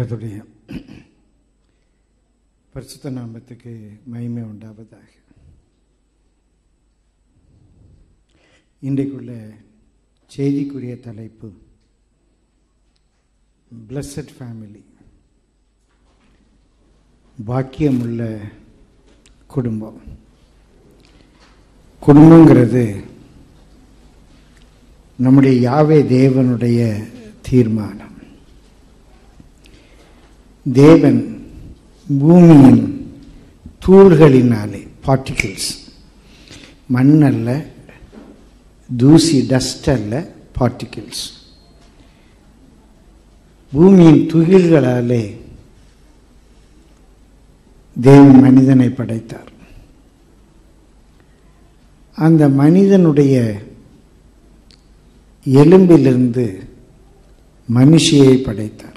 கர்த்தருடைய பரிசுத்த நாமத்துக்கு மகிமை உண்டாவதாக இன்றைக்குள்ள செய்திக்குரிய தலைப்பு பிளஸட் ஃபேமிலி பாக்கியமுள்ள குடும்பம் குடும்பங்கிறது நம்முடைய யாவே தேவனுடைய தீர்மானம் தேவன் பூமியின் தூள்களினாலே பார்ட்டிகிள்ஸ் மண் அல்ல தூசி டஸ்ட் அல்ல பார்ட்டிகிள்ஸ் பூமியின் துகில்களாலே தேவன் மனிதனை படைத்தார் அந்த மனிதனுடைய எலும்பிலிருந்து மனுஷியை படைத்தார்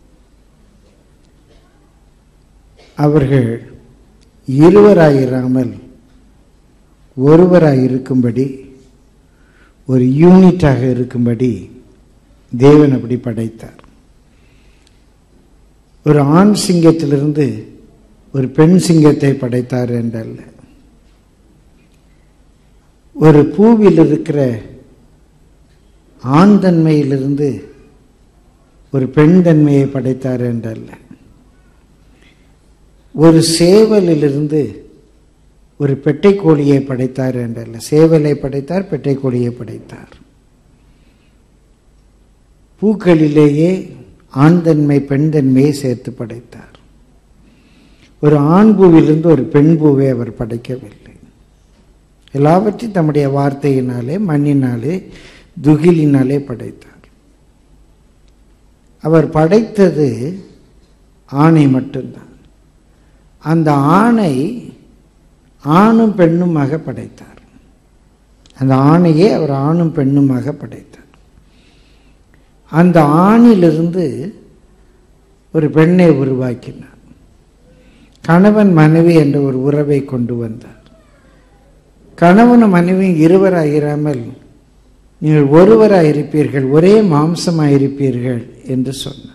அவர்கள் இருவராயிராமல் ஒருவராய் இருக்கும்படி ஒரு யூனிட்டாக இருக்கும்படி தேவன் அப்படி படைத்தார் ஒரு ஆண் சிங்கத்திலிருந்து ஒரு பெண் சிங்கத்தை படைத்தார் என்றல்ல ஒரு பூவில் இருக்கிற ஆண் தன்மையிலிருந்து ஒரு பெண் தன்மையை படைத்தார் என்றல்ல ஒரு சேவலிலிருந்து ஒரு பெட்டை கோழியை படைத்தார் என்றல்ல சேவலை படைத்தார் பெட்டை கோழியை படைத்தார் பூக்களிலேயே ஆண் தன்மை பெண் தன்மையை சேர்த்து படைத்தார் ஒரு ஆண் பூவிலிருந்து ஒரு பெண் பூவை அவர் படைக்கவில்லை எல்லாவற்றையும் தம்முடைய வார்த்தையினாலே மண்ணினாலே துகிலினாலே படைத்தார் அவர் படைத்தது ஆணை மட்டும்தான் அந்த ஆணை ஆணும் பெண்ணுமாக படைத்தார் அந்த ஆணையே அவர் ஆணும் பெண்ணுமாக படைத்தார் அந்த ஆணிலிருந்து ஒரு பெண்ணை உருவாக்கினார் கணவன் மனைவி என்ற ஒரு உறவை கொண்டு வந்தார் கணவனும் மனைவியும் இருவராயிராமல் நீங்கள் ஒருவராய் இருப்பீர்கள் ஒரே மாம்சமாய் இருப்பீர்கள் என்று சொன்னார்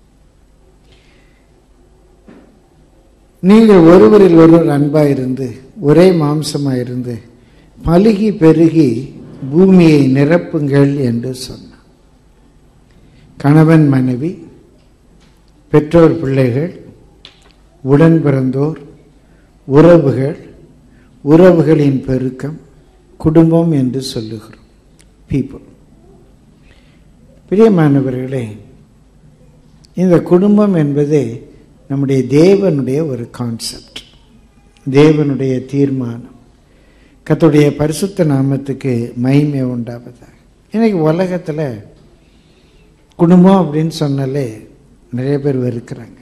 நீங்கள் ஒருவரில் ஒருவர் அன்பாயிருந்து ஒரே மாம்சமாயிருந்து பலுகி பெருகி பூமியை நிரப்புங்கள் என்று சொன்னார் கணவன் மனைவி பெற்றோர் பிள்ளைகள் உடன் பிறந்தோர் உறவுகள் உறவுகளின் பெருக்கம் குடும்பம் என்று சொல்லுகிறோம் பீப்புள் பிரியமானவர்களே இந்த குடும்பம் என்பது நம்முடைய தேவனுடைய ஒரு கான்செப்ட் தேவனுடைய தீர்மானம் கத்துடைய பரிசுத்த நாமத்துக்கு மகிமை உண்டாவதாக இன்னைக்கு உலகத்தில் குடும்பம் அப்படின்னு சொன்னாலே நிறைய பேர் வெறுக்கிறாங்க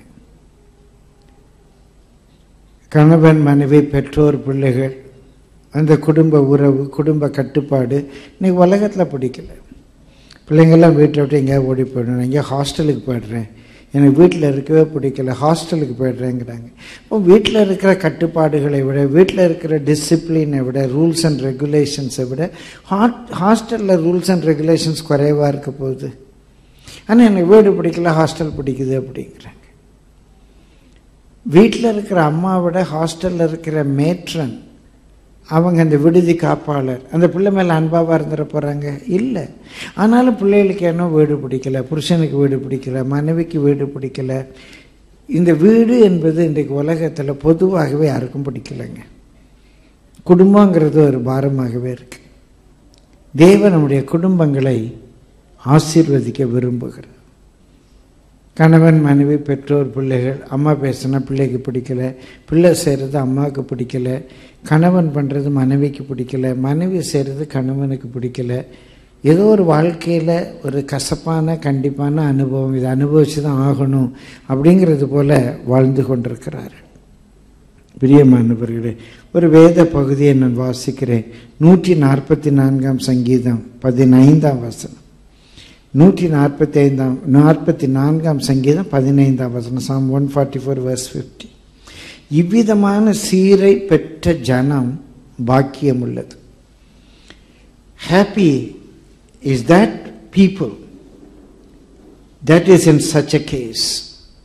கணவன் மனைவி பெற்றோர் பிள்ளைகள் அந்த குடும்ப உறவு குடும்ப கட்டுப்பாடு இன்னைக்கு உலகத்தில் பிடிக்கல பிள்ளைங்கள்லாம் வீட்டை விட்டு எங்கேயாவது ஓடி போயிடணும் நான் எங்கேயா ஹாஸ்டலுக்கு போயிடுறேன் எனக்கு வீட்டில் இருக்கவே பிடிக்கல ஹாஸ்டலுக்கு போய்ட்றேங்கிறாங்க இப்போ வீட்டில் இருக்கிற கட்டுப்பாடுகளை விட வீட்டில் இருக்கிற டிசிப்ளினை விட ரூல்ஸ் அண்ட் ரெகுலேஷன்ஸை விட ஹாட் ஹாஸ்டலில் ரூல்ஸ் அண்ட் ரெகுலேஷன்ஸ் குறைவாக இருக்க போகுது ஆனால் எனக்கு வீடு பிடிக்கல ஹாஸ்டல் பிடிக்குது அப்படிங்கிறாங்க வீட்டில் இருக்கிற அம்மாவோட ஹாஸ்டலில் இருக்கிற மேட்ரன் அவங்க அந்த விடுதி காப்பாளர் அந்த பிள்ளை மேலே அன்பாவாக இருந்துட போகிறாங்க இல்லை ஆனாலும் பிள்ளைகளுக்கு என்ன வீடு பிடிக்கல புருஷனுக்கு வீடு பிடிக்கல மனைவிக்கு வீடு பிடிக்கல இந்த வீடு என்பது இன்றைக்கு உலகத்தில் பொதுவாகவே யாருக்கும் பிடிக்கலைங்க குடும்பங்கிறது ஒரு பாரமாகவே இருக்கு தேவன் நம்முடைய குடும்பங்களை ஆசீர்வதிக்க விரும்புகிறார் கணவன் மனைவி பெற்றோர் பிள்ளைகள் அம்மா பேசுனா பிள்ளைக்கு பிடிக்கல பிள்ளை செய்கிறது அம்மாவுக்கு பிடிக்கல கணவன் பண்ணுறது மனைவிக்கு பிடிக்கல மனைவி செய்கிறது கணவனுக்கு பிடிக்கல ஏதோ ஒரு வாழ்க்கையில் ஒரு கசப்பான கண்டிப்பான அனுபவம் இதை அனுபவித்து தான் ஆகணும் அப்படிங்கிறது போல் வாழ்ந்து கொண்டிருக்கிறார் பிரியமானவர்களே ஒரு வேத பகுதியை நான் வாசிக்கிறேன் நூற்றி நாற்பத்தி நான்காம் சங்கீதம் பதினைந்தாம் வசனம் நூற்றி நாற்பத்தி ஐந்தாம் நாற்பத்தி நான்காம் சங்கீதம் பதினைந்தாம் வசனம் psalm one forty four verse fifty இவ்விதமான சீரை பெற்ற ஜனம் பாக்கியம் உள்ளது happy is that people that is in such a case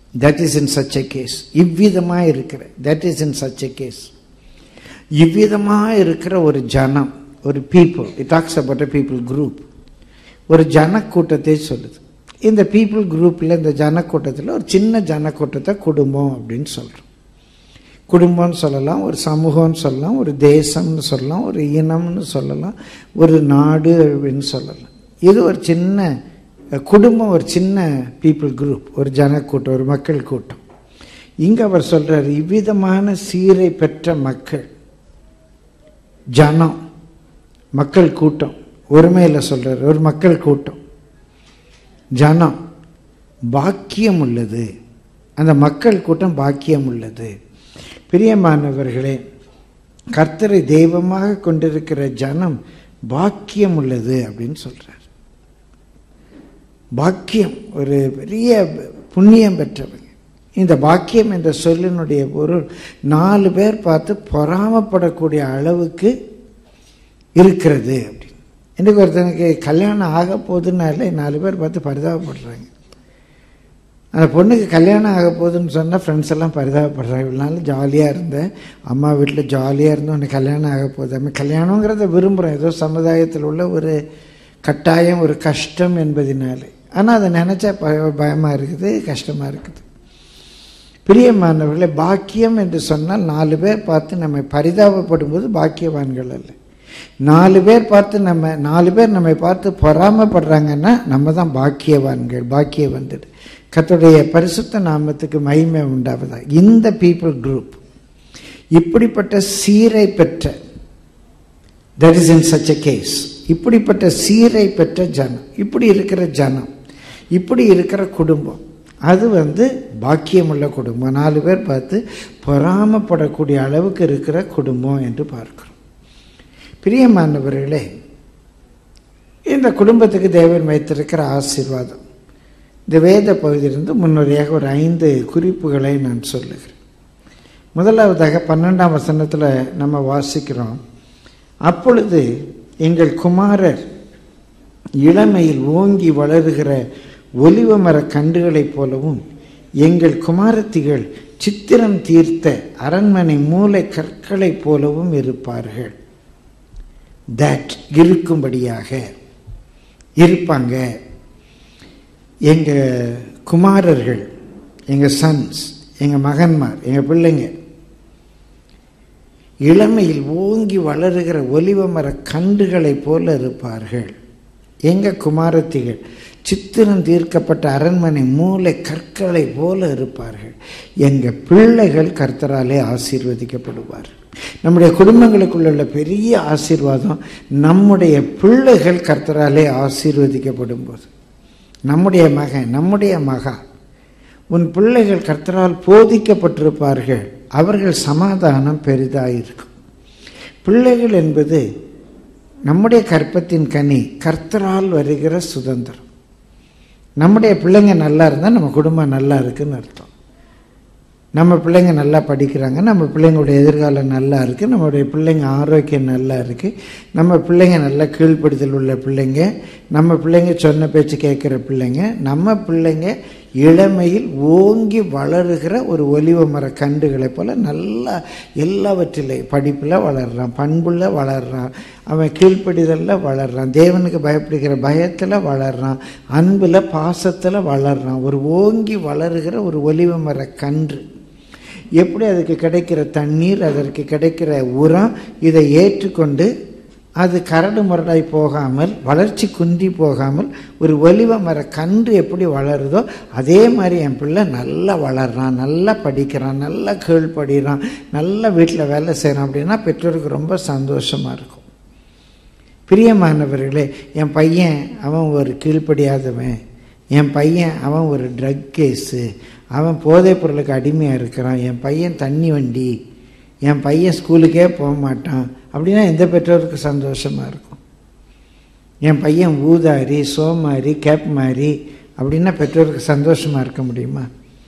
that is in such a case இவ்விதமாக இருக்கிற that is in such a case இவ்விதமாக இருக்கிற ஒரு ஜனம் ஒரு people it talks about a people group ஒரு ஜனக்கூட்டத்தை சொல்லுது இந்த பீப்புள் குரூப்பில் இந்த ஜனக்கூட்டத்தில் ஒரு சின்ன ஜனக்கூட்டத்தை குடும்பம் அப்படின்னு சொல்கிறோம் குடும்பம்னு சொல்லலாம் ஒரு சமூகம்னு சொல்லலாம் ஒரு தேசம்னு சொல்லலாம் ஒரு இனம்னு சொல்லலாம் ஒரு நாடு அப்படின்னு சொல்லலாம் இது ஒரு சின்ன குடும்பம் ஒரு சின்ன பீப்புள் குரூப் ஒரு ஜனக்கூட்டம் ஒரு மக்கள் கூட்டம் இங்கே அவர் சொல்கிறார் இவ்விதமான சீரை பெற்ற மக்கள் ஜனம் மக்கள் கூட்டம் ஒருமையில் சொல்கிறார் ஒரு மக்கள் கூட்டம் ஜனம் பாக்கியம் உள்ளது அந்த மக்கள் கூட்டம் பாக்கியம் உள்ளது பிரியமானவர்களே கர்த்தரை தெய்வமாக கொண்டிருக்கிற ஜனம் பாக்கியம் உள்ளது அப்படின்னு சொல்றார் பாக்கியம் ஒரு பெரிய புண்ணியம் பெற்றவங்க இந்த பாக்கியம் என்ற சொல்லினுடைய பொருள் நாலு பேர் பார்த்து பொறாமப்படக்கூடிய அளவுக்கு இருக்கிறது அப்படின்னு எனக்கு ஒருத்தனுக்கு கல்யாணம் ஆக போகுதுன்னாலே நாலு பேர் பார்த்து பரிதாபப்படுறாங்க அந்த பொண்ணுக்கு கல்யாணம் ஆக போகுதுன்னு சொன்னால் ஃப்ரெண்ட்ஸ் எல்லாம் பரிதாபப்படுறாங்க இவ்வளோ நாள் ஜாலியாக இருந்தேன் அம்மா வீட்டில் ஜாலியாக இருந்தோம் உனக்கு கல்யாணம் ஆக போகுது நம்ம கல்யாணங்கிறத விரும்புகிறோம் ஏதோ சமுதாயத்தில் உள்ள ஒரு கட்டாயம் ஒரு கஷ்டம் என்பதினாலே ஆனால் அதை நினச்சா ப பயமாக இருக்குது கஷ்டமாக இருக்குது பிரியமானவர்களே பாக்கியம் என்று சொன்னால் நாலு பேர் பார்த்து நம்ம பரிதாபப்படும் போது பாக்கியவான்கள் அல்ல நாலு பேர் பார்த்து நம்ம நாலு பேர் நம்மை பார்த்து பொறாமப்படுறாங்கன்னா நம்ம தான் பாக்கியவான்கள் பாக்கியம் வந்துடு கத்துடைய பரிசுத்த நாமத்துக்கு மகிமை உண்டாவதா இந்த பீப்புள் குரூப் இப்படிப்பட்ட சீரை பெற்ற that is in such a case இப்படிப்பட்ட சீரை பெற்ற ஜனம் இப்படி இருக்கிற ஜனம் இப்படி இருக்கிற குடும்பம் அது வந்து பாக்கியமுள்ள குடும்பம் நாலு பேர் பார்த்து பொறாமப்படக்கூடிய அளவுக்கு இருக்கிற குடும்பம் என்று பார்க்கிறோம் பிரியமானவர்களே இந்த குடும்பத்துக்கு தேவன் வைத்திருக்கிற ஆசீர்வாதம் இந்த வேத பகுதியிலிருந்து முன்னுரையாக ஒரு ஐந்து குறிப்புகளை நான் சொல்லுகிறேன் முதலாவதாக பன்னெண்டாம் வசனத்தில் நம்ம வாசிக்கிறோம் அப்பொழுது எங்கள் குமாரர் இளமையில் ஓங்கி வளருகிற ஒலிவ மர கண்டுகளைப் போலவும் எங்கள் குமாரத்திகள் சித்திரம் தீர்த்த அரண்மனை மூளை கற்களைப் போலவும் இருப்பார்கள் தட் இருக்கும்படியாக இருப்பாங்க எங்கள் குமாரர்கள் எங்கள் சன்ஸ் எங்கள் மகன்மார் எங்கள் பிள்ளைங்க இளமையில் ஓங்கி வளருகிற ஒலிவ மர கண்டுகளைப் போல இருப்பார்கள் எங்கள் குமாரத்திகள் சித்திரம் தீர்க்கப்பட்ட அரண்மனை மூளை கற்களை போல இருப்பார்கள் எங்கள் பிள்ளைகள் கர்த்தராலே ஆசீர்வதிக்கப்படுவார்கள் நம்முடைய குடும்பங்களுக்குள்ள பெரிய ஆசீர்வாதம் நம்முடைய பிள்ளைகள் கர்த்தராலே ஆசீர்வதிக்கப்படும் போது நம்முடைய மகன் நம்முடைய மகா உன் பிள்ளைகள் கர்த்தரால் போதிக்கப்பட்டிருப்பார்கள் அவர்கள் சமாதானம் பெரிதாயிருக்கும் பிள்ளைகள் என்பது நம்முடைய கற்பத்தின் கனி கர்த்தரால் வருகிற சுதந்திரம் நம்முடைய பிள்ளைங்க நல்லா இருந்தால் நம்ம குடும்பம் நல்லா இருக்குன்னு அர்த்தம் நம்ம பிள்ளைங்க நல்லா படிக்கிறாங்க நம்ம பிள்ளைங்களுடைய எதிர்காலம் நல்லா இருக்குது நம்மளுடைய பிள்ளைங்க ஆரோக்கியம் நல்லா இருக்குது நம்ம பிள்ளைங்க நல்ல கீழ்ப்படுதல் உள்ள பிள்ளைங்க நம்ம பிள்ளைங்க சொன்ன பேச்சு கேட்குற பிள்ளைங்க நம்ம பிள்ளைங்க இளமையில் ஓங்கி வளருகிற ஒரு ஒலிவ மர கண்டுகளை போல் நல்லா எல்லாவற்றிலே படிப்பில் வளர்றான் பண்புல வளர்றான் அவன் கீழ்ப்படிதலில் வளர்றான் தேவனுக்கு பயப்படுகிற பயத்தில் வளர்றான் அன்பில் பாசத்தில் வளர்றான் ஒரு ஓங்கி வளருகிற ஒரு ஒலிவ மர கன்று எப்படி அதுக்கு கிடைக்கிற தண்ணீர் அதற்கு கிடைக்கிற உரம் இதை ஏற்றுக்கொண்டு அது கரடு முரடாய் போகாமல் வளர்ச்சி குன்றி போகாமல் ஒரு ஒலிவ மர கன்று எப்படி வளருதோ அதே மாதிரி என் பிள்ளை நல்லா வளர்றான் நல்லா படிக்கிறான் நல்லா கீழ்ப்படுறான் நல்லா வீட்டில் வேலை செய்கிறான் அப்படின்னா பெற்றோருக்கு ரொம்ப சந்தோஷமாக இருக்கும் பிரியமானவர்களே என் பையன் அவன் ஒரு கீழ்ப்படியாதவன் என் பையன் அவன் ஒரு ட்ரக் கேஸு அவன் போதைப் பொருளுக்கு அடிமையாக இருக்கிறான் என் பையன் தண்ணி வண்டி என் பையன் ஸ்கூலுக்கே போக மாட்டான் அப்படின்னா எந்த பெற்றோருக்கு சந்தோஷமாக இருக்கும் என் பையன் ஊதாரி சோமாரி கேப் மாதிரி அப்படின்னா பெற்றோருக்கு சந்தோஷமாக இருக்க முடியுமா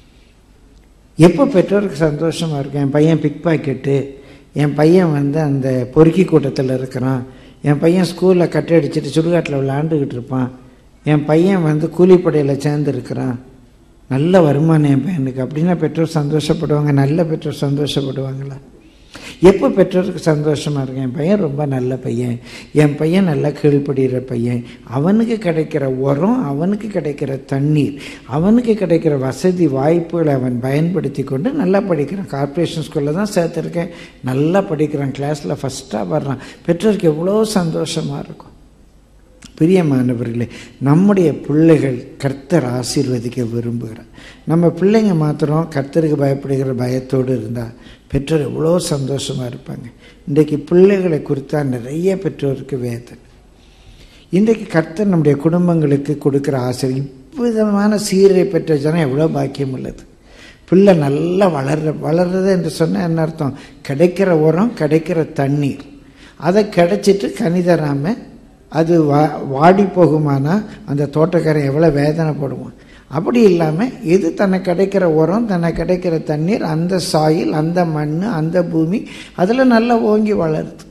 எப்போ பெற்றோருக்கு சந்தோஷமாக இருக்கும் என் பையன் பிக் பாக்கெட்டு என் பையன் வந்து அந்த பொறுக்கி கூட்டத்தில் இருக்கிறான் என் பையன் ஸ்கூலில் கட்டை அடிச்சுட்டு சுடுகாட்டில் விளையாண்டுக்கிட்டு இருப்பான் என் பையன் வந்து கூலிப்படையில் சேர்ந்துருக்கிறான் நல்ல வருமானம் என் பையனுக்கு அப்படின்னா பெற்றோர் சந்தோஷப்படுவாங்க நல்ல பெற்றோர் சந்தோஷப்படுவாங்களா எப்போ பெற்றோருக்கு சந்தோஷமாக இருக்கும் என் பையன் ரொம்ப நல்ல பையன் என் பையன் நல்லா கீழ்ப்படுகிற பையன் அவனுக்கு கிடைக்கிற உரம் அவனுக்கு கிடைக்கிற தண்ணீர் அவனுக்கு கிடைக்கிற வசதி வாய்ப்புகளை அவன் பயன்படுத்தி கொண்டு நல்லா படிக்கிறான் கார்ப்பரேஷன் ஸ்கூலில் தான் சேர்த்துருக்கேன் நல்லா படிக்கிறான் கிளாஸில் ஃபஸ்ட்டாக வர்றான் பெற்றோருக்கு எவ்வளோ சந்தோஷமாக இருக்கும் பிரியமானவர்களே நம்முடைய பிள்ளைகள் கர்த்தர் ஆசீர்வதிக்க விரும்புகிறார் நம்ம பிள்ளைங்க மாத்திரம் கர்த்தருக்கு பயப்படுகிற பயத்தோடு இருந்தால் பெற்றோர் எவ்வளோ சந்தோஷமாக இருப்பாங்க இன்றைக்கு பிள்ளைகளை குறித்தா நிறைய பெற்றோருக்கு வேதனை இன்றைக்கு கர்த்தர் நம்முடைய குடும்பங்களுக்கு கொடுக்குற ஆசை இவ்விதமான சீரை பெற்ற ஜனம் எவ்வளோ பாக்கியம் உள்ளது பிள்ளை நல்லா வளர்ற வளர்றது என்று சொன்னால் என்ன அர்த்தம் கிடைக்கிற உரம் கிடைக்கிற தண்ணீர் அதை கிடைச்சிட்டு கனி தராமல் அது வா வாடி போகுமானா அந்த தோட்டக்காரன் எவ்வளோ வேதனைப்படுவான் அப்படி இல்லாமல் எது தனக்கு கிடைக்கிற உரம் தனக்கு கிடைக்கிற தண்ணீர் அந்த சாயில் அந்த மண் அந்த பூமி அதில் நல்லா ஓங்கி வளருது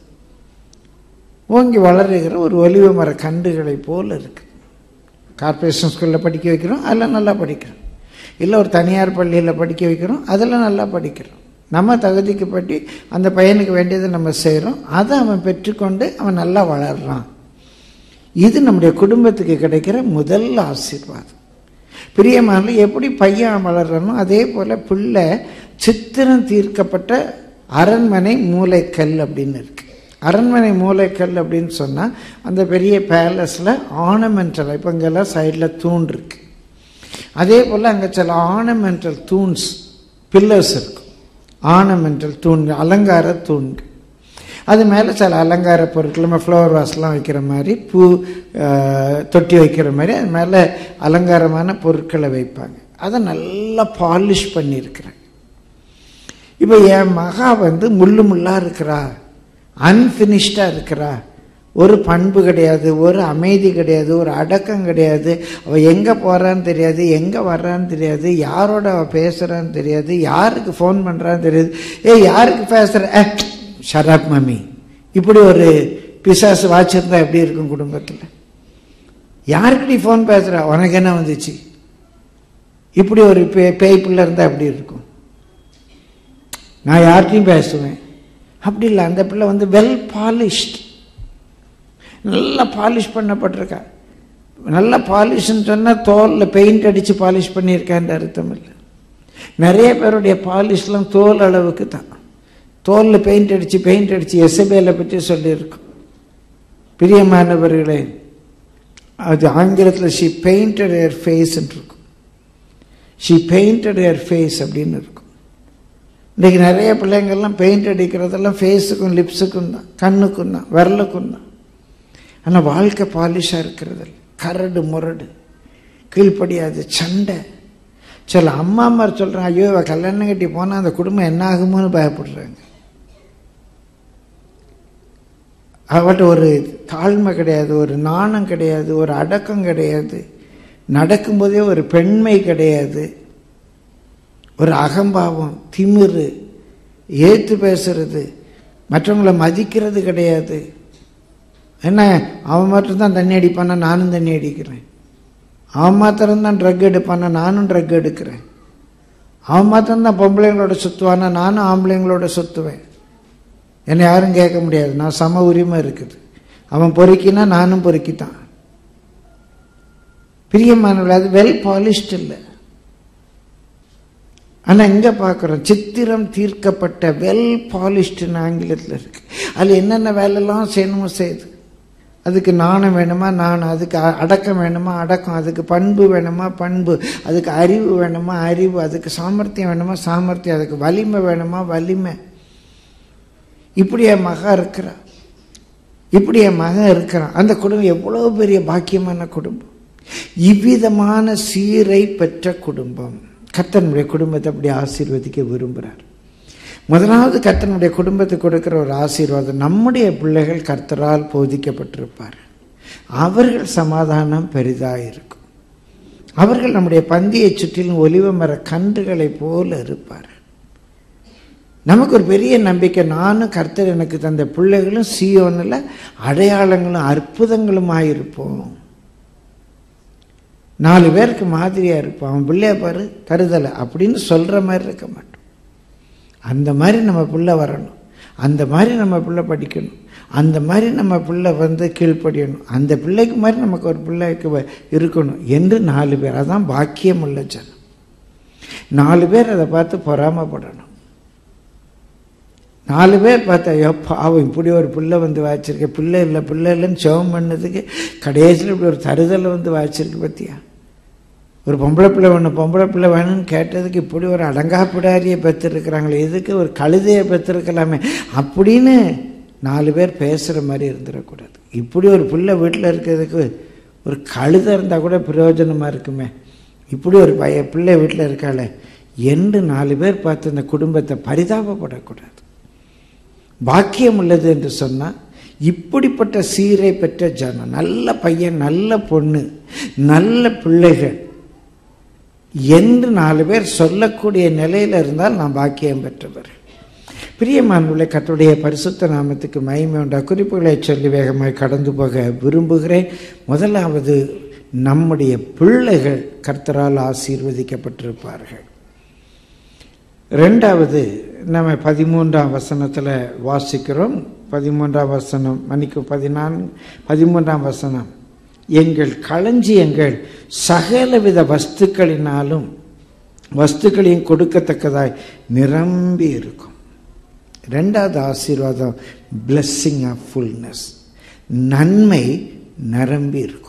ஓங்கி வளருகிற ஒரு ஒலிவ மர கண்டுகளை போல் இருக்குது கார்ப்பரேஷன் ஸ்கூலில் படிக்க வைக்கிறோம் அதில் நல்லா படிக்கிறோம் இல்லை ஒரு தனியார் பள்ளியில் படிக்க வைக்கிறோம் அதில் நல்லா படிக்கிறோம் நம்ம தகுதிக்கு பற்றி அந்த பையனுக்கு வேண்டியதை நம்ம செய்கிறோம் அதை அவன் பெற்றுக்கொண்டு அவன் நல்லா வளர்றான் இது நம்முடைய குடும்பத்துக்கு கிடைக்கிற முதல் ஆசீர்வாதம் பிரியமான எப்படி பையன் வளர்றனோ அதே போல் பிள்ளை சித்திரம் தீர்க்கப்பட்ட அரண்மனை மூளைக்கல் அப்படின்னு இருக்கு அரண்மனை மூளைக்கல் அப்படின்னு சொன்னால் அந்த பெரிய பேலஸில் ஆர்னமெண்டல் இப்போ இங்கெல்லாம் சைடில் தூண் இருக்கு அதே போல் அங்கே சில ஆர்னமெண்டல் தூண்ஸ் பில்லர்ஸ் இருக்கும் ஆர்னமெண்டல் தூண்கள் அலங்கார தூண்கள் அது மேலே சில அலங்கார பொருட்கள் நம்ம ஃப்ளவர் வாஸ்லாம் வைக்கிற மாதிரி பூ தொட்டி வைக்கிற மாதிரி அது மேலே அலங்காரமான பொருட்களை வைப்பாங்க அதை நல்லா பாலிஷ் பண்ணியிருக்கிறாங்க இப்போ என் மகா வந்து முள்ளு முள்ளாக இருக்கிறா அன்ஃபினிஷ்டாக இருக்கிறா ஒரு பண்பு கிடையாது ஒரு அமைதி கிடையாது ஒரு அடக்கம் கிடையாது அவள் எங்கே போகிறான்னு தெரியாது எங்கே வர்றான்னு தெரியாது யாரோட அவள் பேசுகிறான்னு தெரியாது யாருக்கு ஃபோன் பண்ணுறான்னு தெரியாது ஏ யாருக்கு பேசுகிற ஷராப் மம்மி இப்படி ஒரு பிசாசு வாச்சிருந்தா எப்படி இருக்கும் குடும்பத்தில் யாருக்கு நீ ஃபோன் பேசுகிற உனக்கு என்ன வந்துச்சு இப்படி ஒரு பே பேய் பிள்ளை இருந்தால் எப்படி இருக்கும் நான் யார்கிட்டையும் பேசுவேன் அப்படி இல்லை அந்த பிள்ளை வந்து வெல் பாலிஷ்ட் நல்லா பாலிஷ் பண்ணப்பட்டிருக்கா நல்லா பாலிஷ்ன்னு சொன்னால் தோலில் பெயிண்ட் அடித்து பாலிஷ் பண்ணியிருக்கான்ற அர்த்தம் இல்லை நிறைய பேருடைய பாலிஷ்லாம் தோல் அளவுக்கு தான் தோலில் பெயிண்ட் அடித்து பெயிண்ட் அடித்து எசபேலை பற்றி சொல்லியிருக்கோம் பிரியமானவர்களே அது ஆங்கிலத்தில் ஷி பெயிண்டட் ஏர் ஃபேஸ்ன்னு இருக்கும் ஷி பெயிண்டட் ஏர் ஃபேஸ் அப்படின்னு இருக்கும் இன்றைக்கி நிறைய பிள்ளைங்கள்லாம் பெயிண்ட் அடிக்கிறதெல்லாம் ஃபேஸுக்கும் லிப்ஸுக்கும் தான் கண்ணுக்கும் தான் விரலுக்கும் தான் ஆனால் வாழ்க்கை பாலிஷாக இருக்கிறது கரடு முரடு கீழ்ப்படியாது சண்டை சில அம்மா அம்மார் சொல்கிறாங்க ஐயோ இவ கல்யாணம் கட்டி போனால் அந்த குடும்பம் என்ன ஆகுமோன்னு பயப்படுறாங்க அவட்ட ஒரு தாழ்மை கிடையாது ஒரு நாணம் கிடையாது ஒரு அடக்கம் கிடையாது நடக்கும்போதே ஒரு பெண்மை கிடையாது ஒரு அகம்பாவம் திமிரு ஏற்று பேசுறது மற்றவங்களை மதிக்கிறது கிடையாது என்ன அவன் மட்டும்தான் தண்ணி அடிப்பானா நானும் தண்ணி அடிக்கிறேன் அவன் மாத்திரம்தான் ட்ரக் எடுப்பானா நானும் ட்ரக் எடுக்கிறேன் அவன் மாத்திரம்தான் பொம்பளைங்களோட சுற்றுவானா நானும் ஆம்பளைங்களோட சுற்றுவேன் என்னை யாரும் கேட்க முடியாது நான் சம உரிமை இருக்குது அவன் பொறுக்கினா நானும் பொறுக்கித்தான் பிரியமானவர்கள் அது வெல் பாலிஷ்ட் இல்லை ஆனால் எங்கே பார்க்குறோம் சித்திரம் தீர்க்கப்பட்ட வெல் பாலிஷ்டுன்னு ஆங்கிலத்தில் இருக்கு அதில் என்னென்ன வேலைலாம் செய்யணுமோ செய்யுது அதுக்கு நாணம் வேணுமா நாணம் அதுக்கு அடக்கம் வேணுமா அடக்கம் அதுக்கு பண்பு வேணுமா பண்பு அதுக்கு அறிவு வேணுமா அறிவு அதுக்கு சாமர்த்தியம் வேணுமா சாமர்த்தியம் அதுக்கு வலிமை வேணுமா வலிமை இப்படி என் மகன் இருக்கிறா இப்படி என் மகன் இருக்கிறான் அந்த குடும்பம் எவ்வளோ பெரிய பாக்கியமான குடும்பம் இவ்விதமான சீரை பெற்ற குடும்பம் கத்தனுடைய குடும்பத்தை அப்படி ஆசீர்வதிக்க விரும்புகிறார் முதலாவது கர்த்தனுடைய குடும்பத்துக்கு கொடுக்கிற ஒரு ஆசீர்வாதம் நம்முடைய பிள்ளைகள் கர்த்தரால் போதிக்கப்பட்டிருப்பார் அவர்கள் சமாதானம் பெரிதாக இருக்கும் அவர்கள் நம்முடைய பந்தியை சுற்றிலும் ஒலிவ மர கன்றுகளைப் போல இருப்பார் நமக்கு ஒரு பெரிய நம்பிக்கை நானும் கர்த்தர் எனக்கு தந்த பிள்ளைகளும் சீயோனில் அடையாளங்களும் அற்புதங்களுமாக இருப்போம் நாலு பேருக்கு மாதிரியாக இருப்பான் அவன் பிள்ளைய பாரு தருதலை அப்படின்னு சொல்கிற மாதிரி இருக்க மாட்டோம் அந்த மாதிரி நம்ம பிள்ளை வரணும் அந்த மாதிரி நம்ம பிள்ளை படிக்கணும் அந்த மாதிரி நம்ம பிள்ளை வந்து கீழ்ப்படியணும் அந்த பிள்ளைக்கு மாதிரி நமக்கு ஒரு பிள்ளைக்கு வ- இருக்கணும் என்று நாலு பேர் அதான் பாக்கியம் உள்ள ஜனம் நாலு பேர் அதை பார்த்து பொறாமப்படணும் நாலு பேர் பார்த்தா ஐயோ பாவம் இப்படி ஒரு பிள்ளை வந்து வாய்ச்சிருக்க பிள்ளை இல்லை பிள்ளை இல்லைன்னு ஜெபம் பண்ணதுக்கு கடைசியில் இப்படி ஒரு தருதலை வந்து வாய்ச்சிருக்கு பத்தியா ஒரு பொம்பளை பிள்ளை வேணும் பொம்பளை பிள்ளை வேணும்னு கேட்டதுக்கு இப்படி ஒரு அடங்கா பிடாரியை பெற்றிருக்கிறாங்களே எதுக்கு ஒரு கழுதையை பெற்றிருக்கலாமே அப்படின்னு நாலு பேர் பேசுகிற மாதிரி இருந்துடக்கூடாது இப்படி ஒரு பிள்ளை வீட்டில் இருக்கிறதுக்கு ஒரு கழுதை இருந்தால் கூட பிரயோஜனமாக இருக்குமே இப்படி ஒரு பைய பிள்ளை வீட்டில் இருக்காளே என்று நாலு பேர் பார்த்து இந்த குடும்பத்தை பரிதாபப்படக்கூடாது பாக்கியம் உள்ளது என்று சொன்னால் இப்படிப்பட்ட சீரை பெற்ற ஜனம் நல்ல பையன் நல்ல பொண்ணு நல்ல பிள்ளைகள் என்று நாலு பேர் சொல்லக்கூடிய நிலையில் இருந்தால் நான் பாக்கியம் பெற்றவர் பிரியமானுள்ள கர்த்தருடைய பரிசுத்த நாமத்துக்கு மகிமை உண்டா குறிப்புகளை சொல்லி வேகமாய் கடந்து போக விரும்புகிறேன் முதலாவது நம்முடைய பிள்ளைகள் கர்த்தரால் ஆசீர்வதிக்கப்பட்டிருப்பார்கள் ரெண்டாவது நம்ம பதிமூன்றாம் வசனத்தில் வாசிக்கிறோம் பதிமூன்றாம் வசனம் மணிக்கு பதினான்கு பதிமூன்றாம் வசனம் எங்கள் களஞ்சியங்கள் சகலவித வஸ்துக்களினாலும் வஸ்துக்களையும் கொடுக்கத்தக்கதாய் நிரம்பி இருக்கும் ரெண்டாவது ஆசீர்வாதம் blessing ஆஃப் ஃபுல்னஸ் நன்மை நிரம்பி இருக்கும்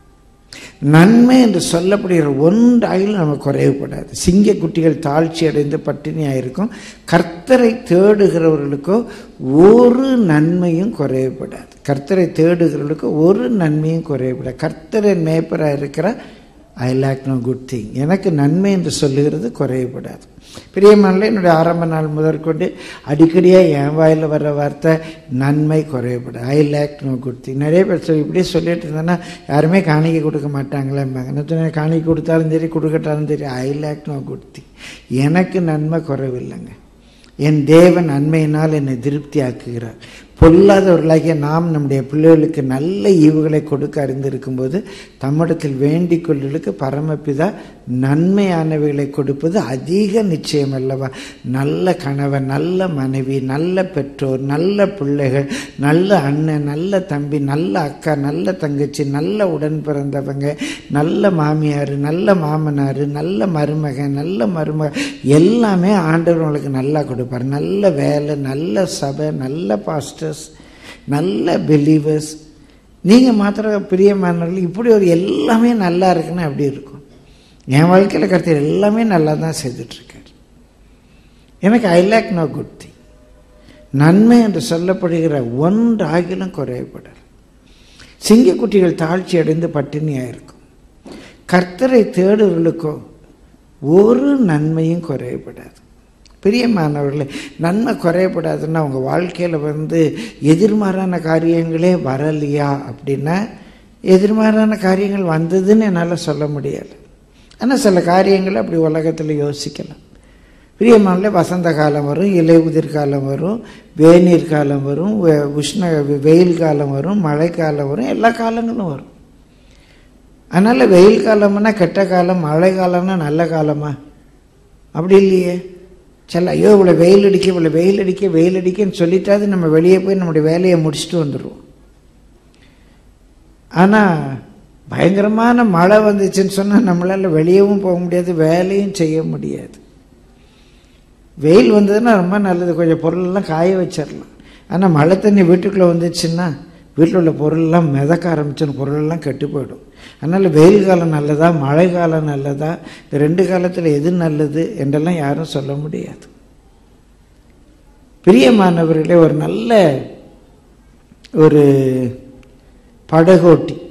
நன்மை என்று சொல்லப்படுகிற ஒன்றாயிலும் நமக்கு குறைவுபடாது சிங்க குட்டிகள் தாழ்ச்சி அடைந்து பட்டினியாக இருக்கும் கர்த்தரை தேடுகிறவர்களுக்கோ ஒரு நன்மையும் குறைவுபடாது கர்த்தரை தேடுகிறவர்களுக்கு ஒரு நன்மையும் குறைவுபடாது கர்த்தரை மேப்பராக இருக்கிற I lack no good thing எனக்கு நன்மை என்று சொல்லுகிறது குறைவுபடாது பிரியமானில் என்னுடைய ஆரம்ப நாள் முதற்கொண்டு அடிக்கடியாக என் வாயில் வர்ற வார்த்தை நன்மை குறைவுபடாது I lack no good thing நிறைய பேர் சொல்லி இப்படியே சொல்லிட்டு இருந்தேன்னா யாருமே காணிக்கை கொடுக்க மாட்டாங்களேம்பாங்க என்ன சொன்னேன் காணிக்கை கொடுத்தாலும் சரி கொடுக்கட்டாலும் சரி I lack no good thing எனக்கு நன்மை குறைவில்லைங்க என் தேவன் நன்மையினால் என்னை திருப்தி ஆக்குகிறார் பொல்லாதவர்களாகிய நாம் நம்முடைய பிள்ளைகளுக்கு நல்ல ஈவுகளை கொடுக்க அறிந்திருக்கும்போது தம்மிடத்தில் வேண்டிக் கொள்ளுக்கு பரமபிதா நன்மையானவைகளை கொடுப்பது அதிக நிச்சயம் அல்லவா நல்ல கணவன் நல்ல மனைவி நல்ல பெற்றோர் நல்ல பிள்ளைகள் நல்ல அண்ணன் நல்ல தம்பி நல்ல அக்கா நல்ல தங்கச்சி நல்ல உடன் பிறந்தவங்க நல்ல மாமியார் நல்ல மாமனார் நல்ல மருமகன் நல்ல மருமக எல்லாமே ஆண்டவர் உங்களுக்கு நல்லா கொடுப்பார் நல்ல வேலை நல்ல சபை நல்ல பாஸ்டர்ஸ் நல்ல பிலீவர்ஸ் நீங்கள் மாத்திரம் பிரியமானவர்கள் இப்படி ஒரு எல்லாமே நல்லா இருக்குன்னு அப்படி இருக்கும் என் வாழ்க்கையில் கருத்து எல்லாமே நல்லா தான் செய்துட்ருக்கார் எனக்கு I lack no good thing நன்மை என்று சொல்லப்படுகிற ஒன்றாகிலும் குறையப்படல் சிங்கக்குட்டிகள் தாழ்ச்சி அடைந்து பட்டினியாக இருக்கும் கர்த்தரை தேடுவர்களுக்கோ ஒரு நன்மையும் குறையப்படாது பிரியமானவர்களே நன்மை குறையப்படாதுன்னா உங்கள் வாழ்க்கையில் வந்து எதிர்மாறான காரியங்களே வரலையா அப்படின்னா எதிர்மாறான காரியங்கள் வந்ததுன்னு என்னால் சொல்ல முடியாது ஆனால் சில காரியங்களை அப்படி உலகத்தில் யோசிக்கலாம் பிரியமானே வசந்த காலம் வரும் இலை உதிர் காலம் வரும் வேநீர் காலம் வரும் வெ- உஷ்ண வெயில் காலம் வரும் மழை காலம் வரும் எல்லா காலங்களும் வரும் அதனால் வெயில் காலம்னா கெட்ட காலம் மழை காலம்னா நல்ல காலமா அப்படி இல்லையே சில ஐயோ இவ்வளோ வெயில் அடிக்க இவ்வளோ வெயில் அடிக்க வெயில் அடிக்கன்னு சொல்லிட்டாது நம்ம வெளியே போய் நம்முடைய வேலையை முடிச்சுட்டு வந்துடுவோம் ஆனால் பயங்கரமான மழை வந்துச்சுன்னு சொன்னால் நம்மளால் வெளியவும் போக முடியாது வேலையும் செய்ய முடியாது வெயில் வந்ததுன்னா ரொம்ப நல்லது கொஞ்சம் பொருளெல்லாம் காய வச்சிடலாம் ஆனால் மழை தண்ணி வீட்டுக்குள்ளே வந்துச்சுன்னா வீட்டில் உள்ள பொருளெல்லாம் மிதக்க ஆரம்பிச்சிடும் பொருளெல்லாம் கெட்டு போயிடும் அதனால் வெயில் காலம் நல்லதா மழை காலம் நல்லதா இந்த ரெண்டு காலத்தில் எது நல்லது என்றெல்லாம் யாரும் சொல்ல முடியாது பிரியமானவர்களே ஒரு நல்ல ஒரு படகோட்டி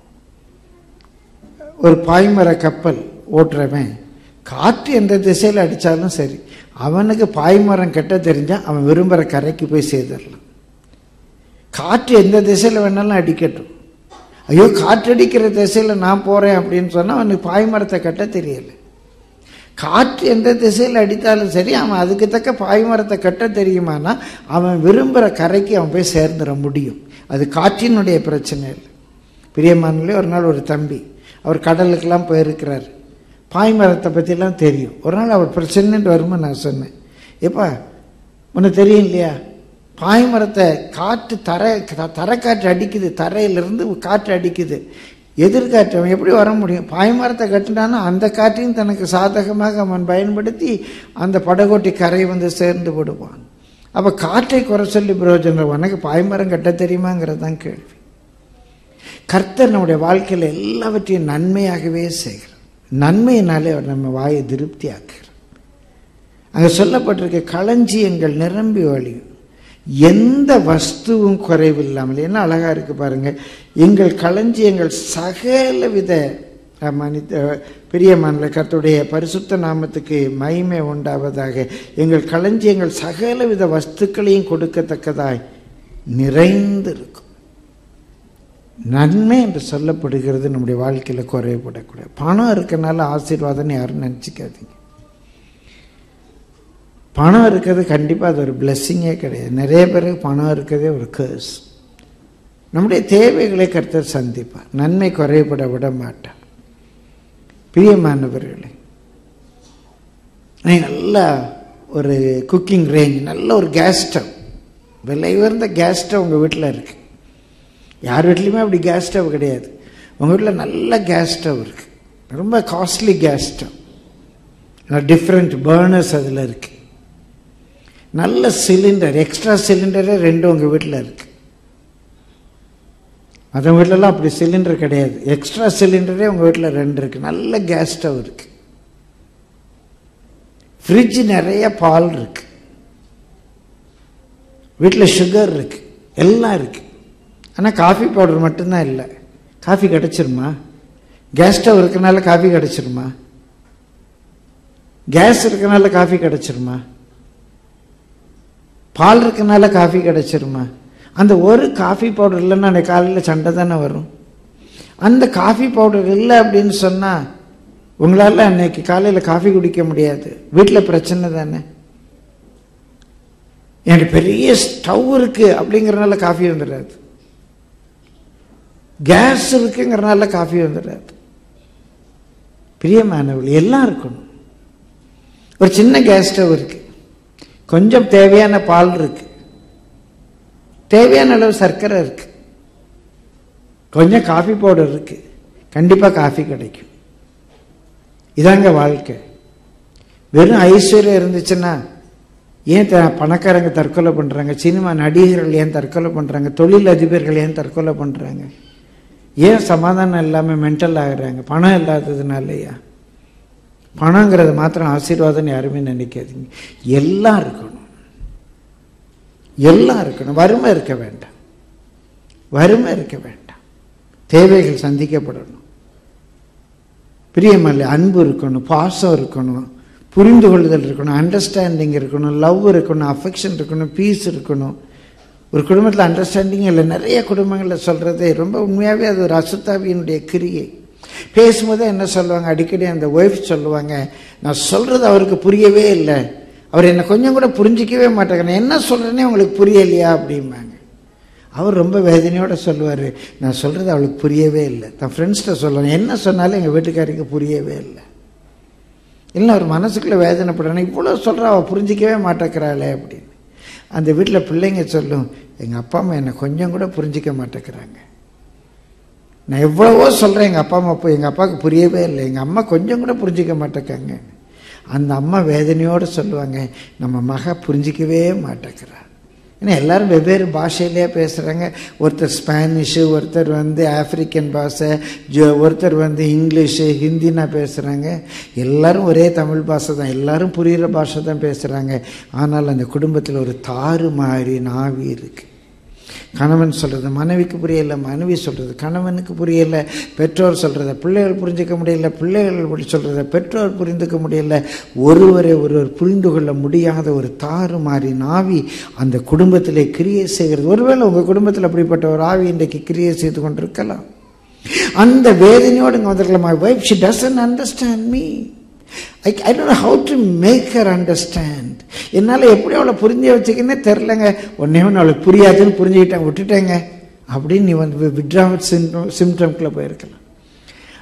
ஒரு பாய்மர கப்பல் ஓட்டுறவன் காற்று எந்த திசையில் அடித்தாலும் சரி அவனுக்கு பாய்மரம் கெட்ட தெரிஞ்சால் அவன் விரும்புகிற கரைக்கு போய் சேர்ந்துடலாம் காற்று எந்த திசையில் வேணாலும் அடிக்கட்டும் ஐயோ காற்று அடிக்கிற திசையில் நான் போகிறேன் அப்படின்னு சொன்னால் அவனுக்கு பாய்மரத்தை கட்ட தெரியல காற்று எந்த திசையில் அடித்தாலும் சரி அவன் அதுக்கு தக்க பாய்மரத்தை கட்ட தெரியுமானா அவன் விரும்புகிற கரைக்கு அவன் போய் சேர்ந்துட முடியும் அது காற்றினுடைய பிரச்சனை இல்லை பிரியமானலே ஒரு நாள் ஒரு தம்பி அவர் கடலுக்கெல்லாம் போயிருக்கிறார் பாய்மரத்தை பற்றிலாம் தெரியும் ஒரு நாள் அவர் பிரச்சனைன்ட்டு வரும்போது நான் சொன்னேன் எப்பா உனக்கு தெரியும் இல்லையா பாய்மரத்தை காற்று தரை த- தரைக்காற்று அடிக்குது தரையிலிருந்து காற்று அடிக்குது எதிர்காற்று அவன் எப்படி வர முடியும் பாய்மரத்தை கட்டினானா அந்த காற்றையும் தனக்கு சாதகமாக அவன் பயன்படுத்தி அந்த படகோட்டி கரை வந்து சேர்ந்து விடுவான் அப்போ காற்றை குறை சொல்லி பிரயோஜனம் உனக்கு பாய்மரம் கட்ட தெரியுமாங்கிறது தான் கேள்வி கர்த்தர் நம்முடைய வாழ்க்கையில் எல்லாவற்றையும் நன்மையாகவே செய்கிறார் நன்மையினாலே அவர் நம்ம வாயை திருப்தி ஆக்குகிறார் அங்கே சொல்லப்பட்டிருக்க களஞ்சியங்கள் நிரம்பி வழியும் எந்த வஸ்துவும் குறைவில்லாமல் என்ன அழகா இருக்கு பாருங்க எங்கள் களஞ்சியங்கள் சகல வித அஹ், மனித பிரியமான கர்த்தருடைய பரிசுத்த நாமத்துக்கு மகிமை உண்டாவதாக எங்கள் களஞ்சியங்கள் சகல வித வஸ்துக்களையும் கொடுக்கத்தக்கதாய் நிறைந்திருக்கும் நன்மை என்று சொல்லப்படுகிறது நம்முடைய வாழ்க்கையில் குறையப்படக்கூடாது பணம் இருக்கனால ஆசீர்வாதம்னு யாரும் நினச்சிக்காதீங்க பணம் இருக்கிறது கண்டிப்பாக அது ஒரு பிளெஸ்ஸிங்கே கிடையாது நிறைய பேருக்கு பணம் இருக்கிறதே ஒரு கேர்ஸ் நம்முடைய தேவைகளை கர்த்தர் சந்திப்பார் நன்மை குறையப்பட விட மாட்டார் பிரியமானவர்களே நீங்க நல்ல ஒரு குக்கிங் ரேஞ்ச் நல்ல ஒரு கேஸ் ஸ்டவ் விலை உயர்ந்த கேஸ் ஸ்டவ் உங்கள் வீட்டில் இருக்கு யார் வீட்லையுமே அப்படி கேஸ் ஸ்டவ் கிடையாது உங்கள் வீட்டில் நல்ல கேஸ் ஸ்டவ் இருக்கு ரொம்ப costly gas stove different burners அதில் இருக்கு நல்ல சிலிண்டர் எக்ஸ்ட்ரா சிலிண்டரே ரெண்டு உங்கள் வீட்டில் இருக்கு மற்ற வீட்டிலலாம் அப்படி சிலிண்டர் கிடையாது எக்ஸ்ட்ரா சிலிண்டரே உங்கள் வீட்டில் ரெண்டு இருக்கு நல்ல கேஸ் ஸ்டவ் இருக்கு ஃப்ரிட்ஜ் நிறைய பால் இருக்கு வீட்டில் சுகர் இருக்கு எல்லாம் இருக்கு ஆனால் காஃபி பவுடர் மட்டும்தான் இல்லை காஃபி கிடச்சிருமா கேஸ் ஸ்டவ் இருக்கனால காஃபி கிடச்சிருமா கேஸ் இருக்கனால காஃபி கிடச்சிருமா பால் இருக்கனால காஃபி கிடச்சிருமா அந்த ஒரு காஃபி பவுடர் இல்லைன்னா அன்றைக்கு காலையில் சண்டை தானே வரும் அந்த காஃபி பவுடர் இல்லை அப்படின்னு சொன்னால் உங்களால் அன்னைக்கு காலையில் காஃபி குடிக்க முடியாது வீட்டில் பிரச்சனை தானே எனக்கு பெரிய ஸ்டவ் இருக்கு அப்படிங்கிறனால காஃபி வந்துடாது கேஸ் இருக்குங்கிறனால காஃபி வந்துடாது பிரியமானவர்கள் எல்லாம் இருக்கணும் ஒரு சின்ன கேஸ் ஸ்டவ் இருக்கு கொஞ்சம் தேவையான பால் இருக்கு தேவையான அளவு சர்க்கரை இருக்கு கொஞ்சம் காஃபி பவுடர் இருக்கு கண்டிப்பா காஃபி கிடைக்கும் இதாங்க வாழ்க்கை வெறும் ஐஸ்வர்யம் இருந்துச்சுன்னா ஏன் த பணக்காரங்க தற்கொலை பண்ணுறாங்க சினிமா நடிகர்கள் ஏன் தற்கொலை பண்ணுறாங்க தொழில் அதிபர்கள் ஏன் தற்கொலை பண்ணுறாங்க ஏன் சமாதானம் இல்லாமல் மென்டல் ஆகுறாங்க பணம் இல்லாததுனாலயா பணங்கிறது மாத்திரம் ஆசீர்வாதம் யாருமே நினைக்காதீங்க எல்லாம் இருக்கணும் எல்லாம் இருக்கணும் வறுமை இருக்க வேண்டாம் வறுமை இருக்க வேண்டாம் தேவைகள் சந்திக்கப்படணும் பிரியமல்ல அன்பு இருக்கணும் பாசம் இருக்கணும் புரிந்து கொள்ளுதல் இருக்கணும் அண்டர்ஸ்டாண்டிங் இருக்கணும் லவ் இருக்கணும் அஃபெக்ஷன் இருக்கணும் பீஸ் இருக்கணும் ஒரு குடும்பத்தில் அண்டர்ஸ்டாண்டிங் இல்லை நிறைய குடும்பங்களில் சொல்கிறது ரொம்ப உண்மையாகவே அது ஒரு அசுத்தாவியினுடைய கிரியை பேசும்போது என்ன சொல்லுவாங்க அடிக்கடி அந்த ஒய்ஃப் சொல்லுவாங்க நான் சொல்கிறது அவருக்கு புரியவே இல்லை அவர் என்னை கொஞ்சம் கூட புரிஞ்சிக்கவே மாட்டாங்க நான் என்ன சொல்கிறேனே உங்களுக்கு புரியலையா அப்படிம்பாங்க அவர் ரொம்ப வேதனையோடு சொல்லுவார் நான் சொல்கிறது அவளுக்கு புரியவே இல்லை தன் ஃப்ரெண்ட்ஸ்கிட்ட சொல்லுவேன் என்ன சொன்னாலும் எங்கள் வீட்டுக்காரிக்கு புரியவே இல்லை இல்லை அவர் மனசுக்குள்ளே வேதனைப்படுறேன் இவ்வளோ சொல்கிறா அவள் புரிஞ்சிக்கவே மாட்டேங்கிறாளே அப்படின்னு அந்த வீட்டில் பிள்ளைங்க சொல்லும் எங்கள் அப்பா அம்மா என்னை கொஞ்சம் கூட புரிஞ்சிக்க மாட்டேங்கிறாங்க நான் எவ்வளவோ சொல்கிறேன் எங்கள் அப்பா அம்மா அப்போ எங்கள் அப்பாவுக்கு புரியவே இல்லை எங்கள் அம்மா கொஞ்சம் கூட புரிஞ்சிக்க மாட்டேக்காங்க அந்த அம்மா வேதனையோடு சொல்லுவாங்க நம்ம மக புரிஞ்சிக்கவே மாட்டேங்கிறா ஏன்னா எல்லாரும் வெவ்வேறு பாஷையிலே பேசுகிறாங்க ஒருத்தர் ஸ்பானிஷு ஒருத்தர் வந்து ஆப்பிரிக்கன் பாஷை ஜோ ஒருத்தர் வந்து இங்கிலீஷு ஹிந்தினா பேசுகிறாங்க எல்லாரும் ஒரே தமிழ் பாஷை தான் எல்லாரும் புரிகிற பாஷை தான் பேசுகிறாங்க ஆனால் அந்த குடும்பத்தில் ஒரு தாறு மாறி நாவி இருக்குது கணவன் சொல்கிறது மனைவிக்கு புரியல மனைவி சொல்கிறது கணவனுக்கு புரியல பெற்றோர் சொல்கிறத பிள்ளைகள் புரிஞ்சிக்க முடியல பிள்ளைகள் சொல்கிறத பெற்றோர் புரிந்துக்க முடியல ஒருவரை ஒருவர் புரிந்து கொள்ள முடியாத ஒரு தாறு மாறி நாவி அந்த குடும்பத்திலே கிரியை செய்கிறது ஒருவேளை உங்கள் குடும்பத்தில் அப்படிப்பட்ட ஒரு ஆவி இன்றைக்கு கிரியை செய்து கொண்டிருக்கலாம் அந்த வேதனையோடு இங்கே வந்திருக்கலாம் my wife she doesn't understand me I I don't how to make her understand என்னால் எப்படி அவளை புரிஞ்சு வச்சுக்கினே தெரிலங்க ஒன்னே ஒன்று அவளுக்கு புரியாதுன்னு புரிஞ்சுக்கிட்டேன் விட்டுட்டேங்க அப்படின்னு நீ வந்து விட்ராவல் சிம்டம் சிம்டம்குள்ளே போயிருக்கலாம்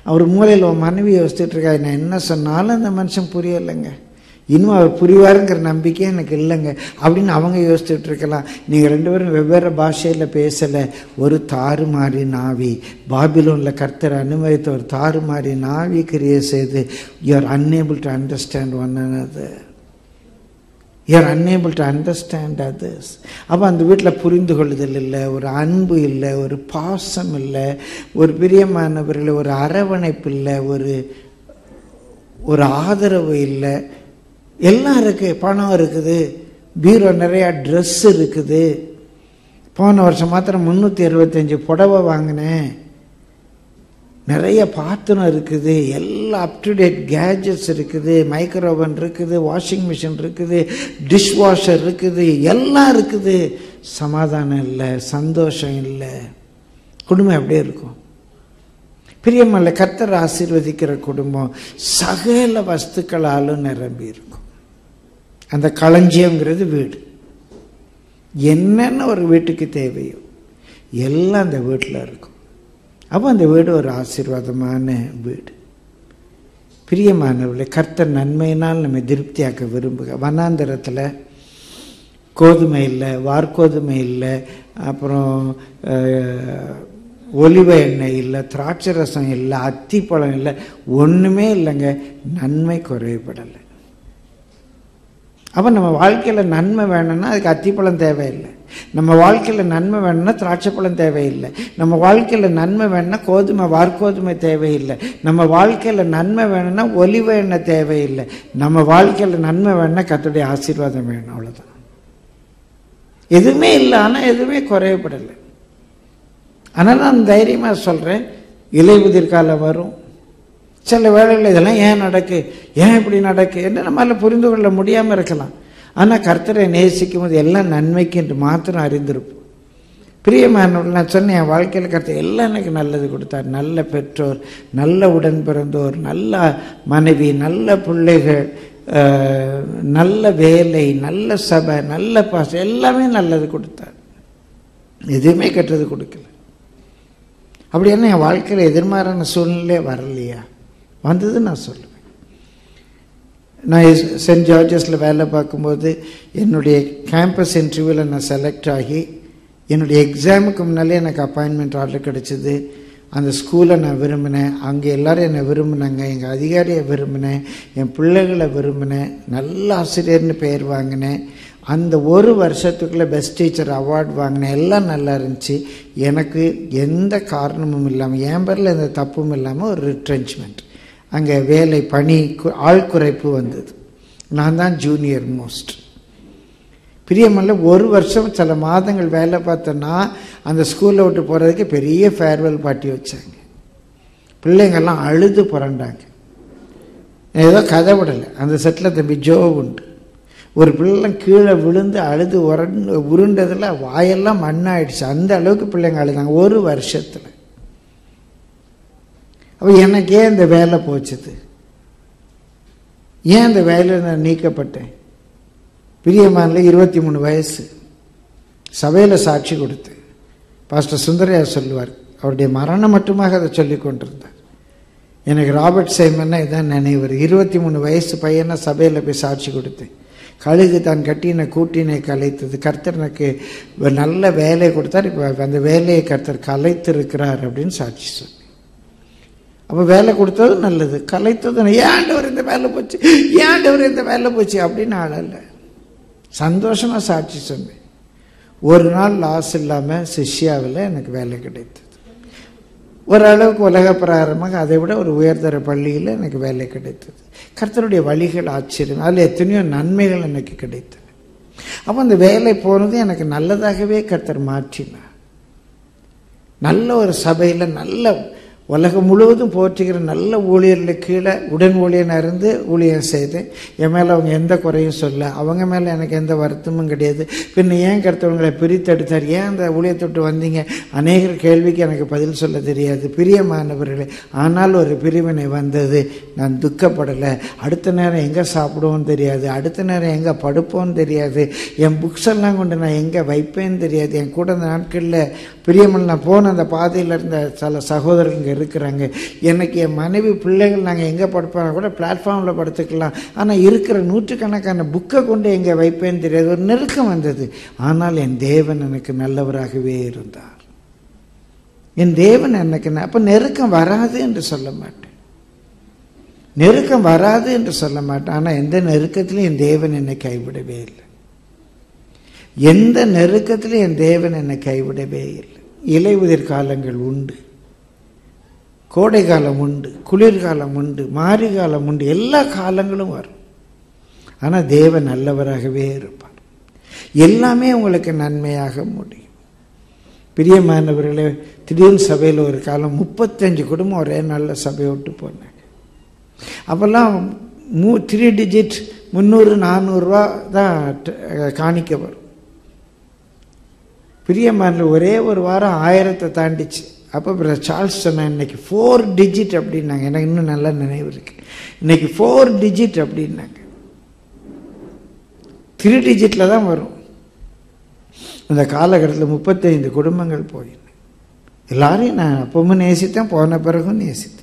அவர் மூலையில் உன் மனைவி யோசிச்சுட்டு இருக்கா நான் என்ன சொன்னாலும் அந்த மனுஷன் புரியலைங்க இன்னும் அவர் புரிவாருங்கிற நம்பிக்கை எனக்கு இல்லைங்க அப்படின்னு அவங்க யோசிச்சுட்டு இருக்கலாம் நீங்கள் ரெண்டு பேரும் வெவ்வேறு பாஷையில் பேசலை ஒரு தாறுமாறி நாவி பாபிலோனில் கர்த்தர் அனுமதித்த ஒரு தாறுமாறி நாவி கிரியை செய்து you are unable to understand one another you are unable to understand others அப்போ அந்த வீட்டில் புரிந்து கொள்ளுதல் இல்லை ஒரு அன்பு இல்லை ஒரு பாசம் இல்லை ஒரு பிரியமானவர்கள் ஒரு அரவணைப்பு இல்லை ஒரு ஒரு ஆதரவு இல்லை எல்லாம் இருக்குது பணம் இருக்குது பீரோ நிறையா ட்ரெஸ் இருக்குது போன வருஷம் மாத்திரம் முந்நூற்றி அறுபத்தஞ்சு புடவை வாங்கினேன் நிறைய பாத்திரம் இருக்குது எல்லாம் அப் டு டேட் கேஜெட்ஸ் இருக்குது மைக்ரோவன் இருக்குது வாஷிங் மிஷின் இருக்குது டிஷ் வாஷர் இருக்குது எல்லாம் இருக்குது சமாதானம் இல்லை சந்தோஷம் இல்லை குடும்பம் அப்படியே இருக்கும் பிரியமல்ல கர்த்தர் ஆசீர்வதிக்கிற குடும்பம் சகல வஸ்துக்களாலும் நிரம்பி இருக்கும் அந்த களஞ்சியங்கிறது வீடு என்னென்ன ஒரு வீட்டுக்கு தேவையோ எல்லாம் அந்த வீட்டில் இருக்கும் அப்போ அந்த வீடு ஒரு ஆசீர்வாதமான வீடு பிரியமானவர்களே கர்த்தர் நன்மையினால் நம்ம திருப்தியாக்க விரும்புக வனாந்தரத்தில் கோதுமை இல்லை வார்கோதுமை இல்லை அப்புறம் அஹ், ஒலிவ எண்ணெய் இல்லை திராட்சை ரசம் இல்லை அத்திப்பழம் இல்லை ஒன்றுமே இல்லைங்க நன்மை குறைபடலை அப்போ நம்ம வாழ்க்கையில் நன்மை வேணும்னா அதுக்கு அத்திப்பழம் தேவையில்லை நம்ம வாழ்க்கையில் நன்மை வேணும்னா திராட்சைப்பழம் தேவையில்லை நம்ம வாழ்க்கையில் நன்மை வேணும்னா கோதுமை வார்கோதுமை தேவையில்லை நம்ம வாழ்க்கையில் நன்மை வேணும்னா ஒலிவ எண்ணெய் தேவையில்லை நம்ம வாழ்க்கையில் நன்மை வேணும்னா கர்த்தருடைய ஆசீர்வாதம் வேணும் அவ்வளோதான் எதுவுமே இல்லை ஆனால் எதுவுமே குறையப்படலை ஆனால் நான் தைரியமாக சொல்கிறேன் இலையுதிர் காலம் வரும் சில வேளைகளில் இதெல்லாம் ஏன் நடக்கு ஏன் இப்படி நடக்கு என்று நம்மளால் புரிந்து கொள்ள முடியாமல் இருக்கலாம் ஆனால் கர்த்தரை நேசிக்கும் போது எல்லாம் நன்மைக்கு என்று மாத்திரம் அறிந்திருப்போம் பிரியமானவர்கள் நான் சொன்னேன் என் வாழ்க்கையில் கர்த்தர் எல்லாம் எனக்கு நல்லது கொடுத்தார் நல்ல பெற்றோர் நல்ல உடன் பிறந்தோர் நல்ல மனைவி நல்ல பிள்ளைகள் அஹ், நல்ல வேலை நல்ல சபை நல்ல பாசம் எல்லாமே நல்லது கொடுத்தார் எதுவுமே கெட்டது கொடுக்கல அப்படி என்ன என் வாழ்க்கையில் எதிர்மாறான சூழ்நிலை வரலையா வந்தது நான் சொல்லுவேன் நான் எஸ்- சென்ட் ஜார்ஜஸில் வேலை பார்க்கும்போது என்னுடைய கேம்பஸ் இன்டர்வியூவில் நான் செலக்ட் ஆகி என்னுடைய எக்ஸாமுக்கு முன்னாலே எனக்கு அப்பாயின்மெண்ட் ஆர்டர் கிடச்சிது அந்த ஸ்கூலை நான் விரும்பினேன் அங்கே எல்லாரும் என்னை விரும்பினாங்க எங்கள் அதிகாரியை விரும்பினேன் என் பிள்ளைகளை விரும்பினேன் நல்ல ஆசிரியர்னு பெயர் வாங்கினேன் அந்த ஒரு வருஷத்துக்குள்ளே பெஸ்ட் டீச்சர் அவார்ட் வாங்கினேன் எல்லாம் நல்லா இருந்துச்சு எனக்கு எந்த காரணமும் இல்லாமல் என் பேரில் எந்த தப்பும் இல்லாமல் ஒரு ரிட்ரென்ச்மெண்ட் அங்கே வேலை பணி கு- ஆள் குறைப்பு வந்தது நான் தான் ஜூனியர் மோஸ்ட் பிரியமல்ல ஒரு வருஷம் சில மாதங்கள் வேலை பார்த்தோன்னா அந்த ஸ்கூலில் விட்டு போகிறதுக்கு பெரிய ஃபேர்வெல் பார்ட்டி வச்சாங்க பிள்ளைங்கெல்லாம் அழுது புரண்டாங்க நான் ஏதோ கதை விடலை அந்த செட்டில் தம்பி ஜோ உண்டு ஒரு பிள்ளை கீழே விழுந்து அழுது உரண்டு உருண்டதில் வாயெல்லாம் மண்ணாயிடுச்சு அந்த அளவுக்கு பிள்ளைங்க அழுதாங்க ஒரு வருஷத்தில் அப்போ எனக்கு ஏன் இந்த வேலை போச்சுது ஏன் இந்த வேலையில் நான் நீக்கப்பட்டேன் பிரியமானில் இருபத்தி மூணு வயசு சபையில் சாட்சி கொடுத்து பாஸ்டர் சுந்தரையா சொல்லுவார் அவருடைய மரணம் மட்டுமாக அதை சொல்லி கொண்டிருந்தார் எனக்கு ராபர்ட் சைமன்னா இதான் நினைவு இருபத்தி மூணு வயசு பையனை சபையில் போய் சாட்சி கொடுத்தேன் கழுகு தான் கட்டின கூட்டினை கலைத்தது கர்த்தர் எனக்கு ஒரு நல்ல வேலை கொடுத்தார் இப்போ அந்த வேலையை கர்த்தர் கலைத்திருக்கிறார் அப்படின்னு சாட்சி சொன்னேன் அப்போ வேலை கொடுத்தது நல்லது கலைத்தது ஏன்டவர் இந்த வேலை போச்சு ஏன்டவர் இந்த வேலை போச்சு அப்படின்னு ஆளல்ல சந்தோஷமா சாட்சி சொன்னேன் ஒரு நாள் லாஸ் இல்லாமல் சிஷ்யாவில் எனக்கு வேலை கிடைத்தது ஓரளவுக்கு உலக பிரகாரமாக அதை விட ஒரு உயர்தர பள்ளியில் எனக்கு வேலை கிடைத்தது கர்த்தருடைய வழிகள் ஆச்சரியம் அதில் எத்தனையோ நன்மைகள் எனக்கு கிடைத்தன அப்போ அந்த வேலை போனது எனக்கு நல்லதாகவே கர்த்தர் மாற்றினார் நல்ல ஒரு சபையில் நல்ல உலகம் முழுவதும் போற்றுகிற நல்ல ஊழியர்கள் கீழே உடன் ஊழியனாக இருந்து ஊழியம் செய்தேன் என் மேலே அவங்க எந்த குறையும் சொல்ல அவங்க மேலே எனக்கு எந்த வருத்தமும் கிடையாது பின்ன ஏன் கருத்தவங்களை பிரித்தெடுத்தார் ஏன் அந்த ஊழியத்தை விட்டு வந்தீங்க அநேகர் கேள்விக்கு எனக்கு பதில் சொல்ல தெரியாது பிரியமானவர்களே ஆனால் ஒரு பிரிவினை வந்தது நான் துக்கப்படலை அடுத்த நேரம் எங்கே சாப்பிடுவோன்னு தெரியாது அடுத்த நேரம் எங்கே படுப்போன்னு தெரியாது என் புக்ஸ் எல்லாம் கொண்டு நான் எங்கே வைப்பேன்னு தெரியாது என் கூட அந்த நாட்களில் பிரியமல் நான் போன அந்த பாதையில் இருந்த சில சகோதரங்க இருக்கிறாங்க எனக்கு என் மனைவி பிள்ளைகள் நாங்கள் எங்கே படுப்போம் கூட பிளாட்ஃபார்மில் படுத்துக்கலாம் ஆனால் இருக்கிற நூற்றுக்கணக்கான புக்கை கொண்டு எங்கே வைப்பேன்னு தெரியாது ஒரு நெருக்கம் வந்தது ஆனால் என் தேவன் எனக்கு நல்லவராகவே இருந்தார் என் தேவன் எனக்கு அப்போ நெருக்கம் வராது என்று சொல்ல மாட்டேன் நெருக்கம் வராது என்று சொல்ல மாட்டேன் ஆனால் எந்த நெருக்கத்திலும் என் தேவன் என்னை கைவிடவே இல்லை எந்த நெருக்கத்திலும் என் தேவன் என்னை கைவிடவே இல்லை இலையுதிர் காலங்கள் உண்டு கோடை காலம் உண்டு குளிர்காலம் உண்டு மாரி காலம் உண்டு எல்லா காலங்களும் வரும் ஆனால் தேவன் நல்லவராகவே இருப்பார் எல்லாமே உங்களுக்கு நன்மையாக முடியும் பிரியமானவர்களே திடீர்னு சபையில் ஒரு காலம் முப்பத்தஞ்சு குடும்பம் ஒரே நல்ல சபையை விட்டு போனாங்க அப்போல்லாம் மூ த்ரீ டிஜிட் முந்நூறு நானூறுரூவா தான் காணிக்க வரும் பிரியமான ஒரே ஒரு வாரம் ஆயிரத்தை தாண்டிச்சு அப்போ பிரதர் சார்ல்ஸ் சொன்னேன் இன்னைக்கு ஃபோர் டிஜிட் அப்படின்னாங்க எனக்கு இன்னும் நல்லா நினைவு இருக்கு இன்னைக்கு ஃபோர் டிஜிட் அப்படின்னாங்க த்ரீ டிஜிட்டில் தான் வரும் அந்த காலகட்டத்தில் முப்பத்தைந்து குடும்பங்கள் போயிருந்தேன் எல்லாரையும் நான் அப்பவும் நேசித்தேன் போன பிறகும் நேசித்தேன்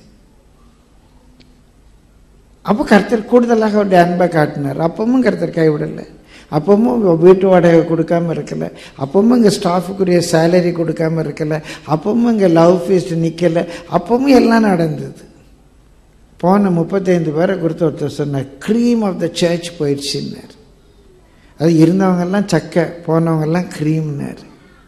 அப்போ கர்த்தர் கூடுதலாக அவருடைய அன்பை காட்டினார் அப்பவும் கர்த்தர் கைவிடலை அப்பவும் வீட்டு வாடகை கொடுக்காம இருக்கல அப்பவும் இங்கே ஸ்டாஃபுக்குரிய சேலரி கொடுக்காம இருக்கல அப்பவும் இங்கே லவ் ஃபீஸ்ட் நிற்கலை அப்பவும் எல்லாம் நடந்தது போன முப்பத்தைந்து பேரை கொடுத்து ஒருத்தர் சொன்னார் க்ரீம் ஆஃப் த சர்ச் போயிடுச்சுன்னார் அது இருந்தவங்கெல்லாம் சக்கை போனவங்கெல்லாம் க்ரீம்னார்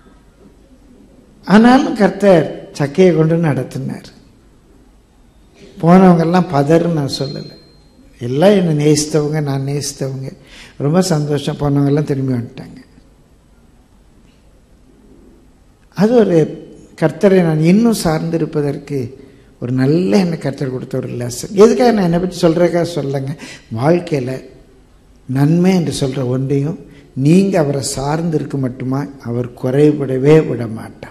ஆனாலும் கர்த்தர் சக்கையை கொண்டு நடத்தினார் போனவங்கெல்லாம் பதறுன்னு நான் சொல்லலை எல்லாம் என்னை நேசித்தவங்க நான் நேசித்தவங்க ரொம்ப சந்தோஷம் போனவங்கெல்லாம் திரும்பி வந்துட்டாங்க அது ஒரு கர்த்தரை நான் இன்னும் சார்ந்திருப்பதற்கு ஒரு நல்ல என்னை கர்த்தர் கொடுத்த ஒரு லெசன் எதுக்காக நான் என்னை பற்றி சொல்கிறக்காக சொல்லுங்க வாழ்க்கையில் நன்மை என்று சொல்கிற ஒன்றையும் நீங்கள் அவரை சார்ந்திருக்க மட்டுமா அவர் குறைபடவே விட மாட்டார்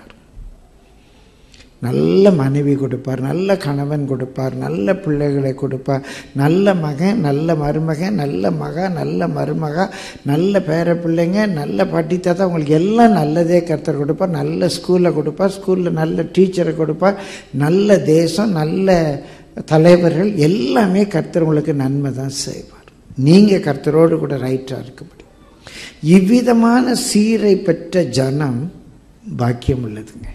நல்ல மனைவி கொடுப்பார் நல்ல கணவன் கொடுப்பார் நல்ல பிள்ளைகளை கொடுப்பார் நல்ல மகன் நல்ல மருமகன் நல்ல மகா நல்ல மருமகா நல்ல பேர பிள்ளைங்க நல்ல படித்தாதான் உங்களுக்கு எல்லாம் நல்லதே கருத்தர் கொடுப்பார் நல்ல ஸ்கூலில் கொடுப்பார் ஸ்கூலில் நல்ல டீச்சரை கொடுப்பார் நல்ல தேசம் நல்ல தலைவர்கள் எல்லாமே கர்த்தர் உங்களுக்கு நன்மை தான் செய்வார் நீங்கள் கர்த்தரோடு கூட ரைட்டாக இருக்க முடியும் இவ்விதமான சீரை பெற்ற ஜனம் பாக்கியம் உள்ளதுங்க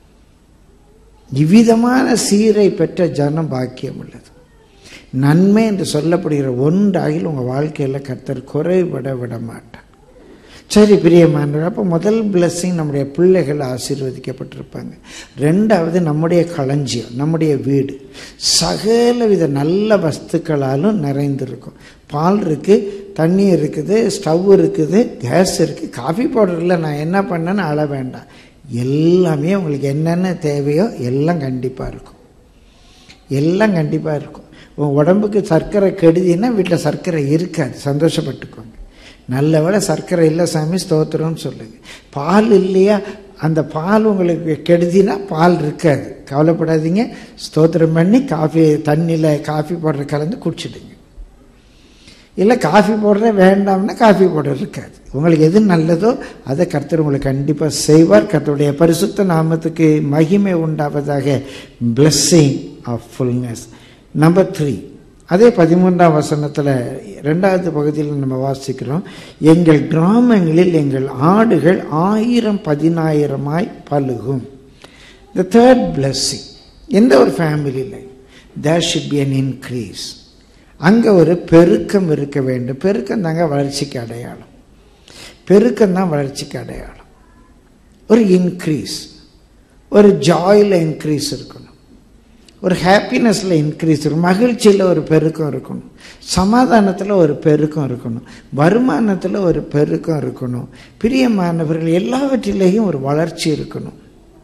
இவ்விதமான சீரை பெற்ற ஜனம் பாக்கியம் உள்ளது நன்மை என்று சொல்லப்படுகிற ஒன்றாகில் உங்கள் வாழ்க்கையில் கர்த்தர் குறைபட விட மாட்டார் சரி பிரியமானவர் அப்போ முதல் பிளஸ்ஸிங் நம்முடைய பிள்ளைகள் ஆசீர்வதிக்கப்பட்டிருப்பாங்க ரெண்டாவது நம்முடைய களஞ்சியம் நம்முடைய வீடு சகல வித நல்ல வஸ்துக்களாலும் நிறைந்திருக்கும் பால் இருக்குது தண்ணி இருக்குது ஸ்டவ் இருக்குது கேஸ் இருக்குது காஃபி பவுடரில் நான் என்ன பண்ணேன்னு அழ வேண்டாம் எல்லாமே உங்களுக்கு என்னென்ன தேவையோ எல்லாம் கண்டிப்பாக இருக்கும் எல்லாம் கண்டிப்பாக இருக்கும் உன் உடம்புக்கு சர்க்கரை கெடுதின்னா வீட்டில் சர்க்கரை இருக்காது சந்தோஷப்பட்டுக்கோங்க நல்ல வேலை சர்க்கரை இல்லை சாமி ஸ்தோத்திரம்னு சொல்லுங்க பால் இல்லையா அந்த பால் உங்களுக்கு கெடுதினா பால் இருக்காது கவலைப்படாதீங்க ஸ்தோத்திரம் பண்ணி காஃபி தண்ணியில் காஃபி பவுடர் கலந்து குடிச்சிடுங்க இல்லை காஃபி போடுற வேண்டாம்னா காஃபி பவுடர் இருக்காது உங்களுக்கு எது நல்லதோ அதை கர்த்தர் உங்களுக்கு கண்டிப்பாக செய்வார் கர்த்தருடைய பரிசுத்த நாமத்துக்கு மகிமை உண்டாவதாக blessing of fullness number three அதே பதிமூன்றாம் வசனத்தில் ரெண்டாவது பகுதியில் நம்ம வாசிக்கிறோம் எங்கள் கிராமங்களில் எங்கள் ஆடுகள் ஆயிரம் பதினாயிரமாய் பழுகும் த தேர்ட் பிளஸ்ஸிங் எந்த ஒரு ஃபேமிலியில் there should be an increase அங்கே ஒரு பெருக்கம் இருக்க வேண்டும் பெருக்கம் தாங்க வளர்ச்சிக்கு அடையாளம் பெருக்கம் தான் வளர்ச்சிக்கு அடையாளம் ஒரு இன்க்ரீஸ் ஒரு ஜாயில் இன்க்ரீஸ் இருக்கணும் ஒரு ஹாப்பினஸில் இன்க்ரீஸ் இருக்கும் மகிழ்ச்சியில் ஒரு பெருக்கம் இருக்கணும் சமாதானத்தில் ஒரு பெருக்கம் இருக்கணும் வருமானத்தில் ஒரு பெருக்கம் இருக்கணும் பிரியமானவர்கள் எல்லாவற்றிலேயும் ஒரு வளர்ச்சி இருக்கணும்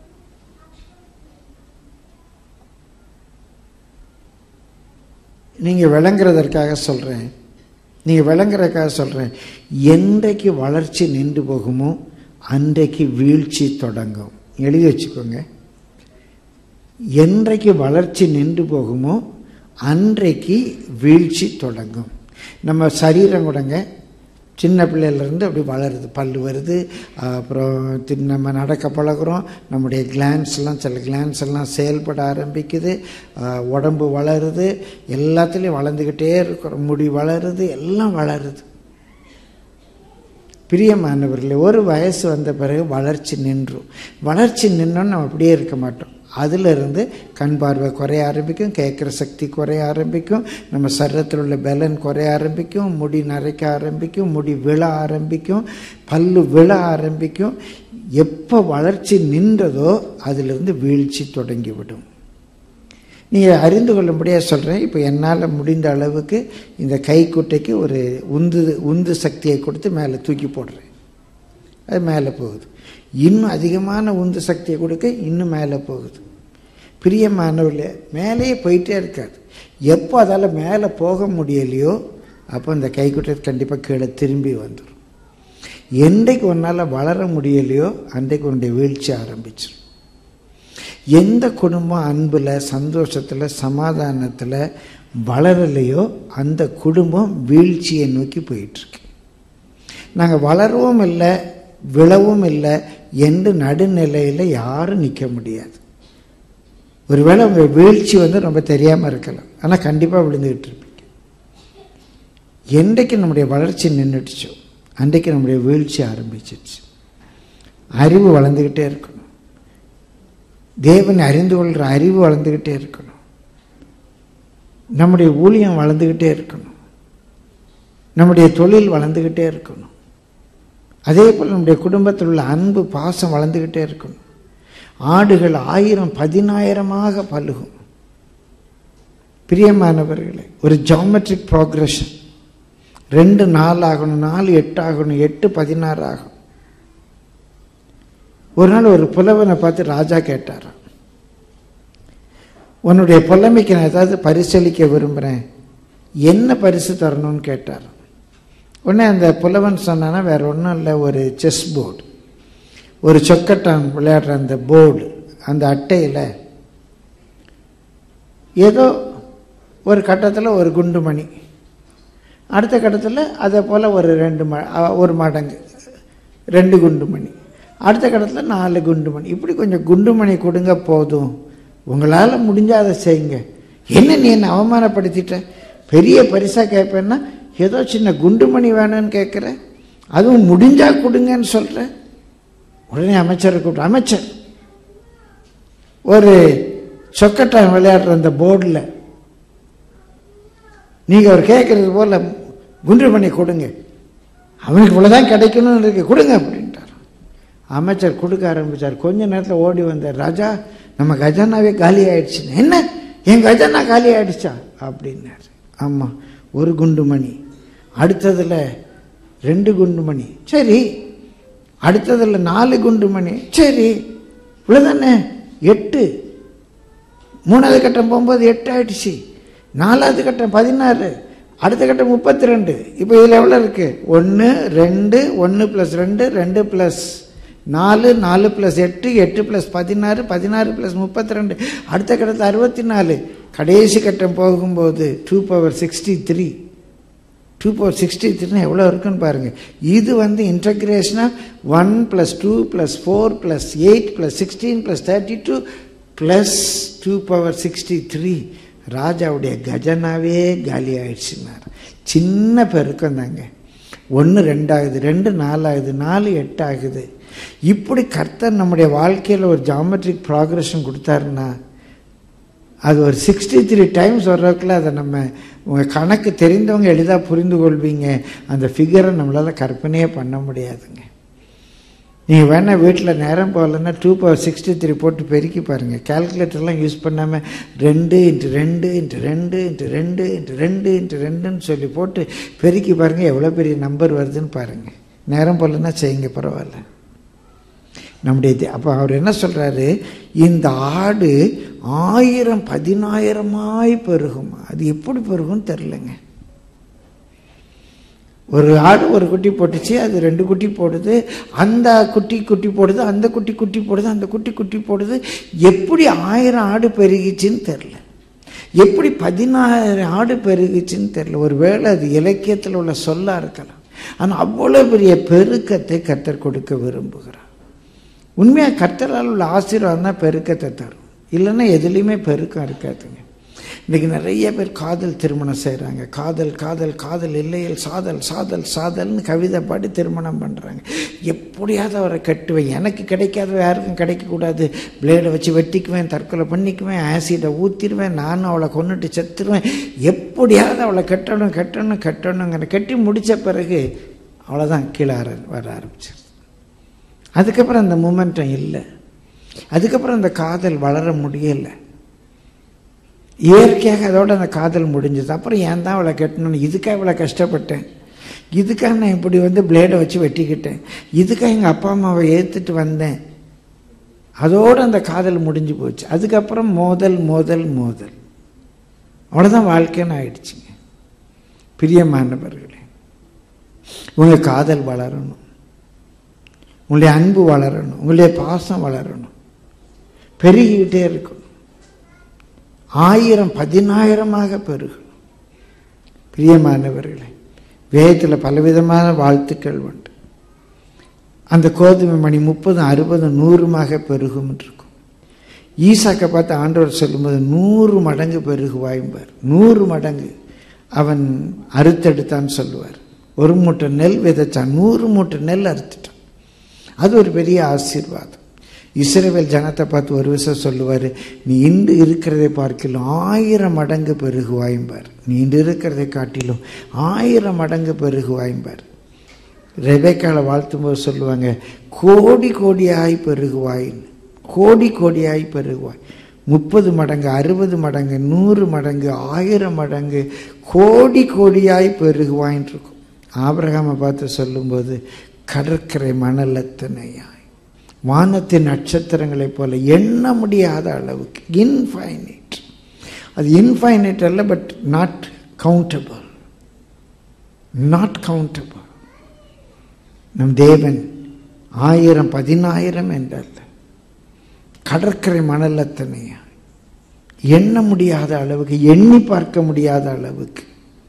நீங்கள் விளங்குறதற்காக சொல்கிறேன் நீங்கள் விளங்குறதுக்காக சொல்கிறேன் என்றைக்கு வளர்ச்சி நின்று போகுமோ அன்றைக்கு வீழ்ச்சி தொடங்கும் எழுதி வச்சுக்கோங்க என்றைக்கு வளர்ச்சி நின்று போகுமோ அன்றைக்கு வீழ்ச்சி தொடங்கும் நம்ம சரீரம் கூடங்க சின்ன பிள்ளையிலேருந்து அப்படி வளருது பல் வருது அப்புறம் தி- நம்ம நடக்க பழகுறோம் நம்முடைய கிளான்ஸ்லாம் சில கிளான்ஸ் எல்லாம் செயல்பட ஆரம்பிக்குது ஆஹ் உடம்பு வளருது எல்லாத்துலேயும் வளர்ந்துக்கிட்டே இருக்கிறோம் முடி வளருது எல்லாம் வளருது பிரியமானவர்களே ஒரு வயசு வந்த பிறகு வளர்ச்சி நின்றும் வளர்ச்சி நின்னோன்னு நம்ம அப்படியே இருக்க மாட்டோம் அதிலிருந்து கண் பார்வை குறைய ஆரம்பிக்கும் கேட்குற சக்தி குறைய ஆரம்பிக்கும் நம்ம சரீரத்தில் உள்ள பலன் குறைய ஆரம்பிக்கும் முடி நரைக்க ஆரம்பிக்கும் முடி விழ ஆரம்பிக்கும் பல்லு விழ ஆரம்பிக்கும் எப்போ வளர்ச்சி நின்றதோ அதிலிருந்து வீழ்ச்சி தொடங்கிவிடும் நீங்கள் அறிந்து கொள்ளும்படியாக சொல்கிறேன் இப்போ என்னால் முடிந்த அளவுக்கு இந்த கைக்குட்டைக்கு ஒரு உந்து உந்து சக்தியை கொடுத்து மேலே தூக்கி போடுறேன் அது மேலே போகுது இன்னும் அதிகமான உந்து சக்தியை கொடுக்க இன்னும் மேலே போகுது பிரியமானவர்களே மேலேயே போயிட்டே இருக்காது எப்போ அதால் மேலே போக முடியலையோ அப்போ இந்த கைக்குட்டை கண்டிப்பாக கீழே திரும்பி வந்துடும் என்றைக்கு உன்னால் வளர முடியலையோ அன்றைக்கு உன்னுடைய வீழ்ச்சி ஆரம்பிச்சிடும் எந்த குடும்பம் அன்பில் சந்தோஷத்தில் சமாதானத்தில் வளரலையோ அந்த குடும்பம் வீழ்ச்சியை நோக்கி போயிட்டுருக்கு நாங்கள் வளரவும் இல்லை விழவும் இல்லை என்று நடுநிலையில் யாரும் நிற்க முடியாது ஒருவேளை உங்கள் வீழ்ச்சி வந்து ரொம்ப தெரியாமல் இருக்கலாம் ஆனால் கண்டிப்பாக விழுந்துக்கிட்டு இருப்பீங்க என்றைக்கு நம்முடைய வளர்ச்சி நின்றுடுச்சோ அன்றைக்கு நம்முடைய வீழ்ச்சி ஆரம்பிச்சிடுச்சு அறிவு வளர்ந்துக்கிட்டே இருக்கணும் தேவனை அறிந்து கொள்கிற அறிவு வளர்ந்துக்கிட்டே இருக்கணும் நம்முடைய ஊழியம் வளர்ந்துக்கிட்டே இருக்கணும் நம்முடைய தொழில் வளர்ந்துக்கிட்டே இருக்கணும் அதே போல் நம்முடைய குடும்பத்தில் உள்ள அன்பு பாசம் வளர்ந்துக்கிட்டே இருக்கணும் ஆடுகள் ஆயிரம் பதினாயிரமாக பழுகும் பிரியமானவர்களே ஒரு ஜாமெட்ரிக் ப்ராக்ரஷன் ரெண்டு நாலு ஆகணும் நாலு எட்டு ஆகணும் எட்டு பதினாறு ஆகும் ஒரு நாள் ஒரு புலவனை பார்த்து ராஜா கேட்டாராம் உன்னுடைய புலமைக்கு நான் ஏதாவது பரிசளிக்க விரும்புகிறேன் என்ன பரிசு தரணும்னு கேட்டார் உடனே அந்த புலவன் சொன்னான்னா வேற ஒன்றும் இல்லை ஒரு செஸ் போர்டு ஒரு சொக்கட்டான் விளையாடுற அந்த போர்டு அந்த அட்டையில் ஏதோ ஒரு கட்டத்தில் ஒரு குண்டுமணி அடுத்த கட்டத்தில் அதை போல் ஒரு ரெண்டு ம அ- ஒரு மடங்கு ரெண்டு குண்டுமணி அடுத்த கட்டத்தில் நாலு குண்டுமணி இப்படி கொஞ்சம் குண்டுமணி கொடுங்க போதும் உங்களால் முடிஞ்சால் அதை செய்யுங்க என்ன நீ என்னை அவமானப்படுத்திட்ட பெரிய பரிசாக கேட்பேன்னா ஏதோ சின்ன குண்டுமணி வேணும்னு கேட்குற அதுவும் முடிஞ்சா கொடுங்கன்னு சொல்கிற உடனே அமைச்சரை கூப்பிட்டு அமைச்சர் ஒரு சொக்கட்டான் விளையாடுற அந்த போர்டில் நீங்கள் அவர் கேட்குறது போல் குண்டு பண்ணி கொடுங்க அவனுக்கு இவ்வளோதான் கிடைக்கணும்னு இருக்கு கொடுங்க அப்படின்ட்டார் அமைச்சர் கொடுக்க ஆரம்பித்தார் கொஞ்ச நேரத்தில் ஓடி வந்தார் ராஜா நம்ம கஜானாவே காலி ஆயிடுச்சு என்ன என் கஜானா காலி ஆயிடுச்சா அப்படின்னார் ஆமாம் ஒரு குண்டு மணி அடுத்ததில் ரெண்டு குண்டு மணி சரி அடுத்ததில் நாலு குண்டு மணி சரி இவ்வளோதானே எட்டு மூணாவது கட்டம் போகும்போது எட்டு ஆயிடுச்சு நாலாவது கட்டம் பதினாறு அடுத்த கட்டம் முப்பத்தி ரெண்டு இப்போ இதில் எவ்வளோ இருக்கு ஒன்று ரெண்டு ஒன்று ப்ளஸ் ரெண்டு ரெண்டு ப்ளஸ் நாலு நாலு ப்ளஸ் எட்டு எட்டு ப்ளஸ் பதினாறு பதினாறு ப்ளஸ் முப்பத்தி ரெண்டு அடுத்த கட்டத்தில் அறுபத்தி நாலு கடைசி கட்டம் போகும்போது two power sixty three two power sixty த்ரீனா எவ்வளோ இருக்குன்னு பாருங்கள் இது வந்து இன்டகிரேஷனாக one plus two plus four plus eight plus sixteen plus thirty two plus two power sixty three ராஜாவுடைய கஜனாவே காலி ஆயிடுச்சுன்னார் சின்ன பெருக்கம் தாங்க ஒன்று ரெண்டாகுது ரெண்டு நாலாகுது நாலு எட்டு ஆகுது இப்படி கர்த்தர் நம்முடைய வாழ்க்கையில் ஒரு ஜாமெட்ரிக் ப்ராக்ரஷன் கொடுத்தாருன்னா அது ஒரு சிக்ஸ்டி த்ரீ டைம்ஸ் வர்றதுக்குள்ள அதை நம்ம உங்கள் கணக்கு தெரிந்தவங்க எளிதாக புரிந்து கொள்வீங்க அந்த ஃபிகரை நம்மளால் கற்பனையே பண்ண முடியாதுங்க நீங்கள் வேணால் வீட்டில் நேரம் போகலன்னா டூ பவர் சிக்ஸ்டி த்ரீ போட்டு பெருக்கி பாருங்கள் கால்குலேட்டர்லாம் யூஸ் பண்ணாமல் ரெண்டு இன்ட்டு ரெண்டு இன்ட்டு ரெண்டு இன்ட்டு ரெண்டு இன்ட்டு ரெண்டு இன்ட்டு ரெண்டுன்னு சொல்லி போட்டு பெருக்கி பாருங்கள் எவ்வளோ பெரிய நம்பர் வருதுன்னு பாருங்கள் நேரம் போகலன்னா செய்யுங்க பரவாயில்ல நம்முடைய தே- அப்போ அவர் என்ன சொல்கிறாரு இந்த ஆடு ஆயிரம் பதினாயிரமாய் பெருகும் அது எப்படி பெருகும்னு தெரிலங்க ஒரு ஆடு ஒரு குட்டி போட்டுச்சு அது ரெண்டு குட்டி போடுது அந்த குட்டி குட்டி போடுது அந்த குட்டி குட்டி போடுது அந்த குட்டி குட்டி போடுது எப்படி ஆயிரம் ஆடு பெருகிச்சுன்னு தெரில எப்படி பதினாயிரம் ஆடு பெருகிச்சுன்னு தெரில ஒருவேளை அது இலக்கியத்தில் உள்ள சொல்லா இருக்கலாம் ஆனால் அவ்வளோ பெரிய பெருக்கத்தை கர்த்தர் கொடுக்க விரும்புகிறார் உண்மையாக கர்த்தரால் உள்ள ஆசீர்வாதம் தான் பெருக்கத்தை தரும் இல்லைன்னா எதுலேயுமே பெருக்கம் இருக்காதுங்க இன்றைக்கி நிறைய பேர் காதல் திருமணம் செய்கிறாங்க காதல் காதல் காதல் இல்லையில் சாதல் சாதல் சாதல்னு கவிதை பாடி திருமணம் பண்ணுறாங்க எப்படியாவது அவரை கட்டுவேன் எனக்கு கிடைக்காத யாருக்கும் கிடைக்கக்கூடாது பிளேடை வச்சு வெட்டிக்குவேன் தற்கொலை பண்ணிக்குவேன் ஆசிடை ஊற்றிடுவேன் நானும் அவளை கொண்டுட்டு செத்துருவேன் எப்படியாவது அவளை கட்டணும் கட்டணும் கட்டணுங்கிற கட்டி முடித்த பிறகு அவ்வளோதான் கீழே ஆர- வர ஆரம்பிச்சு அதுக்கப்புறம் அந்த மூமெண்டம் இல்லை அதுக்கப்புறம் அந்த காதல் வளர முடியலை இயற்கையாக அதோட அந்த காதல் முடிஞ்சது அப்புறம் ஏன் தான் அவளை கட்டணும்னு இதுக்காக இவ்வளோ கஷ்டப்பட்டேன் இதுக்காக நான் இப்படி வந்து பிளேடை வச்சு வெட்டிக்கிட்டேன் இதுக்காக எங்கள் அப்பா அம்மாவை ஏற்றுட்டு வந்தேன் அதோடு அந்த காதல் முடிஞ்சு போச்சு அதுக்கப்புறம் மோதல் மோதல் மோதல் அவ்வளோதான் வாழ்க்கைன்னு ஆயிடுச்சுங்க பிரியமானவர்களே உங்கள் காதல் வளரணும் உங்களுடைய அன்பு வளரணும் உங்களுடைய பாசம் வளரணும் பெருகிக்கிட்டே இருக்கணும் ஆயிரம் பதினாயிரமாக பெருகணும் பிரியமானவர்களே வேதத்தில் பலவிதமான வாழ்த்துக்கள் உண்டு அந்த கோதுமை மணி முப்பது அறுபது நூறுமாக பெருகும் இருக்கும் ஈசாக்கை பார்த்து ஆண்டவர் சொல்லும்போது நூறு மடங்கு பெருகுவாய்ம்பார் நூறு மடங்கு அவன் அறுத்தெடுத்தான்னு சொல்லுவார் ஒரு மூட்டை நெல் விதைச்சான் நூறு மூட்டை நெல் அறுத்துட்டான் அது ஒரு பெரிய ஆசீர்வாதம் இஸ்ரவேல் ஜனத்தை பார்த்து ஒரு விஷயம் சொல்லுவார் நீ இன்று இருக்கிறதை பார்க்கிலும் ஆயிரம் மடங்கு பெருகுவாய்ம்பார் நீ இன்று இருக்கிறதை காட்டிலும் ஆயிரம் மடங்கு பெருகுவாய்ம்பார் ரெபேக்கால வாழ்த்தும்போது சொல்லுவாங்க கோடி கோடியாய் பெருகுவாயின்னு கோடி கோடியாய் பெருகுவாய் முப்பது மடங்கு அறுபது மடங்கு நூறு மடங்கு ஆயிரம் மடங்கு கோடி கோடியாய் பெருகுவாயின்னு இருக்கும் ஆபிரகாமை பார்த்து சொல்லும்போது கடற்கரை மணலத்தனையாய் வானத்தின் நட்சத்திரங்களைப் போல எண்ண முடியாத அளவுக்கு இன்ஃபைனைட் அது இன்ஃபைனைட் அல்ல but not countable not countable நம் தேவன் ஆயிரம் பதினாயிரம் என்றல்ல கடற்கரை மணலத்தனையா எண்ண முடியாத அளவுக்கு எண்ணி பார்க்க முடியாத அளவுக்கு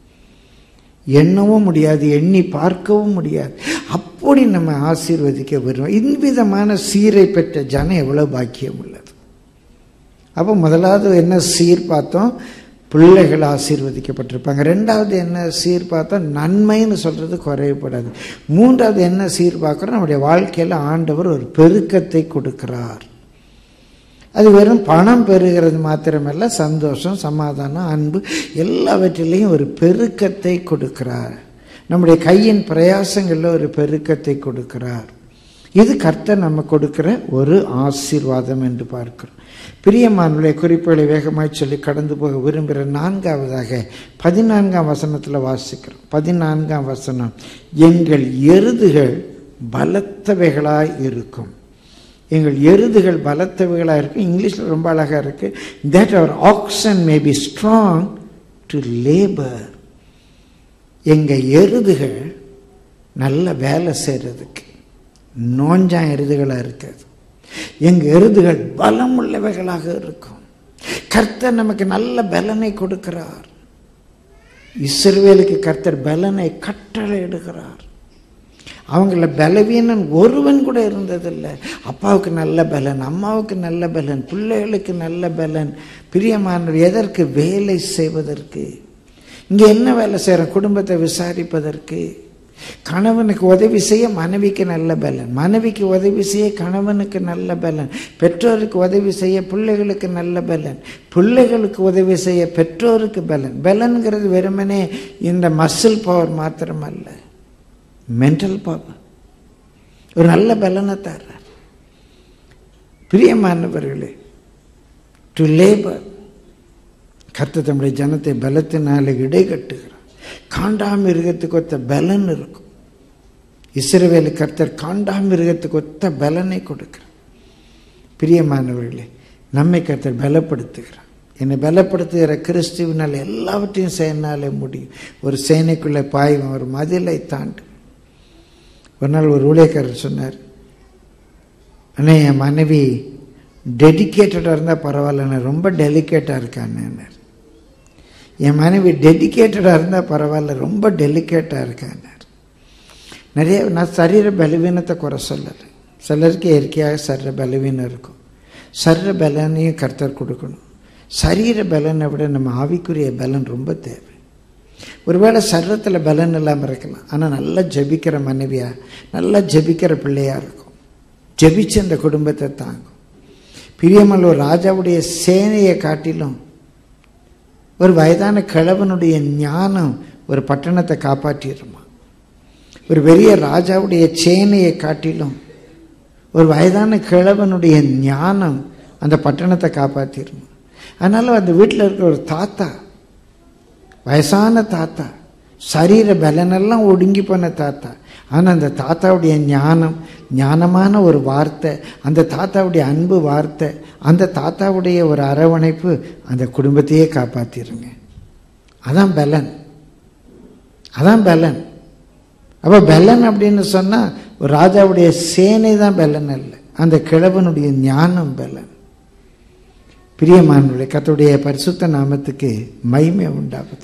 எண்ணவும் முடியாது எண்ணி பார்க்கவும் முடியாது அப்படி நம்ம ஆசீர்வதிக்க வருவோம் இவ்விதமான சீரை பெற்ற ஜனம் எவ்வளவு பாக்கியம் உள்ளது அப்போ முதலாவது என்ன சீர் பார்த்தோம் பிள்ளைகள் ஆசீர்வதிக்கப்பட்டிருப்பாங்க ரெண்டாவது என்ன சீர் பார்த்தோம் நன்மைன்னு சொல்றது குறையப்படாது மூன்றாவது என்ன சீர் பார்க்குறோம் நம்முடைய வாழ்க்கையில் ஆண்டவர் ஒரு பெருக்கத்தை கொடுக்கிறார் அது வெறும் பணம் பெறுகிறது மாத்திரமல்ல சந்தோஷம் சமாதானம் அன்பு எல்லாவற்றிலையும் ஒரு பெருக்கத்தை கொடுக்கிறார் நம்முடைய கையின் பிரயாசங்களில் ஒரு பெருக்கத்தை கொடுக்கிறார் இது கர்த்தர் நம்ம கொடுக்கிற ஒரு ஆசீர்வாதம் என்று பார்க்கிறோம் பிரியமானுடைய குறிப்புகளை வேகமாய் சொல்லி கடந்து போக விரும்புகிற நான்காவதாக பதினான்காம் வசனத்தில் வாசிக்கிறோம் பதினான்காம் வசனம் எங்கள் எருதுகள் பலத்தவைகளாய் இருக்கும் எங்கள் எருதுகள் பலத்தவைகளாக இருக்கும் இங்கிலீஷில் ரொம்ப அழகாக இருக்குது that our oxen may be strong to labour எங்கள் எருதுகள் நல்ல வேலை செய்கிறதுக்கு நோஞ்சா எருதுகளாக இருக்காது எங்கள் எருதுகள் பலம் உள்ளவைகளாக இருக்கும் கர்த்தர் நமக்கு நல்ல பலனை கொடுக்கிறார் இஸ்ரவேலுக்கு கர்த்தர் பலனை கட்டளை எடுக்கிறார் அவங்கள பலவீனன் ஒருவன் கூட இருந்ததில்லை அப்பாவுக்கு நல்ல பலன் அம்மாவுக்கு நல்ல பலன் பிள்ளைகளுக்கு நல்ல பலன் பிரியமானவர் எதற்கு வேலை செய்வதற்கு இங்கே என்ன வேலை செய்கிறோம் குடும்பத்தை விசாரிப்பதற்கு கணவனுக்கு உதவி செய்ய மனைவிக்கு நல்ல பலன் மனைவிக்கு உதவி செய்ய கணவனுக்கு நல்ல பலன் பெற்றோருக்கு உதவி செய்ய பிள்ளைகளுக்கு நல்ல பலன் பிள்ளைகளுக்கு உதவி செய்ய பெற்றோருக்கு பலன் பலன்கிறது வெறுமனே இந்த மசில் பவர் மாத்திரம் அல்ல மென்டல் பவர் ஒரு நல்ல பலனை தர்றார் பிரியமானவர்களே டு லேபர் கர்த்த தம்முடைய ஜனத்தை பலத்தினால இடை கட்டுகிறார் காண்டாமிருகத்துக்கு ஒத்த பலன் இருக்கும் இஸ்ரவேலு கர்த்தர் காண்டாமிருகத்துக்கு ஒத்த பலனை கொடுக்கிறார் பிரியமானவர்களே நம்மை கர்த்தர் பலப்படுத்துகிறார் என்னை பலப்படுத்துகிற கிறிஸ்துவினால் எல்லாவற்றையும் செய்யனாலே முடியும் ஒரு சேனைக்குள்ளே பாய்வன் ஒரு மதிலை தாண்டு ஒரு நாள் ஒரு ஊழியக்காரர் சொன்னார் அண்ணே என் மனைவி டெடிக்கேட்டடாக இருந்தால் பரவாயில்ல நான் ரொம்ப டெலிகேட்டாக இருக்கான்னார் என் மனைவி டெடிக்கேட்டடாக இருந்தால் பரவாயில்ல ரொம்ப டெலிகேட்டாக இருக்கான்னார் நிறைய நான் சரீர பலவீனத்தை குறை சொல்லலை சிலருக்கு இயற்கையாக சரீர பலவீனம் இருக்கும் சரீர பலனையும் கர்த்தர் கொடுக்கணும் சரீர பலனை விட நம்ம ஆவிக்குரிய பலன் ரொம்ப தேவை ஒருவேளை சரீரத்தில் பலன் இல்லாமல் இருக்கலாம் ஆனால் நல்லா ஜபிக்கிற மனைவியா நல்லா ஜபிக்கிற பிள்ளையா இருக்கும் ஜபிச்சு அந்த குடும்பத்தை தாங்கும் பிரியமல் ஒரு ராஜாவுடைய சேனையை காட்டிலும் ஒரு வயதான கிழவனுடைய ஞானம் ஒரு பட்டணத்தை காப்பாற்றிடுமா ஒரு பெரிய ராஜாவுடைய சேனையை காட்டிலும் ஒரு வயதான கிழவனுடைய ஞானம் அந்த பட்டணத்தை காப்பாற்றிடுமா அதனால அந்த வீட்டில் இருக்கிற ஒரு தாத்தா வயசான தாத்தா சரீர பலனெல்லாம் ஒடுங்கி போன தாத்தா ஆனால் அந்த தாத்தாவுடைய ஞானம் ஞானமான ஒரு வார்த்தை அந்த தாத்தாவுடைய அன்பு வார்த்தை அந்த தாத்தாவுடைய ஒரு அரவணைப்பு அந்த குடும்பத்தையே காப்பாற்றிருங்க அதான் பலன் அதான் பலன் அப்போ பலன் அப்படின்னு சொன்னால் ஒரு ராஜாவுடைய சேனை தான் பலன் அல்ல அந்த கிழவனுடைய ஞானம் பலன் பிரியமானுடைய கத்துடைய பரிசுத்த நாமத்துக்கு மகிமை உண்டாகுது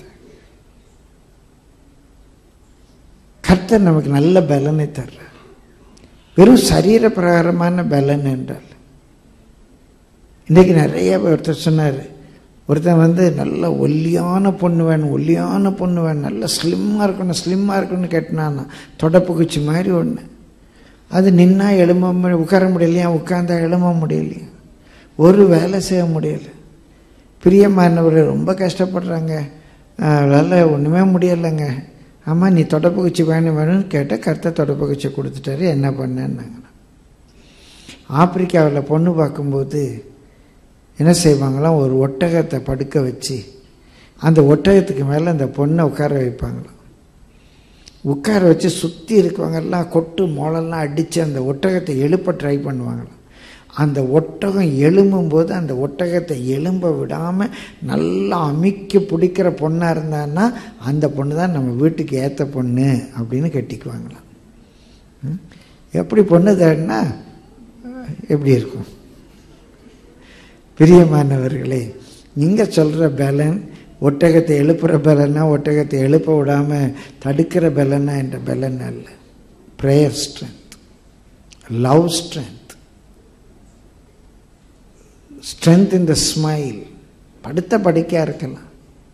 கர்த்தர் நமக்கு நல்ல பலனை தர்றார் வெறும் சரீர பிரகாரமான பலன் என்றால் இன்றைக்கு நிறைய ஒருத்தர் சொன்னார் ஒருத்தன் வந்து நல்ல ஒல்லியான பொண்ணு வேணும் ஒல்லியான பொண்ணு வேணும் நல்ல ஸ்லிம்மாக இருக்கணும் ஸ்லிம்மாக இருக்கணும்னு கேட்டினான்னா தொடப்புக்குச்சி மாதிரி ஒன்று அது நின்னா எழும்ப மு- உட்கார முடியலையா உட்காந்தா எழும்ப முடியலையா ஒரு வேலை செய்ய முடியல பிரியமானவர் ரொம்ப கஷ்டப்படுறாங்க அதனால் ஒன்றுமே முடியலைங்க ஆமாம் நீ தொடப்புக்குச்சி வேணும் வேணும்னு கேட்டால் கருத்தை தொடப்புக்குச்சி கொடுத்துட்டாரு என்ன பண்ணேன்னாங்க ஆப்பிரிக்காவில் பொண்ணு பார்க்கும்போது என்ன செய்வாங்களாம் ஒரு ஒட்டகத்தை படுக்க வச்சு அந்த ஒட்டகத்துக்கு மேலே அந்த பொண்ணை உட்கார வைப்பாங்களாம் உட்கார வச்சு சுற்றி இருக்கவங்கெல்லாம் கொட்டு மோளெல்லாம் அடித்து அந்த ஒட்டகத்தை எழுப்ப ட்ரை பண்ணுவாங்களாம் அந்த ஒட்டகம் எழும்பும்போது அந்த ஒட்டகத்தை எழும்ப விடாமல் நல்லா அமிக்க பிடிக்கிற பொண்ணாக இருந்தான்னா அந்த பொண்ணு தான் நம்ம வீட்டுக்கு ஏற்ற பொண்ணு அப்படின்னு கட்டிக்குவாங்களாம் ம்? எப்படி பொண்ணு தேடினா எப்படி இருக்கும் பிரியமானவர்களே நீங்கள் சொல்கிற பலன் ஒட்டகத்தை எழுப்புற பலனா ஒட்டகத்தை எழுப்ப விடாமல் தடுக்கிற பலனா என்ற பலன் அல்ல prayer strength love strength strength in the smile படுத்த படுக்கையாக இருக்கலாம்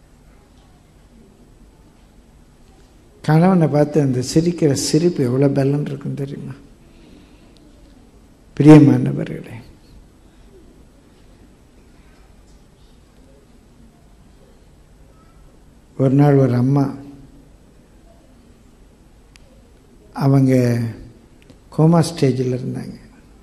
கணவனை பார்த்து அந்த சிரிக்கிற சிரிப்பு எவ்வளோ பலன் இருக்கும் தெரியுமா பிரியமானவர்களே ஒரு நாள் ஒரு அம்மா அவங்க கோமா ஸ்டேஜில் இருந்தாங்க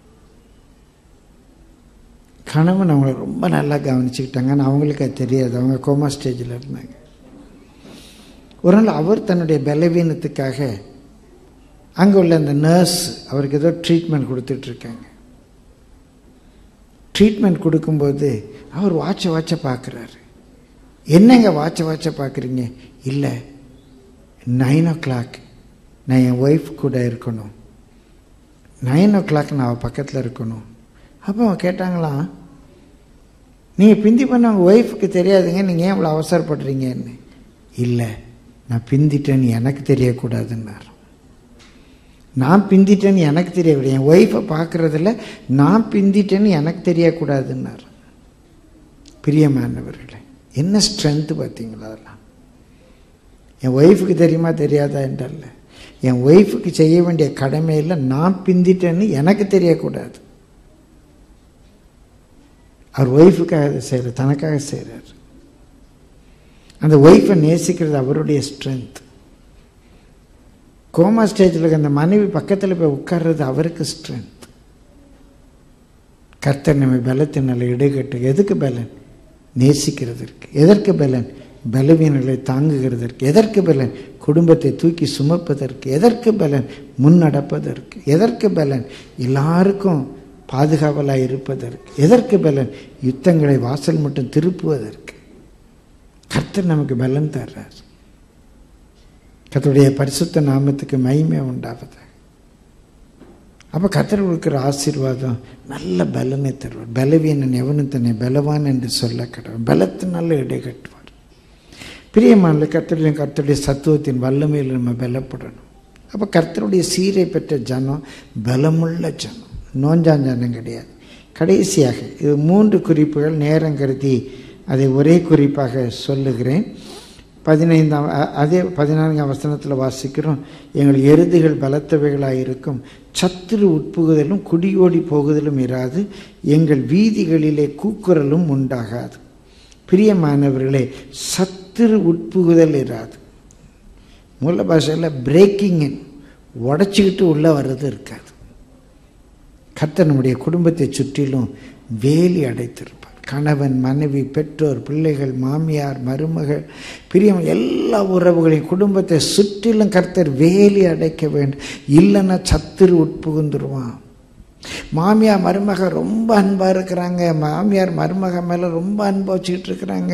கணவன் அவங்கள ரொம்ப நல்லா கவனிச்சுக்கிட்டாங்க ஆனால் அவங்களுக்கு அது தெரியாது அவங்க கோமா ஸ்டேஜில் இருந்தாங்க ஒரு நாள் அவர் தன்னுடைய பலவீனத்துக்காக அங்கே உள்ள அந்த நர்ஸ் அவருக்கு ஏதோ ட்ரீட்மெண்ட் கொடுத்துட்ருக்காங்க ட்ரீட்மெண்ட் கொடுக்கும்போது அவர் வாட்சை வாட்சை பார்க்குறாரு என்னங்க வாட்சை வாட்சை பார்க்குறீங்க இல்லை நைன் ஓ கிளாக் நான் என் ஒய்ஃப் கூட இருக்கணும் நைன் ஓ கிளாக் நான் அவள் பக்கத்தில் இருக்கணும் அப்போ அவன் கேட்டாங்களாம் நீங்கள் பிந்தி பண்ண உங்கள் ஒய்ஃபுக்கு தெரியாதுங்க நீங்கள் ஏன் இவ்வளோ அவசரப்படுறீங்கன்னு இல்லை நான் பிந்திட்டேன்னு எனக்கு தெரியக்கூடாதுன்னார் நான் பிந்திட்டேன்னு எனக்கு தெரியக்கூடாது என் ஒய்ஃபை பார்க்குறதுல நான் பிந்திட்டேன்னு எனக்கு தெரியக்கூடாதுன்னார் பிரியமானவர்களே என்ன ஸ்ட்ரென்த்து பார்த்தீங்களா அதெல்லாம் என் ஒய்ஃபுக்கு தெரியுமா தெரியாதா என்றல்ல என் ஒய்ஃபுக்கு செய்ய வேண்டிய கடமையில் நான் பிந்திட்டேன்னு எனக்கு தெரியக்கூடாது அவர் ஒய்ஃபுக்காக அதை செய்கிறார் தனக்காக செய்கிறார் அந்த ஒய்ஃபை நேசிக்கிறது அவருடைய ஸ்ட்ரென்த் கோமா ஸ்டேஜில் இருக்க அந்த மனைவி பக்கத்தில் போய் உட்கார்றது அவருக்கு ஸ்ட்ரென்த் கர்த்தர் நம்மை பலத்தினால இடைகட்டு எதுக்கு பலன் நேசிக்கிறதற்கு எதற்கு பலன் பலவீனங்களை தாங்குகிறதற்கு எதற்கு பலன் குடும்பத்தை தூக்கி சுமப்பதற்கு எதற்கு பலன் முன்னடப்பதற்கு எதற்கு பலன் எல்லாருக்கும் பாதுகாவலாக இருப்பதற்கு எதற்கு பலன் யுத்தங்களை வாசல் மட்டும் திருப்புவதற்கு கர்த்தர் நமக்கு பலன் தர்றார் கர்த்தருடைய பரிசுத்த நாமத்துக்கு மகிமை உண்டாவது அப்போ கர்த்தர் கொடுக்குற ஆசீர்வாதம் நல்ல பலனை தருவார் பலவீனன் எவனும் தன்னை பலவான் என்று சொல்ல கடவுள் பலத்தினால இடை கட்டுவார் பிரியமான கர்த்தருடைய கர்த்தருடைய சத்துவத்தின் வல்லமையில் நம்ம பலப்படணும் அப்போ கர்த்தருடைய சீரை பெற்ற ஜனம் பலமுள்ள ஜனம் நோஞ்சான் ஜனம் கிடையாது கடைசியாக இது மூன்று குறிப்புகள் நேரம் கருதி அதை ஒரே குறிப்பாக சொல்லுகிறேன் பதினைந்தாம் அ- அதே பதினான்காம் வசனத்தில் வாசிக்கிறோம் எங்கள் எருதுகள் பலத்தவைகளாக இருக்கும் சத்துரு உட்புகுதலும் குடியோடி போகுதலும் இராது எங்கள் வீதிகளிலே கூக்குரலும் உண்டாகாது பிரியமானவர்களே சத்துரு உட்புகுதல் இராது மூல பாஷையில் பிரேக்கிங் உடச்சிக்கிட்டு உள்ளே வர்றது இருக்காது கர்த்தர் நம்முடைய குடும்பத்தை சுற்றிலும் வேலி அடைத்திருப்பார் கணவன் மனைவி பெற்றோர் பிள்ளைகள் மாமியார் மருமகள் பிரியம் எல்லா உறவுகளையும் குடும்பத்தை சுற்றிலும் கர்த்தர் வேலி அடைக்க வேண்டும் இல்லைன்னா சத்துரு உட்புகுந்துருவான் மாமியார் மருமக ரொம்ப அன்பாக இருக்கிறாங்க மாமியார் மருமக மேலே ரொம்ப அன்பா வச்சுக்கிட்டு இருக்கிறாங்க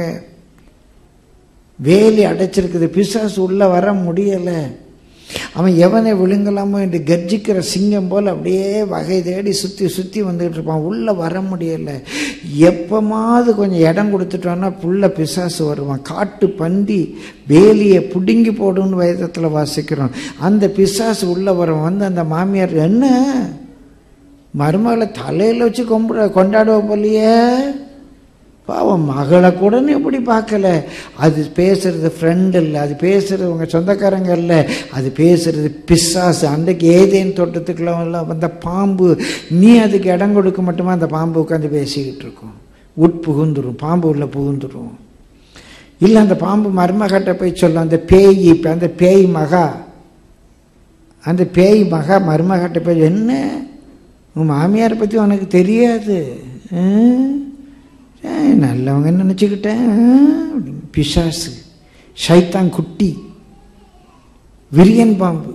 வேலி அடைச்சிருக்குது பிசாசு உள்ளே வர முடியலை அவன் எவனை விழுங்கலாமோ என்று கர்ஜிக்கிற சிங்கம் போல் அப்படியே வகை தேடி சுற்றி சுற்றி வந்துகிட்டு இருப்பான் உள்ளே வர முடியலை எப்பமாவது கொஞ்சம் இடம் கொடுத்துட்டோன்னா புள்ள பிசாசு வருவான் காட்டு பந்தி வேலியை பிடுங்கி போடுன்னு வேதத்தில் வாசிக்கிறோம் அந்த பிசாசு உள்ளே வரும் வந்து அந்த மாமியார் என்ன மருமகளை தலையில் வச்சு கும்பிட கொண்டாடுவ போலியே பாவம் மகளை கூட நீ எப்படி பார்க்கல அது பேசுறது ஃப்ரெண்ட் இல்லை அது பேசுறது உங்கள் சொந்தக்காரங்க இல்லை அது பேசுறது பிசாசு அன்றைக்கு ஏதேன் தோட்டத்துக்குள்ள எல்லாம் வந்த பாம்பு நீ அதுக்கு இடம் கொடுக்க மட்டுமா அந்த பாம்பு உட்காந்து பேசிக்கிட்டு இருக்கும் உட்புகுந்துரும் பாம்பு உள்ள புகுந்துரும் இல்லை அந்த பாம்பு மருமகட்ட போய் சொல்லும் அந்த பேய் இப்போ அந்த பேய் மகா அந்த பேய் மகா மருமகட்ட போய் என்ன உன் மாமியாரை பற்றி உனக்கு தெரியாது ஆ? ஏய், நல்லவங்க நினச்சிக்கிட்டேன் அப்படின்னு பிசாசு ஷைத்தான் குட்டி விரியன் பாம்பு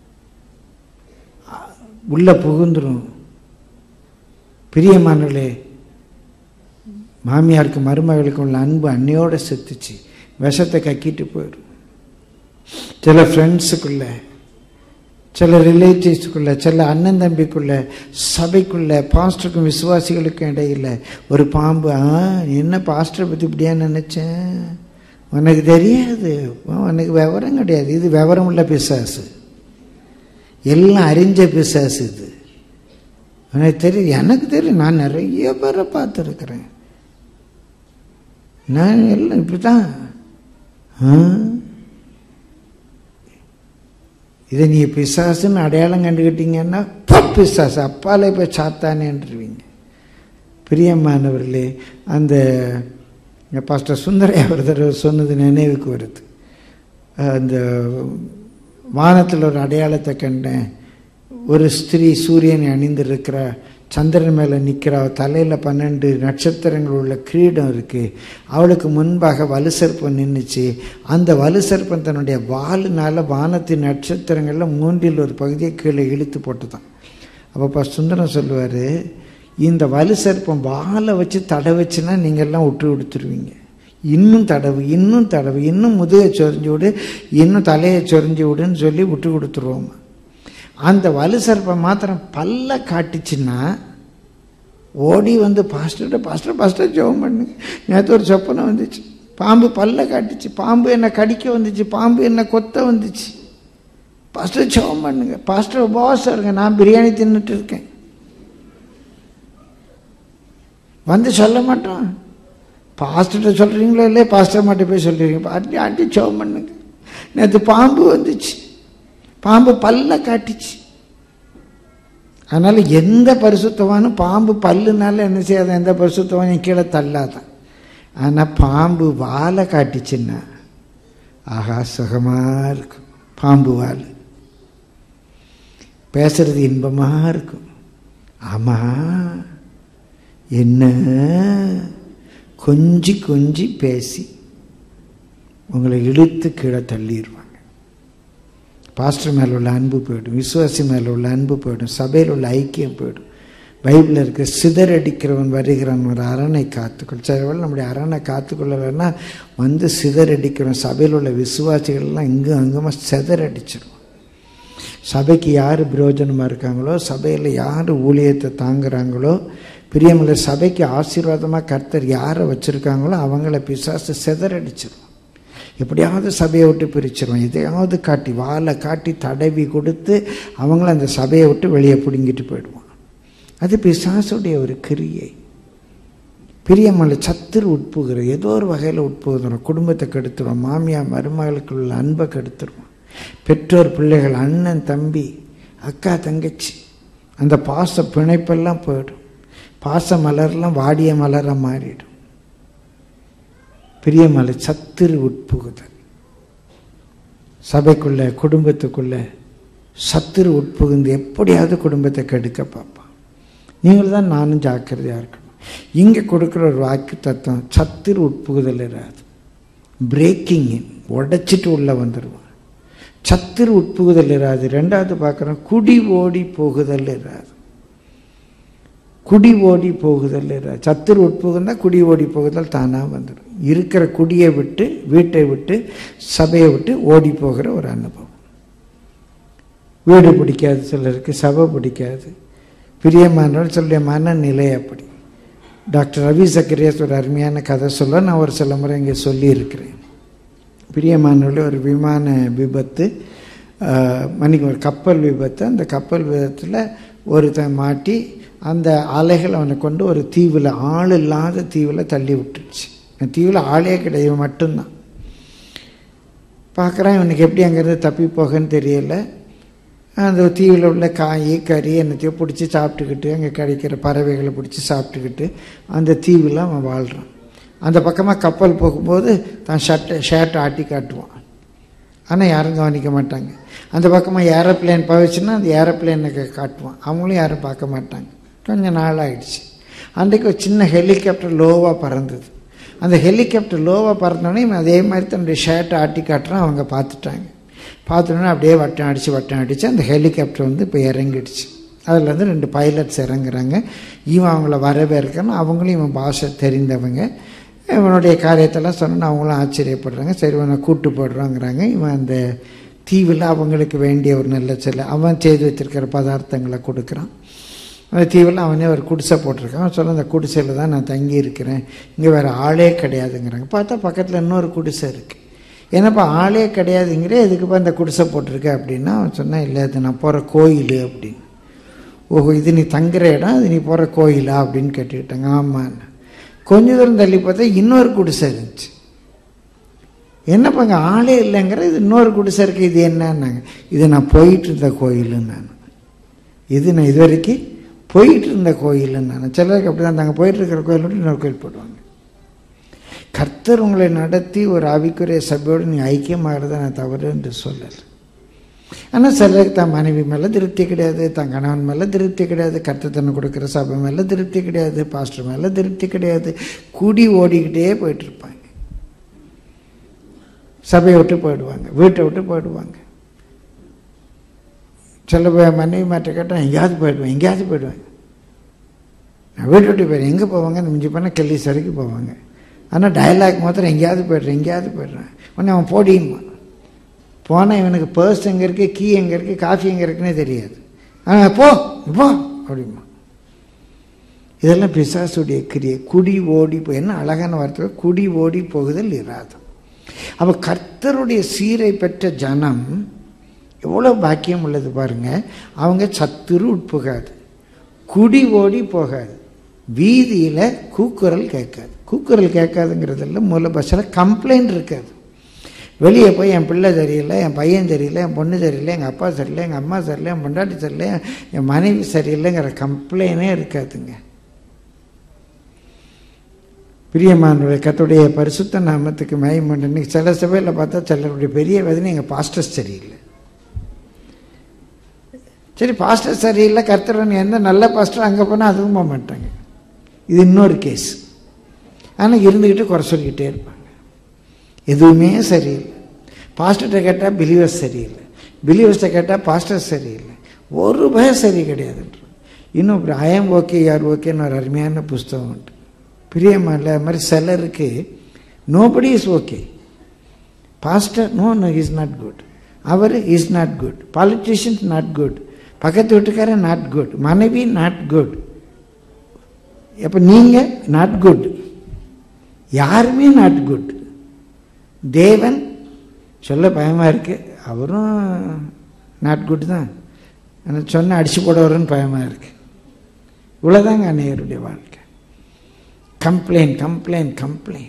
உள்ள புகுந்துரும் பிரியமானவர்களே மாமியாருக்கு மருமகளுக்கு உள்ள அன்பு அன்னையோட செத்துச்சு விஷத்தை கக்கிட்டு போயிடும் சில ஃப்ரெண்ட்ஸுக்குள்ள சில ரிலேட்டிவ்ஸுக்குள்ள சில அண்ணன் தம்பிக்குள்ள சபைக்குள்ள பாஸ்டருக்கும் விசுவாசிகளுக்கும் இடையில ஒரு பாம்பு ஆ என்ன பாஸ்டரை பற்றி இப்படியா நினச்சேன் உனக்கு தெரியாது உனக்கு விவரம் கிடையாது இது விவரம் உள்ள பிசாசு எல்லாம் அறிஞ்ச பிசாசு இது எனக்கு தெரியும் எனக்கு தெரியும் நான் நிறைய பேரை பார்த்துருக்குறேன் நான் எல்லாம் இப்படி தான் இதை நீ பிசாசுன்னு அடையாளம் கண்டுக்கிட்டீங்கன்னா "போ, பிசாசு அப்பாலே போய் சாத்தானேன்றுவீங்க பிரியமானவர்களே அந்த பாஸ்டர் சுந்தரையா ஒரு தடவை சொன்னது நினைவுக்கு வருது அந்த வானத்தில் ஒரு அடையாளத்தை கண்டேன் ஒரு ஸ்திரீ சூரியனை அணிந்திருக்கிற சந்திரன் மேலே நிற்கிறா தலையில் பன்னெண்டு நட்சத்திரங்கள் உள்ள கிரீடம் இருக்குது அவளுக்கு முன்பாக வலுசர்ப்பம் நின்றுச்சு அந்த வலுசர்ப்பம் தன்னுடைய வாலினால் வானத்தின் நட்சத்திரங்களில் மூன்றில் ஒரு பகுதியை கீழே இழுத்து போட்டுதான் அப்போ சுந்தரம் சொல்லுவார் இந்த வலுசர்ப்பம் வாலை வச்சு தடை வச்சுன்னா நீங்கள்லாம் விட்டு கொடுத்துருவீங்க இன்னும் தடவு இன்னும் தடவு இன்னும் முதுகை சொரிஞ்சு விடு இன்னும் தலையை சொரிஞ்சு விடுன்னு சொல்லி விட்டு கொடுத்துருவோம் அந்த வலுசர்ப்பம் மாத்திரம் பல்ல காட்டுச்சுன்னா ஓடி வந்து பாஸ்டர்கிட்ட பாஸ்டர் பாஸ்டர் ஜெபம் பண்ணுங்க நேற்று ஒரு சொப்பனை வந்துச்சு பாம்பு பல்ல காட்டுச்சு பாம்பு என்ன கடிக்க வந்துச்சு பாம்பு என்ன கொத்த வந்துச்சு பாஸ்டர் ஜெபம் பண்ணுங்க பாஸ்டர் உபவாசம் இருங்க நான் பிரியாணி தின்னுட்டு இருக்கேன் வந்து சொல்ல மாட்டோம் பாஸ்டர்கிட்ட சொல்கிறீங்களோ இல்லையே பாஸ்டர் மாட்ட போய் சொல்கிறீங்க அட்டி அட்டி ஜெபம் பண்ணுங்க நேற்று பாம்பு வந்துச்சு பாம்பு பல்ல காட்டுச்சு அதனால் எந்த பரிசுத்தவானும் பாம்பு பல்லுனால என்ன செய்யாத எந்த பரிசுத்தவானும் கீழே தள்ளாதான் ஆனால் பாம்பு வாலை காட்டுச்சுன்னா ஆகா சுகமாக இருக்கும் பாம்பு வால் பேசுறது இன்பமாக இருக்கும் ஆமாம் என்ன கொஞ்சி கொஞ்சி பேசி உங்களை இழுத்து கீழே தள்ளிடுவாங்க பாஸ்டர் மேலே உள்ள அன்பு போயிடும் விசுவாசி மேலே உள்ள அன்பு போயிடும் சபையில் உள்ள ஐக்கியம் போயிடும் பைபிளில் இருக்க சிதறடிக்கிறவன் வருகிறான் ஒரு அரணை காத்துக்கொள் சில நம்முடைய அரணை காத்துக்கொள்ளலைன்னா வந்து சிதறடிக்கிறவன் சபையில் உள்ள விசுவாசிகள்லாம் இங்கும் அங்குமா சிதறடிச்சிடும் சபைக்கு யார் பிரயோஜனமாக இருக்காங்களோ சபையில் யார் ஊழியத்தை தாங்குறாங்களோ பிரியமில்ல சபைக்கு ஆசீர்வாதமாக கர்த்தர் யாரை வச்சுருக்காங்களோ அவங்கள பிசாசு சிதறடிச்சிடும் எப்படியாவது சபையை விட்டு பிரிச்சிருவோம் எதையாவது காட்டி வாழை காட்டி தடவி கொடுத்து அவங்கள அந்த சபையை விட்டு வெளியே பிடுங்கிட்டு போயிடுவான் அது பிசாசுடைய ஒரு கிரியை பிரியமலை சத்துரு உட்புகிறது ஏதோ ஒரு வகையில் உட்புகுதுடும் குடும்பத்தை கெடுத்துருவோம் மாமியார் மருமகளுக்குள்ள அன்பை கெடுத்துருவோம் பெற்றோர் பிள்ளைகள் அண்ணன் தம்பி அக்கா தங்கச்சி அந்த பாச பிணைப்பெல்லாம் போயிடும் பாச மலர்லாம் வாடிய மலராக மாறிடும் பிரியமலை சத்துரு உட்புகுதல் சபைக்குள்ள குடும்பத்துக்குள்ள சத்துரு உட்புகுந்து எப்படியாவது குடும்பத்தை கெடுக்க பார்ப்பான் நீங்கள் தான் நானும் ஜாக்கிரதையாக இருக்கணும் இங்கே கொடுக்குற ஒரு வாக்கு தத்துவம் சத்துரு உட்புகுதல் இராது பிரேக்கிங் இன் உடைச்சிட்டு உள்ளே வந்துடுவான் சத்துரு உட்புகுதல் இராது ரெண்டாவது பார்க்குறோம் குடி ஓடி போகுதல் இராது குடி ஓடி போகுதல் இராது சத்துரு உட்புகுந்தால் குடி ஓடி போகுதல் தானாக வந்துடும் இருக்கிற குடியை விட்டு வீட்டை விட்டு சபையை விட்டு ஓடி போகிற ஒரு அனுபவம் வீடு பிடிக்காது சிலருக்கு சபை பிடிக்காது பிரியமானவர் சொல்லுடைய மனநிலை அப்படி டாக்டர் ரவி சக்கரியாஸ் ஒரு அருமையான கதை சொல்ல நான் ஒரு சில முறை இங்கே சொல்லியிருக்கிறேன் பிரியமானவர்களே ஒரு விமான விபத்து மன்னிக்கு ஒரு கப்பல் விபத்து அந்த கப்பல் விபத்தில் ஒருத்தன் மாட்டி அந்த அலைகள் அவனை கொண்டு ஒரு தீவில் ஆள் இல்லாத தீவில் தள்ளி விட்டுருச்சு அந்த தீவில் ஆளே கிடையாது மட்டும்தான் பார்க்குறான் இவனுக்கு எப்படி அங்கேருந்து தப்பி போகன்னு தெரியல அந்த தீவில் உள்ள காய் கறி என்னத்தையோ பிடிச்சி சாப்பிட்டுக்கிட்டு அங்கே கிடைக்கிற பறவைகளை பிடிச்சி சாப்பிட்டுக்கிட்டு அந்த தீவில் அவன் வாழ்கிறான் அந்த பக்கமாக கப்பல் போகும்போது தான் ஷர்ட்டை ஷர்ட்டை ஆட்டி காட்டுவான் ஆனால் யாரும் கவனிக்க மாட்டாங்க அந்த பக்கமாக ஏரோப்ளேன் போயிடுச்சுன்னா அந்த ஏரோப்ளேனுக்கு காட்டுவான் அவங்களும் யாரும் பார்க்க மாட்டாங்க கொஞ்சம் நாள் ஆயிடுச்சு அன்றைக்கு ஒரு சின்ன ஹெலிகாப்டர் லோவாக பறந்தது அந்த ஹெலிகாப்டர் லோவாக பறந்தோடனே இவன் அதே மாதிரி தன்னுடைய ஷர்ட்டை ஆட்டி காட்டுறான் அவங்க பார்த்துட்டாங்க பார்த்தோன்னே அப்படியே வட்டம் அடித்து வட்டம் அடித்து அந்த ஹெலிகாப்டர் வந்து இப்போ இறங்கிடுச்சு அதில் வந்து ரெண்டு பைலட்ஸ் இறங்குறாங்க இவன் அவங்கள வரவேற்கணும் அவங்களும் இவன் பாஷை தெரிந்தவங்க இவனுடைய காரியத்தெல்லாம் சொன்னா அவங்களும் ஆச்சரியப்படுறாங்க சரி இவனை கூட்டு போடுறாங்கிறாங்க இவன் அந்த தீவில் அவங்களுக்கு வேண்டிய ஒரு நல்ல சில அவன் செய்து வச்சிருக்கிற பதார்த்தங்களை கொடுக்குறான் அந்த தீவில் அவனே ஒரு குடிசை போட்டிருக்கான் அவன் சொல்ல அந்த குடிசையில் தான் நான் தங்கி இருக்கிறேன் இங்கே வேறு ஆளே கிடையாதுங்கிறாங்க பார்த்தா பக்கத்தில் இன்னொரு குடிசை இருக்குது என்னப்பா ஆளே கிடையாதுங்கிற எதுக்குப்பா இந்த குடிசை போட்டிருக்க அப்படின்னா அவன் சொன்னான் இல்லை அது நான் போகிற கோயில் அப்படின்னு ஓஹோ இது நீ தங்குற இடம் அது நீ போகிற கோயிலா அப்படின்னு கேட்டுக்கிட்டாங்க ஆமான்னு கொஞ்ச தூரம் தள்ளி பார்த்தா இன்னொரு குடிசை இருந்துச்சு என்னப்பா அங்கே ஆளே இல்லைங்கிற இது இன்னொரு குடிசை இருக்குது இது என்னன்னாங்க இது நான் போயிட்டு இருந்த கோயிலுன்னு நான் இது நான் இது வரைக்கும் போயிட்டு இருந்த கோயிலுன்னு நான் சிலருக்கு அப்படி தான் தாங்க போயிட்டு இருக்கிற கோயில் விட்டு இன்னொரு கோயில் போடுவாங்க கர்த்தர் உங்களை நடத்தி ஒரு ஆவிக்குரிய சபையோடு நீ ஐக்கியமாகிறத நான் தவறு என்று சொல்லலை ஆனால் சிலருக்கு தான் மனைவி மேலே திருப்தி கிடையாது தன் கணவன் மேலே திருப்தி கிடையாது கர்த்தர் தன்னை கொடுக்குற சபை மேலே திருப்தி கிடையாது பாஸ்டர் மேலே திருப்தி கிடையாது குடி ஓடிக்கிட்டே போயிட்டு இருப்பாங்க சபையை விட்டு போயிடுவாங்க வீட்டை விட்டு போயிடுவாங்க சில பேர் மனைவி மாற்ற கேட்டால் எங்கேயாவது போயிடுவேன் எங்கேயாவது போயிடுவேன் நான் வீட்டை விட்டு போயிடுறேன் எங்கே போவாங்க மிஞ்சி பண்ணால் கெல்லி சரிக்கு போவாங்க ஆனால் டயலாக் மாத்திரம் எங்கேயாவது போய்ட்றேன் எங்கேயாவது போய்ட்றேன் உடனே அவன் போடியுமா போனால் இவனுக்கு பர்ஸ் எங்கே இருக்குது கீ எங்கே இருக்குது காஃபி எங்கே இருக்குன்னே தெரியாது ஆ போ போ அப்படிமா இதெல்லாம் பிசாசுடைய கிரியை குடி ஓடி போ என்ன அழகான வார்த்தை குடி ஓடி போகுதல் இராது அப்போ கர்த்தருடைய சீரை பெற்ற ஜனம் எவ்வளோ பாக்கியம் உள்ளது பாருங்க அவங்க சத்துரு உட்புகாது குடி ஓடி போகாது வீதியில் கூக்குரல் கேட்காது கூக்குரல் கேட்காதுங்கிறதுல மூல பஸ்ஸில் கம்ப்ளைண்ட் இருக்காது வெளியே போய் என் பிள்ளை சரியில்லை என் பையன் சரியில்லை என் பொண்ணு சரியில்லை எங்கள் அப்பா சரியில்லை எங்கள் அம்மா சரியில்லை என் பொண்டாட்டி சரியில்லை என் மனைவி சரியில்லைங்கிற கம்ப்ளைனே இருக்காதுங்க பிரியமானுடைய கத்துடைய பரிசுத்த நாமத்துக்கு மயமண்டு இன்னைக்கு சில சபையில் பார்த்தா சிலருடைய பெரிய வேதனை எங்கள் பாஸ்டர்ஸ் சரியில்லை சரி பாஸ்டர் சரியில்லை கர்த்தரன் எந்த நல்ல பாஸ்டர் அங்கே போனால் அதுவும் போக மாட்டாங்க இது இன்னொரு கேஸ் ஆனால் இருந்துக்கிட்டு குறை சொல்லிக்கிட்டே இருப்பாங்க எதுவுமே சரியில்லை பாஸ்டர்கிட்ட கேட்டால் பிலீவர்ஸ் சரியில்லை பிலீவர்ஸ்ட்டை கேட்டால் பாஸ்டர் சரியில்லை ஒரு பயம் சரி கிடையாதுன்ற இன்னும் இப்படி ஐஎம் ஓகே யார் ஓகேன்னு ஒரு அருமையான புஸ்தகம் உண்டு பிரியமாக அது மாதிரி சிலருக்கு nobody is okay pastor no no is not good அவர் is not good politicians not good பக்கத்து வீட்டுக்காரன் நாட் குட் மனைவி நாட் குட் அப்போ நீங்கள் நாட் குட் யாருமே நாட் குட் தேவன் சொல்ல பயமாக இருக்கு அவரும் நாட் குட் தான் ஆனால் சொன்ன அடிச்சு போடவருன்னு பயமாக இருக்கு இவ்வளோதாங்க அன்னையருடைய வாழ்க்கை கம்ப்ளைண்ட் கம்ப்ளைண்ட் கம்ப்ளைண்ட்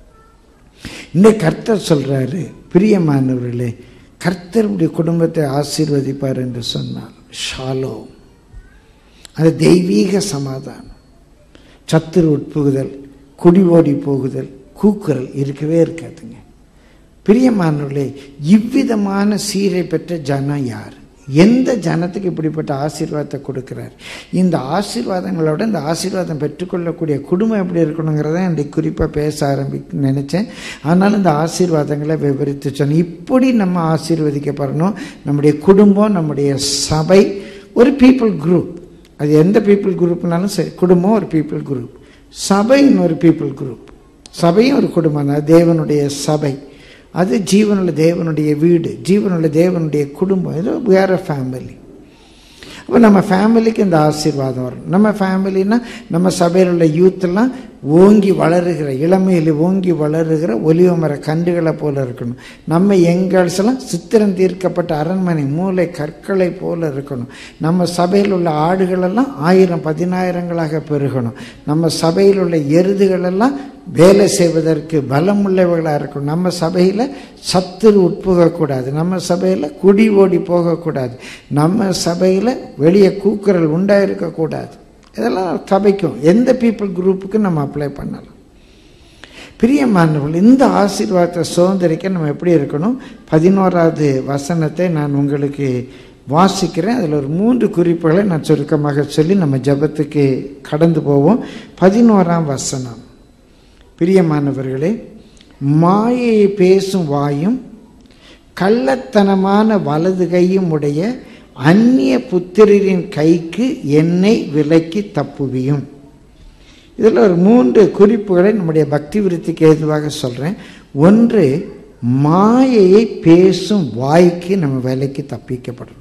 இந்த கர்த்தர் சொல்றாரு பிரியமானவர்களே கர்த்தருடைய குடும்பத்தை ஆசீர்வதிப்பார் என்று சொன்னார் ஷாலோ அது தெய்வீக சமாதானம் சத்துரு உட்புகுதல் குடி ஓடி போகுதல் கூக்குரல் இருக்கவே இருக்காதுங்க பிரியமானவர்களே இவ்விதமான சீரை பெற்ற ஜனம் யார் எந்த ஜனத்துக்கு இப்படிப்பட்ட ஆசீர்வாதத்தை கொடுக்கிறார் இந்த ஆசீர்வாதங்களோட இந்த ஆசீர்வாதம் பெற்றுக்கொள்ளக்கூடிய குடும்பம் எப்படி இருக்கணுங்கிறத இன்றைக்கு குறிப்பாக பேச ஆரம்பிக்க நினச்சேன் ஆனாலும் இந்த ஆசீர்வாதங்களை விவரித்து சொன்னேன் இப்படி நம்ம ஆசீர்வதிக்கப்படணும் நம்முடைய குடும்பம் நம்முடைய சபை ஒரு பீப்புள் குரூப் அது எந்த பீப்புள் குரூப்னாலும் சரி குடும்பம் ஒரு பீப்புள் குரூப் சபை இன்னொரு பீப்புள் குரூப் சபையும் ஒரு குடும்பம் தான் தேவனுடைய சபை அது ஜீவனுள்ள தேவனுடைய வீடு ஜீவனுள்ள தேவனுடைய குடும்பம் இது வேற ஃபேமிலி அப்போ நம்ம ஃபேமிலிக்கு இந்த ஆசீர்வாதம் வரும் நம்ம ஃபேமிலின்னா நம்ம சபையில் உள்ள யூத்தெல்லாம் ஓங்கி வளருகிற இளமையில் ஓங்கி வளருகிற ஒலிவ மர கண்டுகளை போல இருக்கணும் நம்ம எங்கள்ஸ் எல்லாம் சித்திரம் தீர்க்கப்பட்ட அரண்மனை மூளை கற்களை போல இருக்கணும் நம்ம சபையில் உள்ள ஆடுகளெல்லாம் ஆயிரம் பதினாயிரங்களாக பெருகணும் நம்ம சபையில் உள்ள எருதுகளெல்லாம் வேலை செய்வதற்கு பலம் உள்ளவர்களாக இருக்கணும் நம்ம சபையில் சத்துரு உட்புகக்கூடாது நம்ம சபையில் குடி ஓடி போகக்கூடாது நம்ம சபையில் வெளியே கூக்குரல் உண்டாயிருக்கக்கூடாது இதெல்லாம் சபைக்கும் எந்த பீப்புள் குரூப்புக்கும் நம்ம அப்ளை பண்ணலாம் பிரியமானவர்கள் இந்த ஆசீர்வாதத்தை சுதந்திரிக்க நம்ம எப்படி இருக்கணும் பதினோராவது வசனத்தை நான் உங்களுக்கு வாசிக்கிறேன் அதில் ஒரு மூன்று குறிப்புகளை நான் சுருக்கமாக சொல்லி நம்ம ஜபத்துக்கு கடந்து போவோம் பதினோராம் வசனம் பிரியமானவர்களே மாயையை பேசும் வாயும் கள்ளத்தனமான வலது கையும் உடைய அந்நிய புத்திரரின் கைக்கு என்னை விலக்கி தப்புவியும் இதில் ஒரு மூன்று குறிப்புகளை நம்முடைய பக்தி விருத்திக்கு ஏதுவாக சொல்கிறேன் ஒன்று மாயையை பேசும் வாய்க்கு நம்ம விலைக்கு தப்பிக்கப்படும்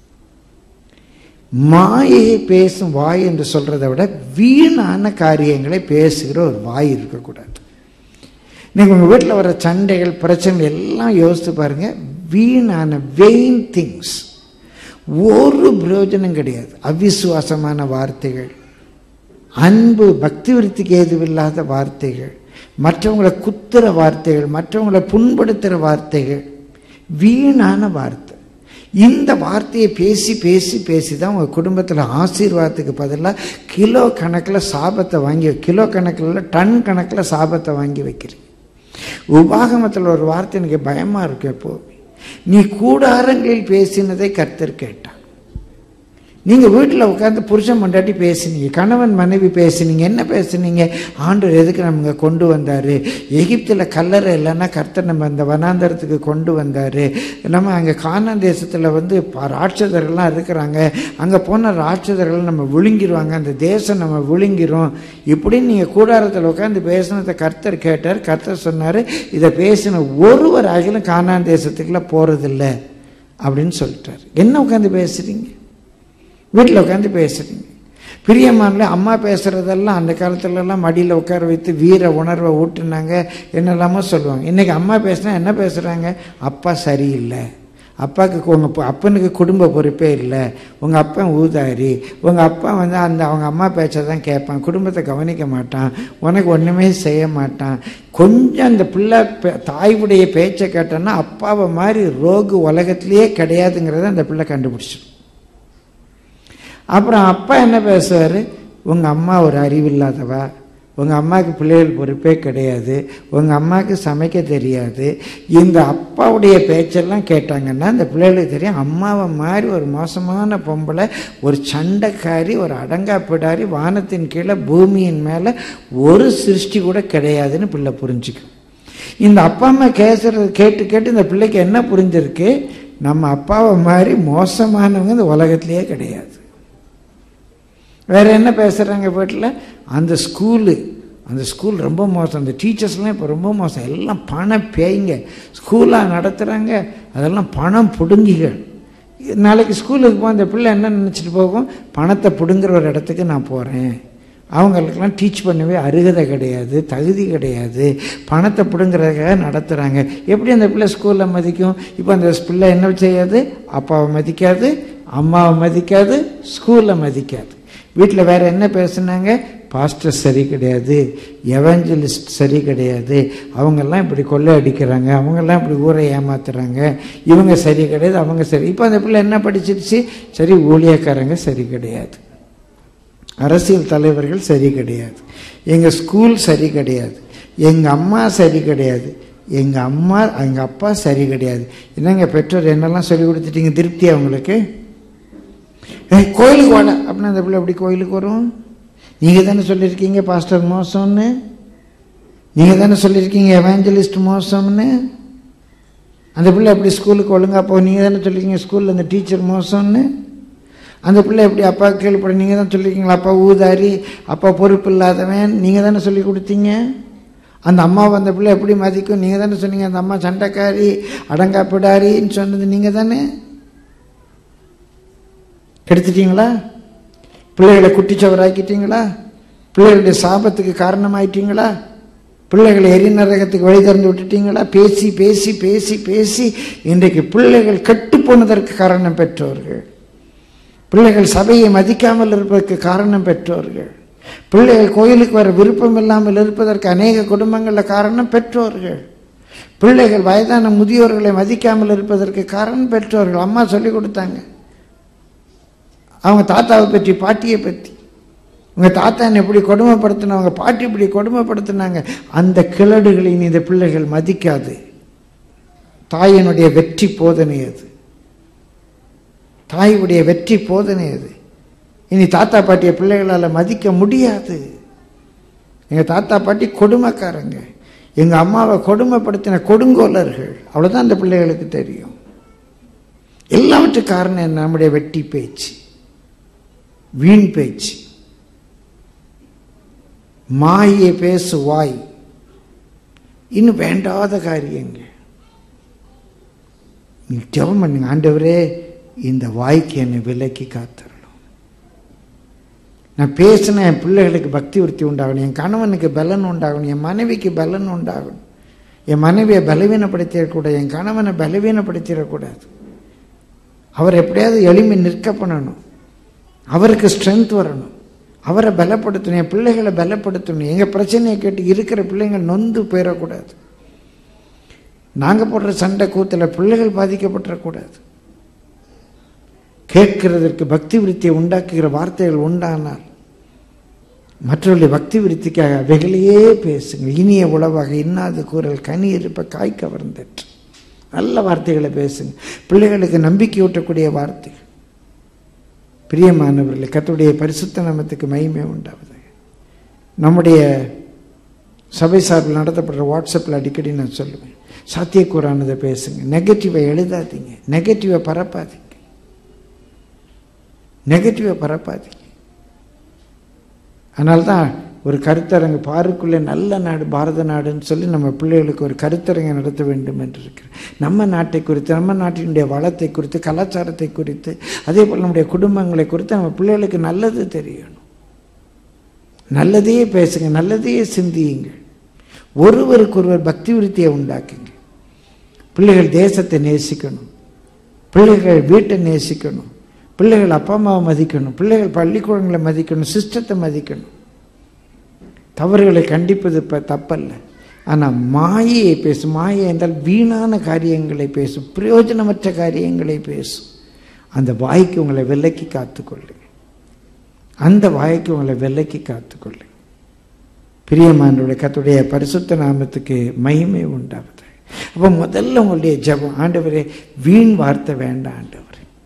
மாயையை பேசும் வாய் என்று சொல்றதை விட வீணான காரியங்களை பேசுகிற ஒரு வாய் இருக்கக்கூடாது நீங்கள் உங்கள் வீட்டில் வர சண்டைகள் பிரச்சனைகள் எல்லாம் யோசித்து பாருங்க வீணான வெயின் திங்ஸ் ஒரு பிரயோஜனம் கிடையாது அவிசுவாசமான வார்த்தைகள் அன்பு பக்தி விருத்திக்கு ஏதுவில்லாத வார்த்தைகள் மற்றவங்களை குத்துற வார்த்தைகள் மற்றவங்களை புண்படுத்துகிற வார்த்தைகள் வீணான வார்த்தை இந்த வார்த்தையை பேசி பேசி பேசி தான் உங்கள் குடும்பத்தில் ஆசீர்வாதத்துக்கு பதிலாக கிலோ கணக்கில் சாபத்தை வாங்கி கிலோ கணக்கில் டன் கணக்கில் சாபத்தை வாங்கி வைக்கிறீங்க உபாகமத்தில் ஒரு வார்த்தை எனக்கு பயமாக இருக்கு எப்போவுமே நீ கூடாரங்களில் பேசினதை கர்த்தர் கேட்டான் நீங்கள் வீட்டில் உட்காந்து புருஷன் பொண்டாட்டி பேசுனீங்க கணவன் மனைவி பேசுனீங்க என்ன பேசுனீங்க ஆண்டவர் எதுக்கு நம்ம கொண்டு வந்தார் எகிப்தில் கல்லறை இல்லைன்னா கர்த்தர் நம்ம அந்த வனாந்தரத்துக்கு கொண்டு வந்தார் நம்ம அங்கே கானான் தேசத்தில் வந்து ப- ராட்சதர்கள்லாம் இருக்கிறாங்க அங்கே போன ராட்சதர்கள் நம்ம விழுங்கிருவாங்க அந்த தேசம் நம்ம விழுங்கிரும் இப்படின்னு நீங்கள் கூடாரத்தில் உட்காந்து பேசினதை கர்த்தர் கேட்டார் கர்த்தர் சொன்னார் இதை பேசின ஒருவர் ஆகிலும் கானான் தேசத்துக்குள்ள போகிறதில்ல அப்படின்னு சொல்லிட்டார் என்ன உட்காந்து பேசுறீங்க வீட்டில் உட்காந்து பேசுறீங்க பிரியமானல அம்மா பேசுறதெல்லாம் அந்த காலத்துலலாம் மடியில் உட்கார வைத்து வீர உணர்வை ஊட்டுனாங்க என்னெல்லாமோ சொல்லுவாங்க இன்னைக்கு அம்மா பேசினா என்ன பேசுகிறாங்க அப்பா சரியில்லை அப்பாவுக்கு உங்கள் அப்பனுக்கு குடும்ப பொறுப்பே இல்லை உங்கள் அப்பன் ஊதாரி உங்கள் அப்பா வந்து அந்த அவங்க அம்மா பேச்சை தான் கேட்பான் குடும்பத்தை கவனிக்க மாட்டான் உனக்கு ஒன்றுமே செய்ய மாட்டான் கொஞ்சம் அந்த பிள்ளை பே- தாயுடைய பேச்சை கேட்டோன்னா அப்பாவை மாதிரி ரோகு உலகத்திலேயே கிடையாதுங்கிறத அந்த பிள்ளை கண்டுபிடிச்சிடும் அப்புறம் அப்பா என்ன பேசுவார் உங்கள் அம்மா ஒரு அறிவில்லாதவா உங்கள் அம்மாவுக்கு பிள்ளைகள் பொறுப்பே கிடையாது உங்கள் அம்மாவுக்கு சமைக்க தெரியாது இந்த அப்பாவுடைய பேச்செல்லாம் கேட்டாங்கன்னா இந்த பிள்ளைகளுக்கு தெரியும் அம்மாவை மாதிரி ஒரு மோசமான பொம்பளை ஒரு சண்டைக்காரி ஒரு அடங்கா பிடாரி வானத்தின் கீழே பூமியின் மேலே ஒரு சிருஷ்டி கூட கிடையாதுன்னு பிள்ளை புரிஞ்சுக்கும் இந்த அப்பா அம்மா கேசுறது கேட்டு கேட்டு இந்த பிள்ளைக்கு என்ன புரிஞ்சிருக்கு நம்ம அப்பாவை மாதிரி மோசமானவங்க இந்த உலகத்திலேயே கிடையாது வேற என்ன பேசுகிறாங்க வீட்டில் அந்த ஸ்கூலு அந்த ஸ்கூல் ரொம்ப மோசம் அந்த டீச்சர்ஸ்லாம் இப்போ ரொம்ப மோசம் எல்லாம் பண பேய்ங்க ஸ்கூலாக நடத்துகிறாங்க அதெல்லாம் பணம் பிடுங்கிகள் நாளைக்கு ஸ்கூலுக்கு போக அந்த பிள்ளை என்ன நினச்சிட்டு போகும் பணத்தை பிடுங்குற ஒரு இடத்துக்கு நான் போகிறேன் அவங்களுக்கெல்லாம் டீச் பண்ணவே அருகதை கிடையாது தகுதி கிடையாது பணத்தை பிடுங்கிறதுக்காக நடத்துகிறாங்க எப்படி அந்த பிள்ளை ஸ்கூலில் மதிக்கும் இப்போ அந்த பிள்ளை என்ன செய்யாது அப்பாவை மதிக்காது அம்மாவை மதிக்காது ஸ்கூலில் மதிக்காது வீட்டில் வேற என்ன பேசுனாங்க பாஸ்டர் சரி கிடையாது எவஞ்சலிஸ்ட் சரி கிடையாது அவங்கெல்லாம் இப்படி கொள்ளை அடிக்கிறாங்க அவங்கெல்லாம் இப்படி ஊரை ஏமாத்துறாங்க இவங்க சரி கிடையாது அவங்க சரி இப்போ அந்த பிள்ளை என்ன படிச்சிருச்சு சரி ஊழியக்காரங்க சரி கிடையாது அரசியல் தலைவர்கள் சரி கிடையாது எங்கள் ஸ்கூல் சரி கிடையாது எங்கள் அம்மா சரி கிடையாது எங்கள் அம்மா எங்கள் அப்பா சரி கிடையாது என்னங்க பெற்றோர் என்னெல்லாம் சொல்லி கொடுத்துட்டீங்க திருப்தி அவங்களுக்கு ஏய் கோயிலுக்கு வாட அப்படின்னா அந்த பிள்ளை எப்படி கோயிலுக்கு வரும் நீங்கள் தானே சொல்லியிருக்கீங்க பாஸ்டர் மோசம்னு நீங்கள் தானே சொல்லியிருக்கீங்க எவாஞ்சலிஸ்ட் மோசம்னு அந்த பிள்ளை எப்படி ஸ்கூலுக்கு ஒழுங்கா போ நீங்கள் தானே சொல்லியிருக்கீங்க ஸ்கூலில் அந்த டீச்சர் மோசம்னு அந்த பிள்ளை எப்படி அப்பா கேள்விப்பட நீங்கள் தான் சொல்லியிருக்கீங்களா அப்பா ஊதாரி அப்பா பொறுப்பு இல்லாதவன் நீங்கள் தானே சொல்லி கொடுத்தீங்க அந்த அம்மாவை அந்த பிள்ளை எப்படி மதிக்கும் நீங்கள் தானே சொன்னீங்க அந்த அம்மா சண்டைக்காரி அடங்காப்பிடாரின்னு சொன்னது நீங்கள் தானே கெடுத்துட்டீங்களா பிள்ளைகளை குட்டிச்சவராக்கிட்டீங்களா பிள்ளைகளுடைய சாபத்துக்கு காரணமாயிட்டீங்களா பிள்ளைகளை எரிநரகத்துக்கு வழி திறந்து விட்டுட்டீங்களா பேசி பேசி பேசி பேசி இன்றைக்கு பிள்ளைகள் கெட்டு போனதற்கு காரணம் பெற்றோர்கள் பிள்ளைகள் சபையை மதிக்காமல் இருப்பதற்கு காரணம் பெற்றோர்கள் பிள்ளைகள் கோயிலுக்கு வர விருப்பம் இல்லாமல் இருப்பதற்கு அநேக குடும்பங்களில் காரணம் பெற்றோர்கள் பிள்ளைகள் வயதான முதியோர்களை மதிக்காமல் இருப்பதற்கு காரணம் பெற்றோர்கள் அம்மா சொல்லி கொடுத்தாங்க அவங்க தாத்தாவை பற்றி பாட்டியை பற்றி உங்க தாத்தா என்னை இப்படி கொடுமைப்படுத்தினவங்க பாட்டி இப்படி கொடுமைப்படுத்தினாங்க அந்த கிழடுகளை நீ இந்த பிள்ளைகள் மதிக்காது தாயினுடைய வெற்றி போதனை அது தாயுடைய வெற்றி போதனை அது இனி தாத்தா பாட்டிய பிள்ளைகளால் மதிக்க முடியாது எங்கள் தாத்தா பாட்டி கொடுமைக்காரங்க எங்கள் அம்மாவை கொடுமைப்படுத்தின கொடுங்கோலர்கள் அவ்வளோதான் அந்த பிள்ளைகளுக்கு தெரியும் எல்லாவற்றுக்கு காரணம் என்ன நம்முடைய வெட்டி பேச்சு வீண் பேச்சு மாயை பேசு வாய் இன்னும் வேண்டாத காரியங்கள் நீ ஜெபம் பண்ணுங்க ஆண்டவரே இந்த வாய்க்கு என்னை விலக்கி காத்தரணும் நான் பேசின என் பிள்ளைகளுக்கு பக்தி விருத்தி உண்டாகணும் என் கணவனுக்கு பலன் உண்டாகணும் என் மனைவிக்கு பலன் உண்டாகணும் என் மனைவியை பலவீனப்படுத்திடக்கூடாது என் கணவனை பலவீனப்படுத்திடக்கூடாது அவர் எப்படியாவது எளிமை நிற்க பண்ணணும் அவருக்கு ஸ்ட்ரென்த் வரணும் அவரை பலப்படுத்தணும் என் பிள்ளைகளை பலப்படுத்தணும் எங்கள் பிரச்சனையை கேட்டு இருக்கிற பிள்ளைங்க நொந்து போயிடக்கூடாது நாங்கள் போடுற சண்டை கூத்தில் பிள்ளைகள் பாதிக்கப்பட்டுறக்கூடாது கேட்கிறதற்கு பக்தி விருத்தியை உண்டாக்குகிற வார்த்தைகள் உண்டானால் மற்றவர்களுடைய பக்தி விருத்திக்காக அவைகளையே பேசுங்க இனிய உளவாக இன்னாது கூறல் கனி இருப்ப காய் கவர்ந்தற்று நல்ல வார்த்தைகளை பேசுங்க பிள்ளைகளுக்கு நம்பிக்கை ஊட்டக்கூடிய வார்த்தைகள் பிரியமானவர்களே கத்துடைய பரிசுத்த நாமத்துக்கு மகிமை உண்டாவது நம்முடைய சபை சார்பில் நடத்தப்படுற வாட்ஸ்அப்பில் அடிக்கடி நான் சொல்லுவேன் சாத்தியக்கூறானதை பேசுங்க நெகட்டிவை எழுதாதீங்க நெகட்டிவை பரப்பாதீங்க நெகட்டிவை பரப்பாதீங்க அதனால்தான் ஒரு கருத்தரங்கு பாருக்குள்ளே நல்ல நாடு பாரத நாடுன்னு சொல்லி நம்ம பிள்ளைகளுக்கு ஒரு கருத்தரங்கை நடத்த வேண்டும் என்று இருக்கிறேன் நம்ம நாட்டை குறித்து நம்ம நாட்டினுடைய வளத்தை குறித்து கலாச்சாரத்தை குறித்து அதே போல் நம்முடைய குடும்பங்களை குறித்து நம்ம பிள்ளைகளுக்கு நல்லது தெரியணும் நல்லதையே பேசுங்க நல்லதையே சிந்தியுங்கள் ஒருவருக்கு ஒருவர் பக்தி விருத்தியை உண்டாக்குங்க பிள்ளைகள் தேசத்தை நேசிக்கணும் பிள்ளைகள் வீட்டை நேசிக்கணும் பிள்ளைகள் அப்பா அம்மாவை மதிக்கணும் பிள்ளைகள் பள்ளிக்கூடங்களை மதிக்கணும் சிஸ்டத்தை மதிக்கணும் தவறுகளை கண்டிப்பது இப்போ தப்பல்ல ஆனால் மாயையை பேசும் மாயை என்றால் வீணான காரியங்களை பேசும் பிரயோஜனமற்ற காரியங்களை பேசும் அந்த வாய்க்கு உங்களை விலக்கி காத்துக்கொள்ளுங்க அந்த வாய்க்கு உங்களை விலக்கி காத்துக்கொள்ளுங்க பிரியமானுடைய கத்துடைய பரிசுத்த நாமத்துக்கு மகிமை உண்டாவது அப்போ முதல்ல உங்களுடைய ஜபம் ஆண்டவரே வீண் வார்த்தை வேண்டாம் ஆண்டவர்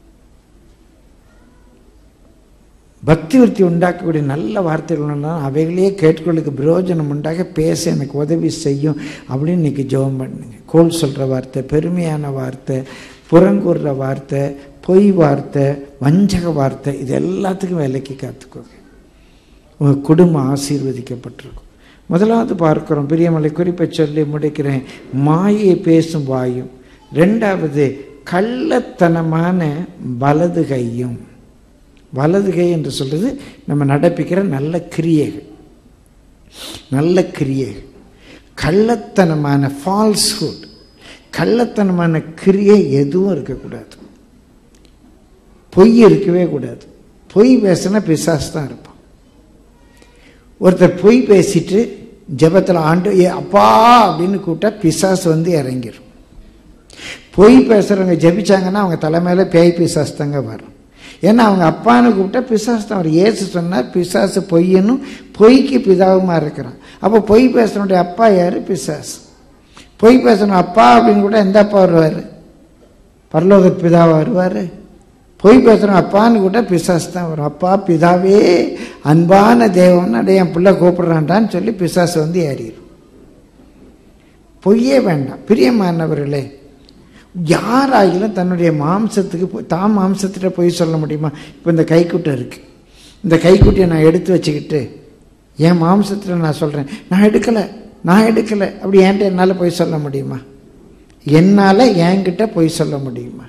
பக்தி விருத்தி உண்டாக்கக்கூடிய நல்ல வார்த்தைகள் அவைகளையே கேட்கொள்ளுக்கு பிரயோஜனம் உண்டாக பேச எனக்கு உதவி செய்யும் அப்படின்னு இன்னைக்கு ஜெபம் பண்ணுங்க கோல் சொல்கிற வார்த்தை பெருமையான வார்த்தை புறங்கூறுற வார்த்தை பொய் வார்த்தை வஞ்சக வார்த்தை இது எல்லாத்துக்கும் விலைக்கு காத்துக்கோங்க உங்கள் குடும்பம் ஆசீர்வதிக்கப்பட்டிருக்கும் முதலாவது பார்க்கிறோம் பிரியமலை குறிப்பை சொல்லி முடிக்கிறேன் மாயை பேசும் வாயும் ரெண்டாவது கள்ளத்தனமான வலது கையும் வலது கை என்று சொல்றது நம்ம நடப்பிக்கிற நல்ல கிரியைகள் நல்ல கிரியைகள் கள்ளத்தனமான ஃபால்ஸ்ஹுட் கள்ளத்தனமான கிரியை எதுவும் இருக்கக்கூடாது பொய் இருக்கவே கூடாது பொய் பேசினா பிசாசு தான் இருப்பான் ஒருத்தர் பொய் பேசிட்டு ஜெபத்தில் ஆண்டு ஏ அப்பா அப்படின்னு கூப்பிட்டா பிசாசு வந்து இறங்கிரும் பொய் பேசுகிறவங்க ஜெபிச்சாங்கன்னா அவங்க தலைமையில பேய் பிசாசு தாங்க வரும் ஏன்னா அவங்க அப்பான்னு கூப்பிட்டா பிசாசு தான் அவர் ஏசு சொன்னார் பிசாசு பொய்யனும் பொய்க்கு பிதாவுமா இருக்கிறான் அப்போ பொய் பேசுறனுடைய அப்பா யாரு பிசாசு பொய் பேசணும் அப்பா அப்படின்னு கூட எந்த அப்பா வருவார் பரலோக பிதாவா வருவார் பொய் பேசுகிறோம் அப்பான்னு கூட பிசாசு தான் வரும் அப்பா பிதாவே அன்பான தேவன் அடைய என் பிள்ளை கூப்பிடுறான்டான்னு சொல்லி பிசாசு வந்து ஏறிடும் பொய்யே வேண்டாம் பிரியமானவர்களே யாராகிலும் தன்னுடைய மாம்சத்துக்கு போய் தாம் மாம்சத்திட்ட பொய் சொல்ல முடியுமா இப்போ இந்த கைக்குட்டை இருக்கு இந்த கைக்குட்டியை நான் எடுத்து வச்சுக்கிட்டு என் மாம்சத்தில் நான் சொல்கிறேன் நான் எடுக்கலை நான் எடுக்கலை அப்படி என்கிட்ட என்னால் பொய் சொல்ல முடியுமா என்னால் என்கிட்ட பொய் சொல்ல முடியுமா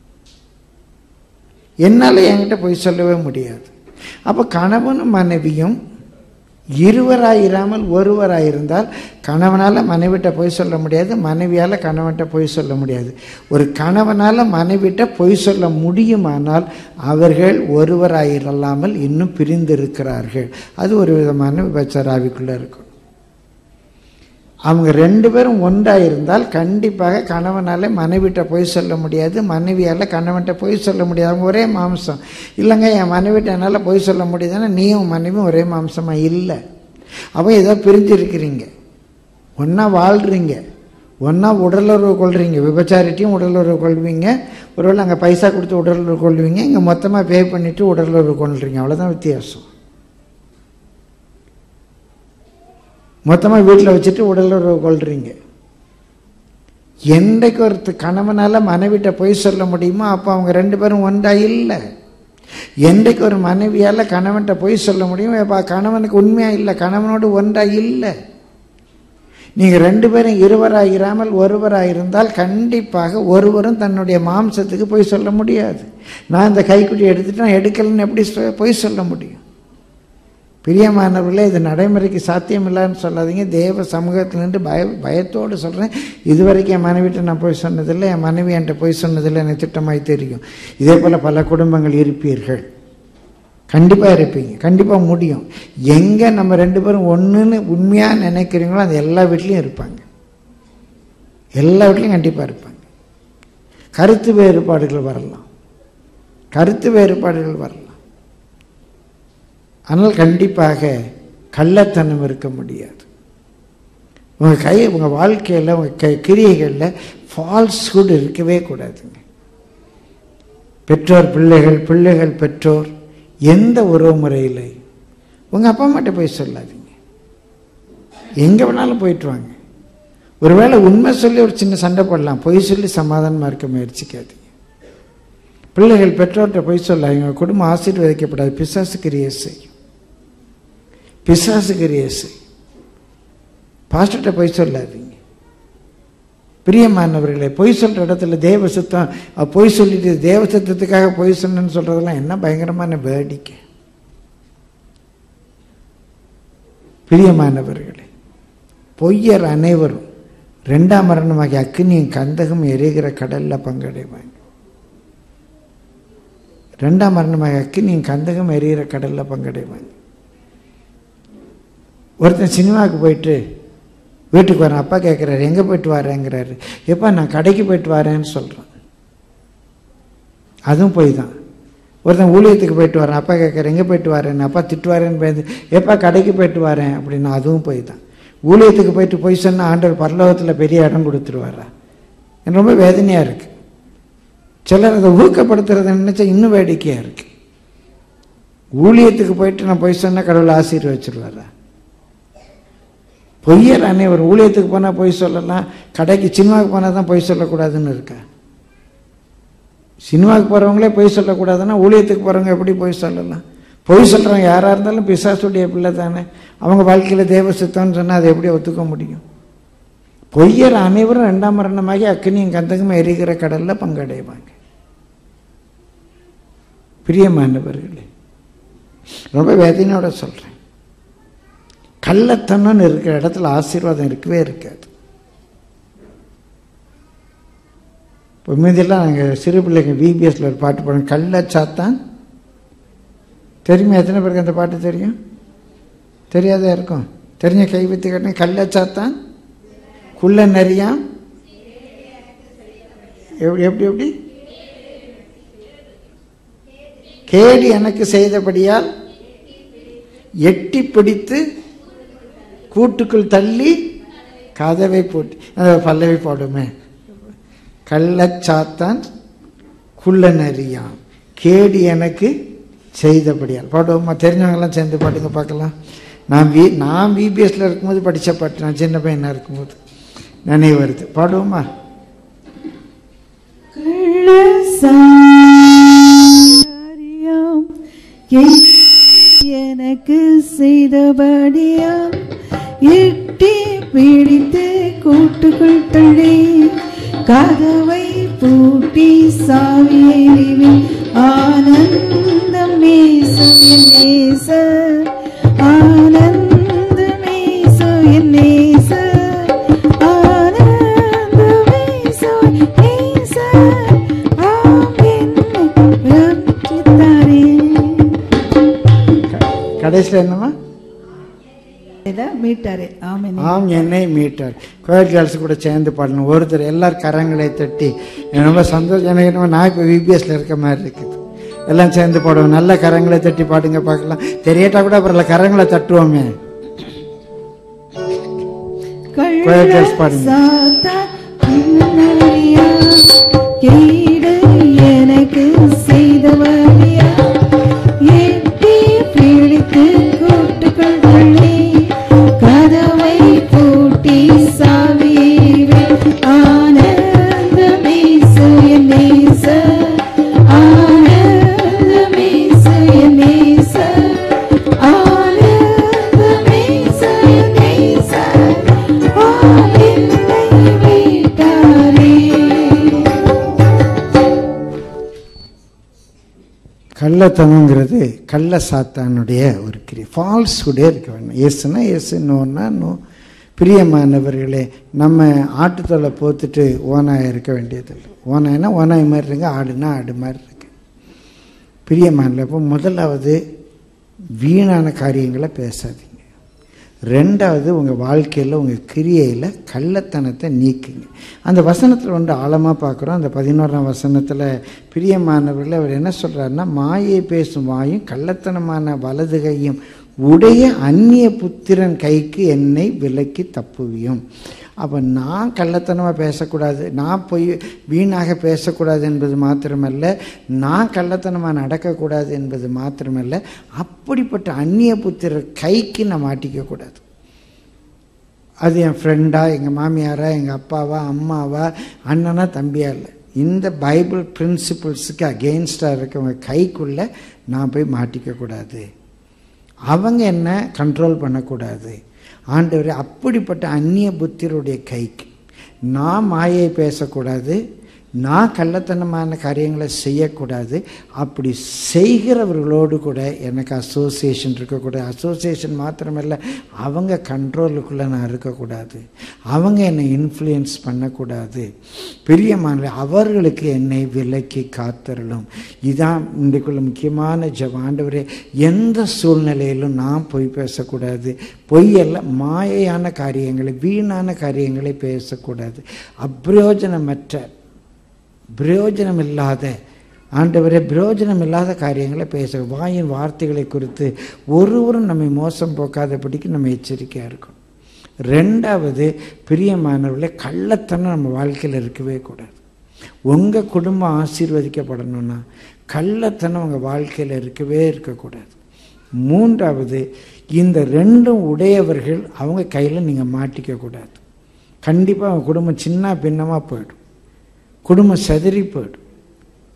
என்னால் என்கிட்ட பொய் சொல்லவே முடியாது அப்போ கணவனும் மனைவியும் இருவராயிராமல் ஒருவராயிருந்தால் கணவனால் மனைவிட்ட பொய் சொல்ல முடியாது மனைவியால் கணவன்கிட்ட பொய் சொல்ல முடியாது ஒரு கணவனால் மனைவிட்ட பொய் சொல்ல முடியுமானால் அவர்கள் ஒருவராயிரல்லாமல் இன்னும் பிரிந்திருக்கிறார்கள் அது ஒரு விதமான விபச்சாராவிக்குள்ளே இருக்கும் அவங்க ரெண்டு பேரும் ஒன்றாக இருந்தால் கண்டிப்பாக கணவனால் மனைவிட்ட பொய் சொல்ல முடியாது மனைவியால் கணவன்கிட்ட பொய் சொல்ல முடியாது அவங்க ஒரே மாம்சம் இல்லைங்க என் மனைவிட்ட என்னால் பொய் சொல்ல முடியுதுன்னா நீயும் மனைவியும் ஒரே மாம்சமாக இல்லை அப்போ ஏதோ பிரிஞ்சிருக்கிறீங்க ஒன்றா வாழ்கிறீங்க ஒன்றா உடலுறவு கொள்றீங்க விபச்சாரிட்டையும் உடலுறவு கொள்வீங்க ஒருவேளை அங்கே பைசா கொடுத்து உடலுறவு கொள்வீங்க இங்கே மொத்தமாக பே பண்ணிவிட்டு உடலுறவு கொள்றீங்க அவ்வளோதான் வித்தியாசம் மொத்தமாக வீட்டில் வச்சுட்டு உடலுறவு கொள்றீங்க என்றைக்கு ஒருத்த கணவனால் மனைவிட்ட பொய் சொல்ல முடியுமோ அப்போ அவங்க ரெண்டு பேரும் ஒன்றா இல்லை என்றைக்கு ஒரு மனைவியால் கணவன்கிட்ட பொய் சொல்ல முடியும் அப்போ கணவனுக்கு உண்மையாக இல்லை கணவனோடு ஒன்றா இல்லை நீங்கள் ரெண்டு பேரும் இருவராக இராமல் ஒருவராக இருந்தால் கண்டிப்பாக ஒருவரும் தன்னுடைய மாம்சத்துக்கு பொய் சொல்ல முடியாது நான் இந்த கைக்குட்டி எடுத்துட்டு நான் எடுக்கலைன்னு எப்படி சொ- பொய் சொல்ல முடியும் பிரியமானவர்களே இது நடைமுறைக்கு சாத்தியமில்லைன்னு சொல்லாதீங்க தேவ சமூகத்தில் நின்று பய பயத்தோடு சொல்கிறேன் இதுவரைக்கும் என் மனைவிட்ட நான் போய் சொன்னதில்லை என் மனைவி என்கிட்ட போய் சொன்னதில்லை எனக்கு திட்டமாய் தெரியும் இதே போல் பல குடும்பங்கள் இருப்பீர்கள் கண்டிப்பாக இருப்பீங்க கண்டிப்பாக முடியும் எங்கே நம்ம ரெண்டு பேரும் ஒன்றுன்னு உண்மையாக நினைக்கிறீங்களோ அது எல்லா வீட்லேயும் இருப்பாங்க எல்லா வீட்லேயும் கண்டிப்பாக இருப்பாங்க கருத்து வேறுபாடுகள் வரலாம் கருத்து வேறுபாடுகள் வரலாம் ஆனால் கண்டிப்பாக கள்ளத்தனம் இருக்க முடியாது உங்கள் கை உங்கள் வாழ்க்கையில் உங்கள் கை கிரியைகளில் ஃபால்ஸ்ஹுட் இருக்கவே கூடாதுங்க பெற்றோர் பிள்ளைகள் பிள்ளைகள் பெற்றோர் எந்த உறவு முறையில் உங்கள் அப்பா அம்மாட்ட போய் சொல்லாதீங்க எங்கே வேணாலும் போயிட்டு வாங்க ஒருவேளை உண்மை சொல்லி ஒரு சின்ன சண்டை போடலாம் பொய் சொல்லி சமாதானமாக இருக்க முயற்சிக்காதீங்க பிள்ளைகள் பெற்றோர்கிட்ட போய் சொல்லாதீங்க உங்க குடும்பம் ஆசீர்வதிக்கப்படாது பிசாசு கிரியை செய்யும் பிசாசு கிரியை செய்யும் பாஸ்டர்கிட்ட போய் சொல்லாதீங்க பிரியமானவர்களே பொய் சொல்ற இடத்துல தேவ சுத்தம் அஹ், பொய் சொல்லிட்டு தேவ சுத்தத்துக்காக பொய் சொன்னேன்னு சொல்றதெல்லாம் என்ன பயங்கரமான வேடிக்கை பிரியமானவர்களே பொய்யர் அனைவரும் ரெண்டாம் மரணமாகிய அக்னியும் கந்தகம் எரிகிற கடல்ல பங்கடைவாங்க ரெண்டாம் மரணமாக அக்கினியும் கந்தகம் எரிகிற கடல்ல பங்கடைவாங்க ஒருத்தன் சினிமாவுக்கு போயிட்டு வீட்டுக்கு வரேன் அப்பா கேட்குறாரு எங்கே போயிட்டு வரேங்கிறாரு எப்பா நான் கடைக்கு போயிட்டு வரேன்னு சொல்கிறான் அதுவும் போய் தான் ஒருத்தன் ஊழியத்துக்கு போயிட்டு வரேன் அப்பா கேட்குறேன் எங்கே போயிட்டு வரேன் அப்பா திட்டுவாரேன்னு பயந்து எப்பா கடைக்கு போயிட்டு வரேன் அப்படின்னா அதுவும் போய் தான் ஊழியத்துக்கு போயிட்டு போய் சொன்னால் ஆண்டவர் பரலோகத்தில் பெரிய இடம் கொடுத்துருவாரா எனக்கு ரொம்ப வேதனையாக இருக்குது சிலர் அதை ஊக்கப்படுத்துறதை நினைச்சா இன்னும் வேடிக்கையாக இருக்கு ஊழியத்துக்கு போயிட்டு நான் போய் சொன்னால் கடவுள் ஆசீர்வச்சிருவாரா பொய்யர் அனைவர் ஊழியத்துக்கு போனால் பொய் சொல்லலாம் கடைக்கு சினிமாவுக்கு போனால் தான் பொய் சொல்லக்கூடாதுன்னு இருக்கா சினிமாவுக்கு போகிறவங்களே பொய் சொல்லக்கூடாதுன்னா ஊழியத்துக்கு போகிறவங்க எப்படி பொய் சொல்லலாம் பொய் சொல்கிறவங்க யாராக இருந்தாலும் பிசாசுடைய பிள்ளை தானே அவங்க வாழ்க்கையில் தேவ சித்தம்னு சொன்னால் அதை எப்படி ஒத்துக்க முடியும் பொய்யர் அனைவரும் ரெண்டாம் மரணமாகி அக்னியும் கந்தகம் எரிகிற கடலில் பங்கடைவாங்க பிரியமானவர்களே ரொம்ப வேதனையோட சொல்கிறேன் கள்ளத்தனம்னு இருக்கிற இடத்துல ஆசீர்வாதம் இருக்கவே இருக்காது இப்போ மீதியெல்லாம் நாங்கள் சிறு பிள்ளைங்க பிபிஎஸ்ல ஒரு பாட்டு பாடுறோம் கள்ளச்சாத்தான் தெரியுமா எத்தனை பேருக்கு அந்த பாட்டு தெரியும் தெரியாதா இருக்கும் தெரிஞ்ச கைவித்து கட்டின கள்ளச்சாத்தான் குள்ள நரியாம் எப்படி எப்படி எப்படி கேடு எனக்கு செய்தபடியால் எட்டி பிடித்து கூட்டுக்குள் தள்ளி கதவை போட்டு அந்த பல்லவி போடுமே கள்ளச்சாத்தான் குள்ள நரியாம் கேடு எனக்கு செய்தபடியால் பாடுவோமா தெரிஞ்சவங்கெல்லாம் சேர்ந்து பாடுங்க பார்க்கலாம் நான் வி நான் பிபிஎஸ்ல இருக்கும்போது படித்த பாட்டு நான் சின்ன பையனாக இருக்கும்போது நினைவு வருது பாடுவோமா கள்ளசாரியாம் எனக்கு செய்தபடியாம் எட்டி பிடித்து கூட்டுக்குள் தள்ளி கதவை பூட்டி சாவியை ஆனந்தம் நேசம் என் நேச ஆனந்தம் நேசம் என் நேச ஆனந்தம் நேசம் என் நேச ஆம் என்னை ரட்சித்தாரே கடைசியில் என்னம்மா இதை மீட்டாரே ஆமென் ஆம் என்னை மீட்டார் கோயில் கேர்ள்ஸ் கூட சேர்ந்து பாடணும் ஒருத்தர் எல்லார் கரங்களை தட்டி எனக்கு ரொம்ப சந்தோஷம் எனக்கு என்னமோ நான் இப்போ விபிஎஸ்ல இருக்க மாதிரி இருக்குது எல்லாம் சேர்ந்து பாடுவோம் நல்ல கரங்களை தட்டி பாடுங்க பார்க்கலாம் தெரியாட்டா கூட அப்புறம் கரங்களை தட்டுவோமே Choirs பாடுங்க. சாத்தான் கண்ணறியா, கேடு எனக்கு செய்தவரியா எட்டி பிடித்து கூட்டுக்குள் தள்ளி கதவை பூட்டி சாவியை ஆனந்தமே சுயநேச ஆனந்தமே சுயநேச ஆனந்தமே சுயநேச ஆனந்தை மீட்டாரே கள்ளத்தனங்கிறது கள்ள சாத்தானுடைய ஒரு கிரி ஃபால்ஸ்ஹுடே இருக்க வேணும் எஸ்னா எஸ் நோன்னா நோ பிரியமானவர்களே நம்ம ஆட்டுத்தொலை போத்துட்டு ஓனாய் இருக்க வேண்டியதில்லை ஓனாய்னா ஓனாய் மாதிரி இருக்கு ஆடுனா ஆடு மாதிரி இருக்கு பிரியமான இப்போ முதலாவது வீணான காரியங்களை பேசாதீங்க ரெண்டாவது உங்கள் வாழ்க்கையில் உங்கள் கிரியையில் கள்ளத்தனத்தை நீக்குங்க அந்த வசனத்தில் வந்து ஆழமாக பார்க்குறோம் அந்த பதினோராம் வசனத்தில் பிரியமானவர்கள் அவர் என்ன சொல்கிறாருன்னா மாயை பேசும் வாயும் கள்ளத்தனமான வலது கையும் உடைய அந்நிய புத்திரன் கைக்கு என்னை விலக்கி தப்புவியும் அப்போ நான் கள்ளத்தனமாக பேசக்கூடாது நான் போய் வீணாக பேசக்கூடாது என்பது மாத்திரமல்ல நான் கள்ளத்தனமாக நடக்கக்கூடாது என்பது மாத்திரமல்ல அப்படிப்பட்ட அந்நிய புத்திரர் கைக்கு நான் மாட்டிக்கக்கூடாது அது என் ஃப்ரெண்டா எங்கள் மாமியாரா எங்கள் அப்பாவா அம்மாவா அண்ணனா தம்பியா இல்லை இந்த பைபிள் பிரின்சிபிள்ஸுக்கு அகெயின்ஸ்டாக இருக்கவங்க கைக்குள்ளே நான் போய் மாட்டிக்கக்கூடாது அவங்க என்ன கண்ட்ரோல் பண்ணக்கூடாது ஆண்டவரே அப்படிப்பட்ட அந்நிய புத்திரருடைய கைக்கு நான் மாயை பேசக்கூடாது நான் கள்ளத்தனமான காரியங்களை செய்யக்கூடாது அப்படி செய்கிறவர்களோடு கூட எனக்கு அசோசியேஷன் இருக்கக்கூடாது அசோசியேஷன் மாத்திரமல்ல அவங்க கண்ட்ரோலுக்குள்ளே நான் இருக்கக்கூடாது அவங்க என்னை இன்ஃப்ளூயன்ஸ் பண்ணக்கூடாது பிரியமான அவர்களுக்கு என்னை விலக்கி காத்தரலும் இதான் இன்றைக்குள்ள முக்கியமான ஜெபம் ஆண்டவரே எந்த சூழ்நிலையிலும் நான் பொய் பேசக்கூடாது பொய்யெல்லாம் மாயையான காரியங்களை வீணான காரியங்களை பேசக்கூடாது அப்பிரயோஜனமற்ற பிரயோஜனம் இல்லாத ஆண்டவரே பிரயோஜனம் இல்லாத காரியங்களை பேச வாயின் வார்த்தைகளை குறித்து ஒருவரும் நம்மை மோசம் போக்காதபடிக்கு நம்ம எச்சரிக்கையாக இருக்கணும் ரெண்டாவது பிரியமானவர்களே கள்ளத்தனம் நம்ம வாழ்க்கையில் இருக்கவே கூடாது உங்கள் குடும்பம் ஆசீர்வதிக்கப்படணும்னா கள்ளத்தனம் உங்கள் வாழ்க்கையில் இருக்கவே இருக்கக்கூடாது மூன்றாவது இந்த ரெண்டும் உடையவர்கள் அவங்க கையில் நீங்கள் மாட்டிக்கக்கூடாது கண்டிப்பாக அவங்க குடும்பம் சின்ன பின்னமாக போயிடும் குடும்பம் செதறி போயிடும்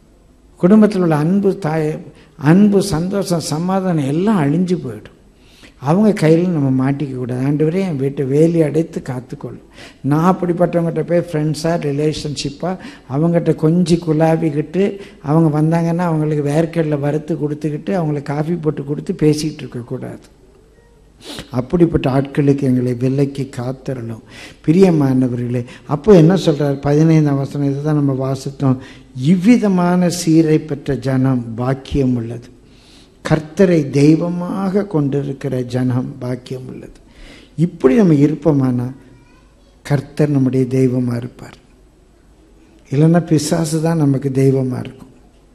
குடும்பத்தில் உள்ள அன்பு தாய் அன்பு சந்தோஷம் சமாதானம் எல்லாம் அழிஞ்சு போயிடும் அவங்க கையில் நம்ம மாட்டிக்க கூடாது ஆண்டவரே என் வீட்டை வேலி அடைத்து காத்துக்கொள்ளும் நான் அப்படிப்பட்டவங்ககிட்ட போய் ஃப்ரெண்ட்ஸாக ரிலேஷன்ஷிப்பாக அவங்ககிட்ட கொஞ்சி குலாவிக்கிட்டு அவங்க வந்தாங்கன்னா அவங்களுக்கு வேர்க்கடலில் வறுத்து கொடுத்துக்கிட்டு அவங்களுக்கு காஃபி போட்டு கொடுத்து பேசிக்கிட்டு இருக்கக்கூடாது அப்படிப்பட்ட ஆட்களுக்கு எங்களை விலைக்கு காத்திரலும் பிரியமானவர்களே அப்போ என்ன சொல்றார் பதினைந்தாம் வசனம் இதுதான் நம்ம வாசித்தோம் இவ்விதமான சீரை பெற்ற ஜனம் பாக்கியம் உள்ளது கர்த்தரை தெய்வமாக கொண்டிருக்கிற ஜனம் பாக்கியம் உள்ளது இப்படி நம்ம இருப்போமானா கர்த்தர் நம்முடைய தெய்வமாக இருப்பார் இல்லைன்னா பிசாசு தான் நமக்கு தெய்வமாக இருக்கும்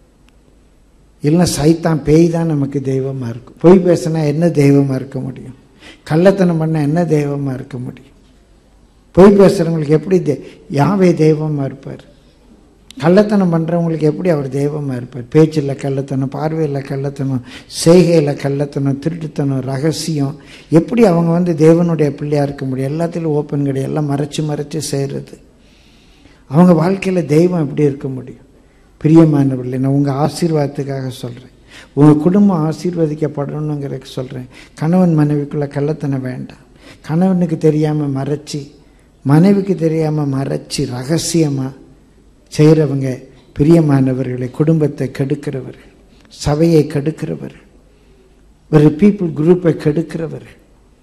இல்லைன்னா சைத்தான் பேய் தான் நமக்கு தெய்வமாக இருக்கும் பொய் பேசினா என்ன தெய்வமாக இருக்க முடியும் கள்ளத்தனம் பண்ணால் என்ன தெய்வமாக இருக்க முடியும் பொய் பேசுகிறவங்களுக்கு எப்படி தெ யாவே தெய்வமாக இருப்பார் கள்ளத்தனம் பண்ணுறவங்களுக்கு எப்படி அவர் தெய்வமாக இருப்பார் பேச்சில் கள்ளத்தனம் பார்வையில் கள்ளத்தனம் செய்கையில் கள்ளத்தனம் திருட்டுத்தனம் ரகசியம் எப்படி அவங்க வந்து தேவனுடைய பிள்ளையாக இருக்க முடியும் எல்லாத்திலும் ஓப்பன் கிடையாது எல்லாம் மறைச்சு மறைச்சு செய்கிறது அவங்க வாழ்க்கையில் தெய்வம் எப்படி இருக்க முடியும் பிரியமானவர்களே நான் உங்கள் ஆசீர்வாதத்துக்காக சொல்கிறேன் உங்கள் குடும்பம் ஆசீர்வதிக்கப்படணுங்கிறதுக்கு சொல்கிறேன் கணவன் மனைவிக்குள்ளே கள்ளத்தனம் வேண்டாம் கணவனுக்கு தெரியாமல் மறைச்சி மனைவிக்கு தெரியாமல் மறைச்சி ரகசியமாக செய்கிறவங்க பிரியமானவர்களை குடும்பத்தை கெடுக்கிறவர்கள் சபையை கெடுக்கிறவர்கள் ஒரு பீப்புள் குரூப்பை கெடுக்கிறவர்கள்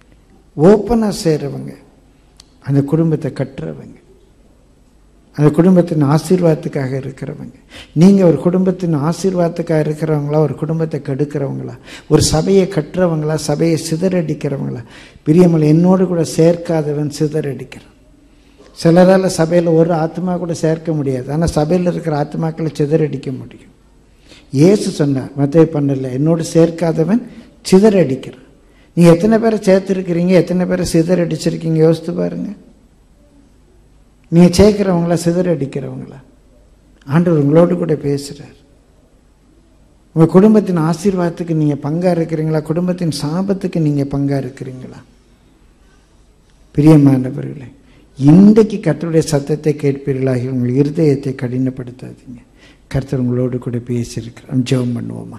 ஓப்பனாக செய்கிறவங்க அந்த குடும்பத்தை கட்டுறவங்க அந்த குடும்பத்தின் ஆசீர்வாதத்துக்காக இருக்கிறவங்க நீங்கள் ஒரு குடும்பத்தின் ஆசீர்வாதத்துக்காக இருக்கிறவங்களா ஒரு குடும்பத்தை கெடுக்கிறவங்களா ஒரு சபையை கட்டுறவங்களா சபையை சிதறடிக்கிறவங்களா பிரியமல் என்னோடு கூட சேர்க்காதவன் சிதறடிக்கிறான் சிலரால் சபையில் ஒரு ஆத்மா கூட சேர்க்க முடியாது ஆனால் சபையில் இருக்கிற ஆத்மாக்களை சிதறடிக்க முடியும் இயேசு சொன்னார் மத்திய பண்ணல என்னோடு சேர்க்காதவன் சிதறடிக்கிறான் நீ எத்தனை பேரை சேர்த்துருக்கிறீங்க எத்தனை பேரை சிதறடிச்சிருக்கீங்க யோசித்து பாருங்க நீங்கள் சேர்க்கிறவங்களா சிதறடிக்கிறவங்களா ஆண்டவர் உங்களோடு கூட பேசுகிறார் உங்கள் குடும்பத்தின் ஆசீர்வாதத்துக்கு நீங்கள் பங்காக இருக்கிறீங்களா குடும்பத்தின் சாபத்துக்கு நீங்கள் பங்காக இருக்கிறீங்களா பிரியமானவர்களே இன்றைக்கு கர்த்தருடைய சத்தத்தை கேட்பீர்களாகி உங்கள் இருதயத்தை கடினப்படுத்தாதீங்க கர்த்தர் உங்களோடு கூட பேசியிருக்கிறோம் ஜெபம் பண்ணுவோமா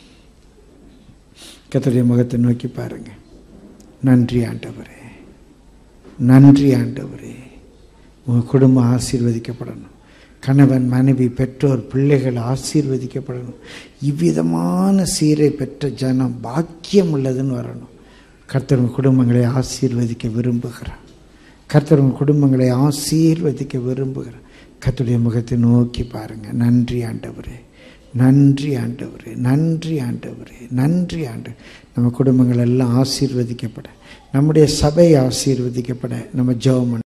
கர்த்தருடைய முகத்தை நோக்கி பாருங்க நன்றி ஆண்டவரே நன்றி ஆண்டவரே உங்கள் குடும்பம் ஆசீர்வதிக்கப்படணும் கணவன் மனைவி பெற்றோர் பிள்ளைகள் ஆசீர்வதிக்கப்படணும் இவ்விதமான சீரை பெற்ற ஜனம் பாக்கியம் உள்ளதுன்னு வரணும் கர்த்தர் உங்கள் குடும்பங்களை ஆசீர்வதிக்க விரும்புகிறார் கர்த்தர் உங்கள் குடும்பங்களை ஆசீர்வதிக்க விரும்புகிறார் கர்த்தருடைய முகத்தை நோக்கி பாருங்க நன்றி ஆண்டவரே நன்றி ஆண்டவரே நன்றி ஆண்டவரே நன்றி ஆண்டு நம்ம குடும்பங்கள் எல்லாம் ஆசீர்வதிக்கப்பட நம்முடைய சபை ஆசீர்வதிக்கப்பட நம்ம ஜெபம் பண்ண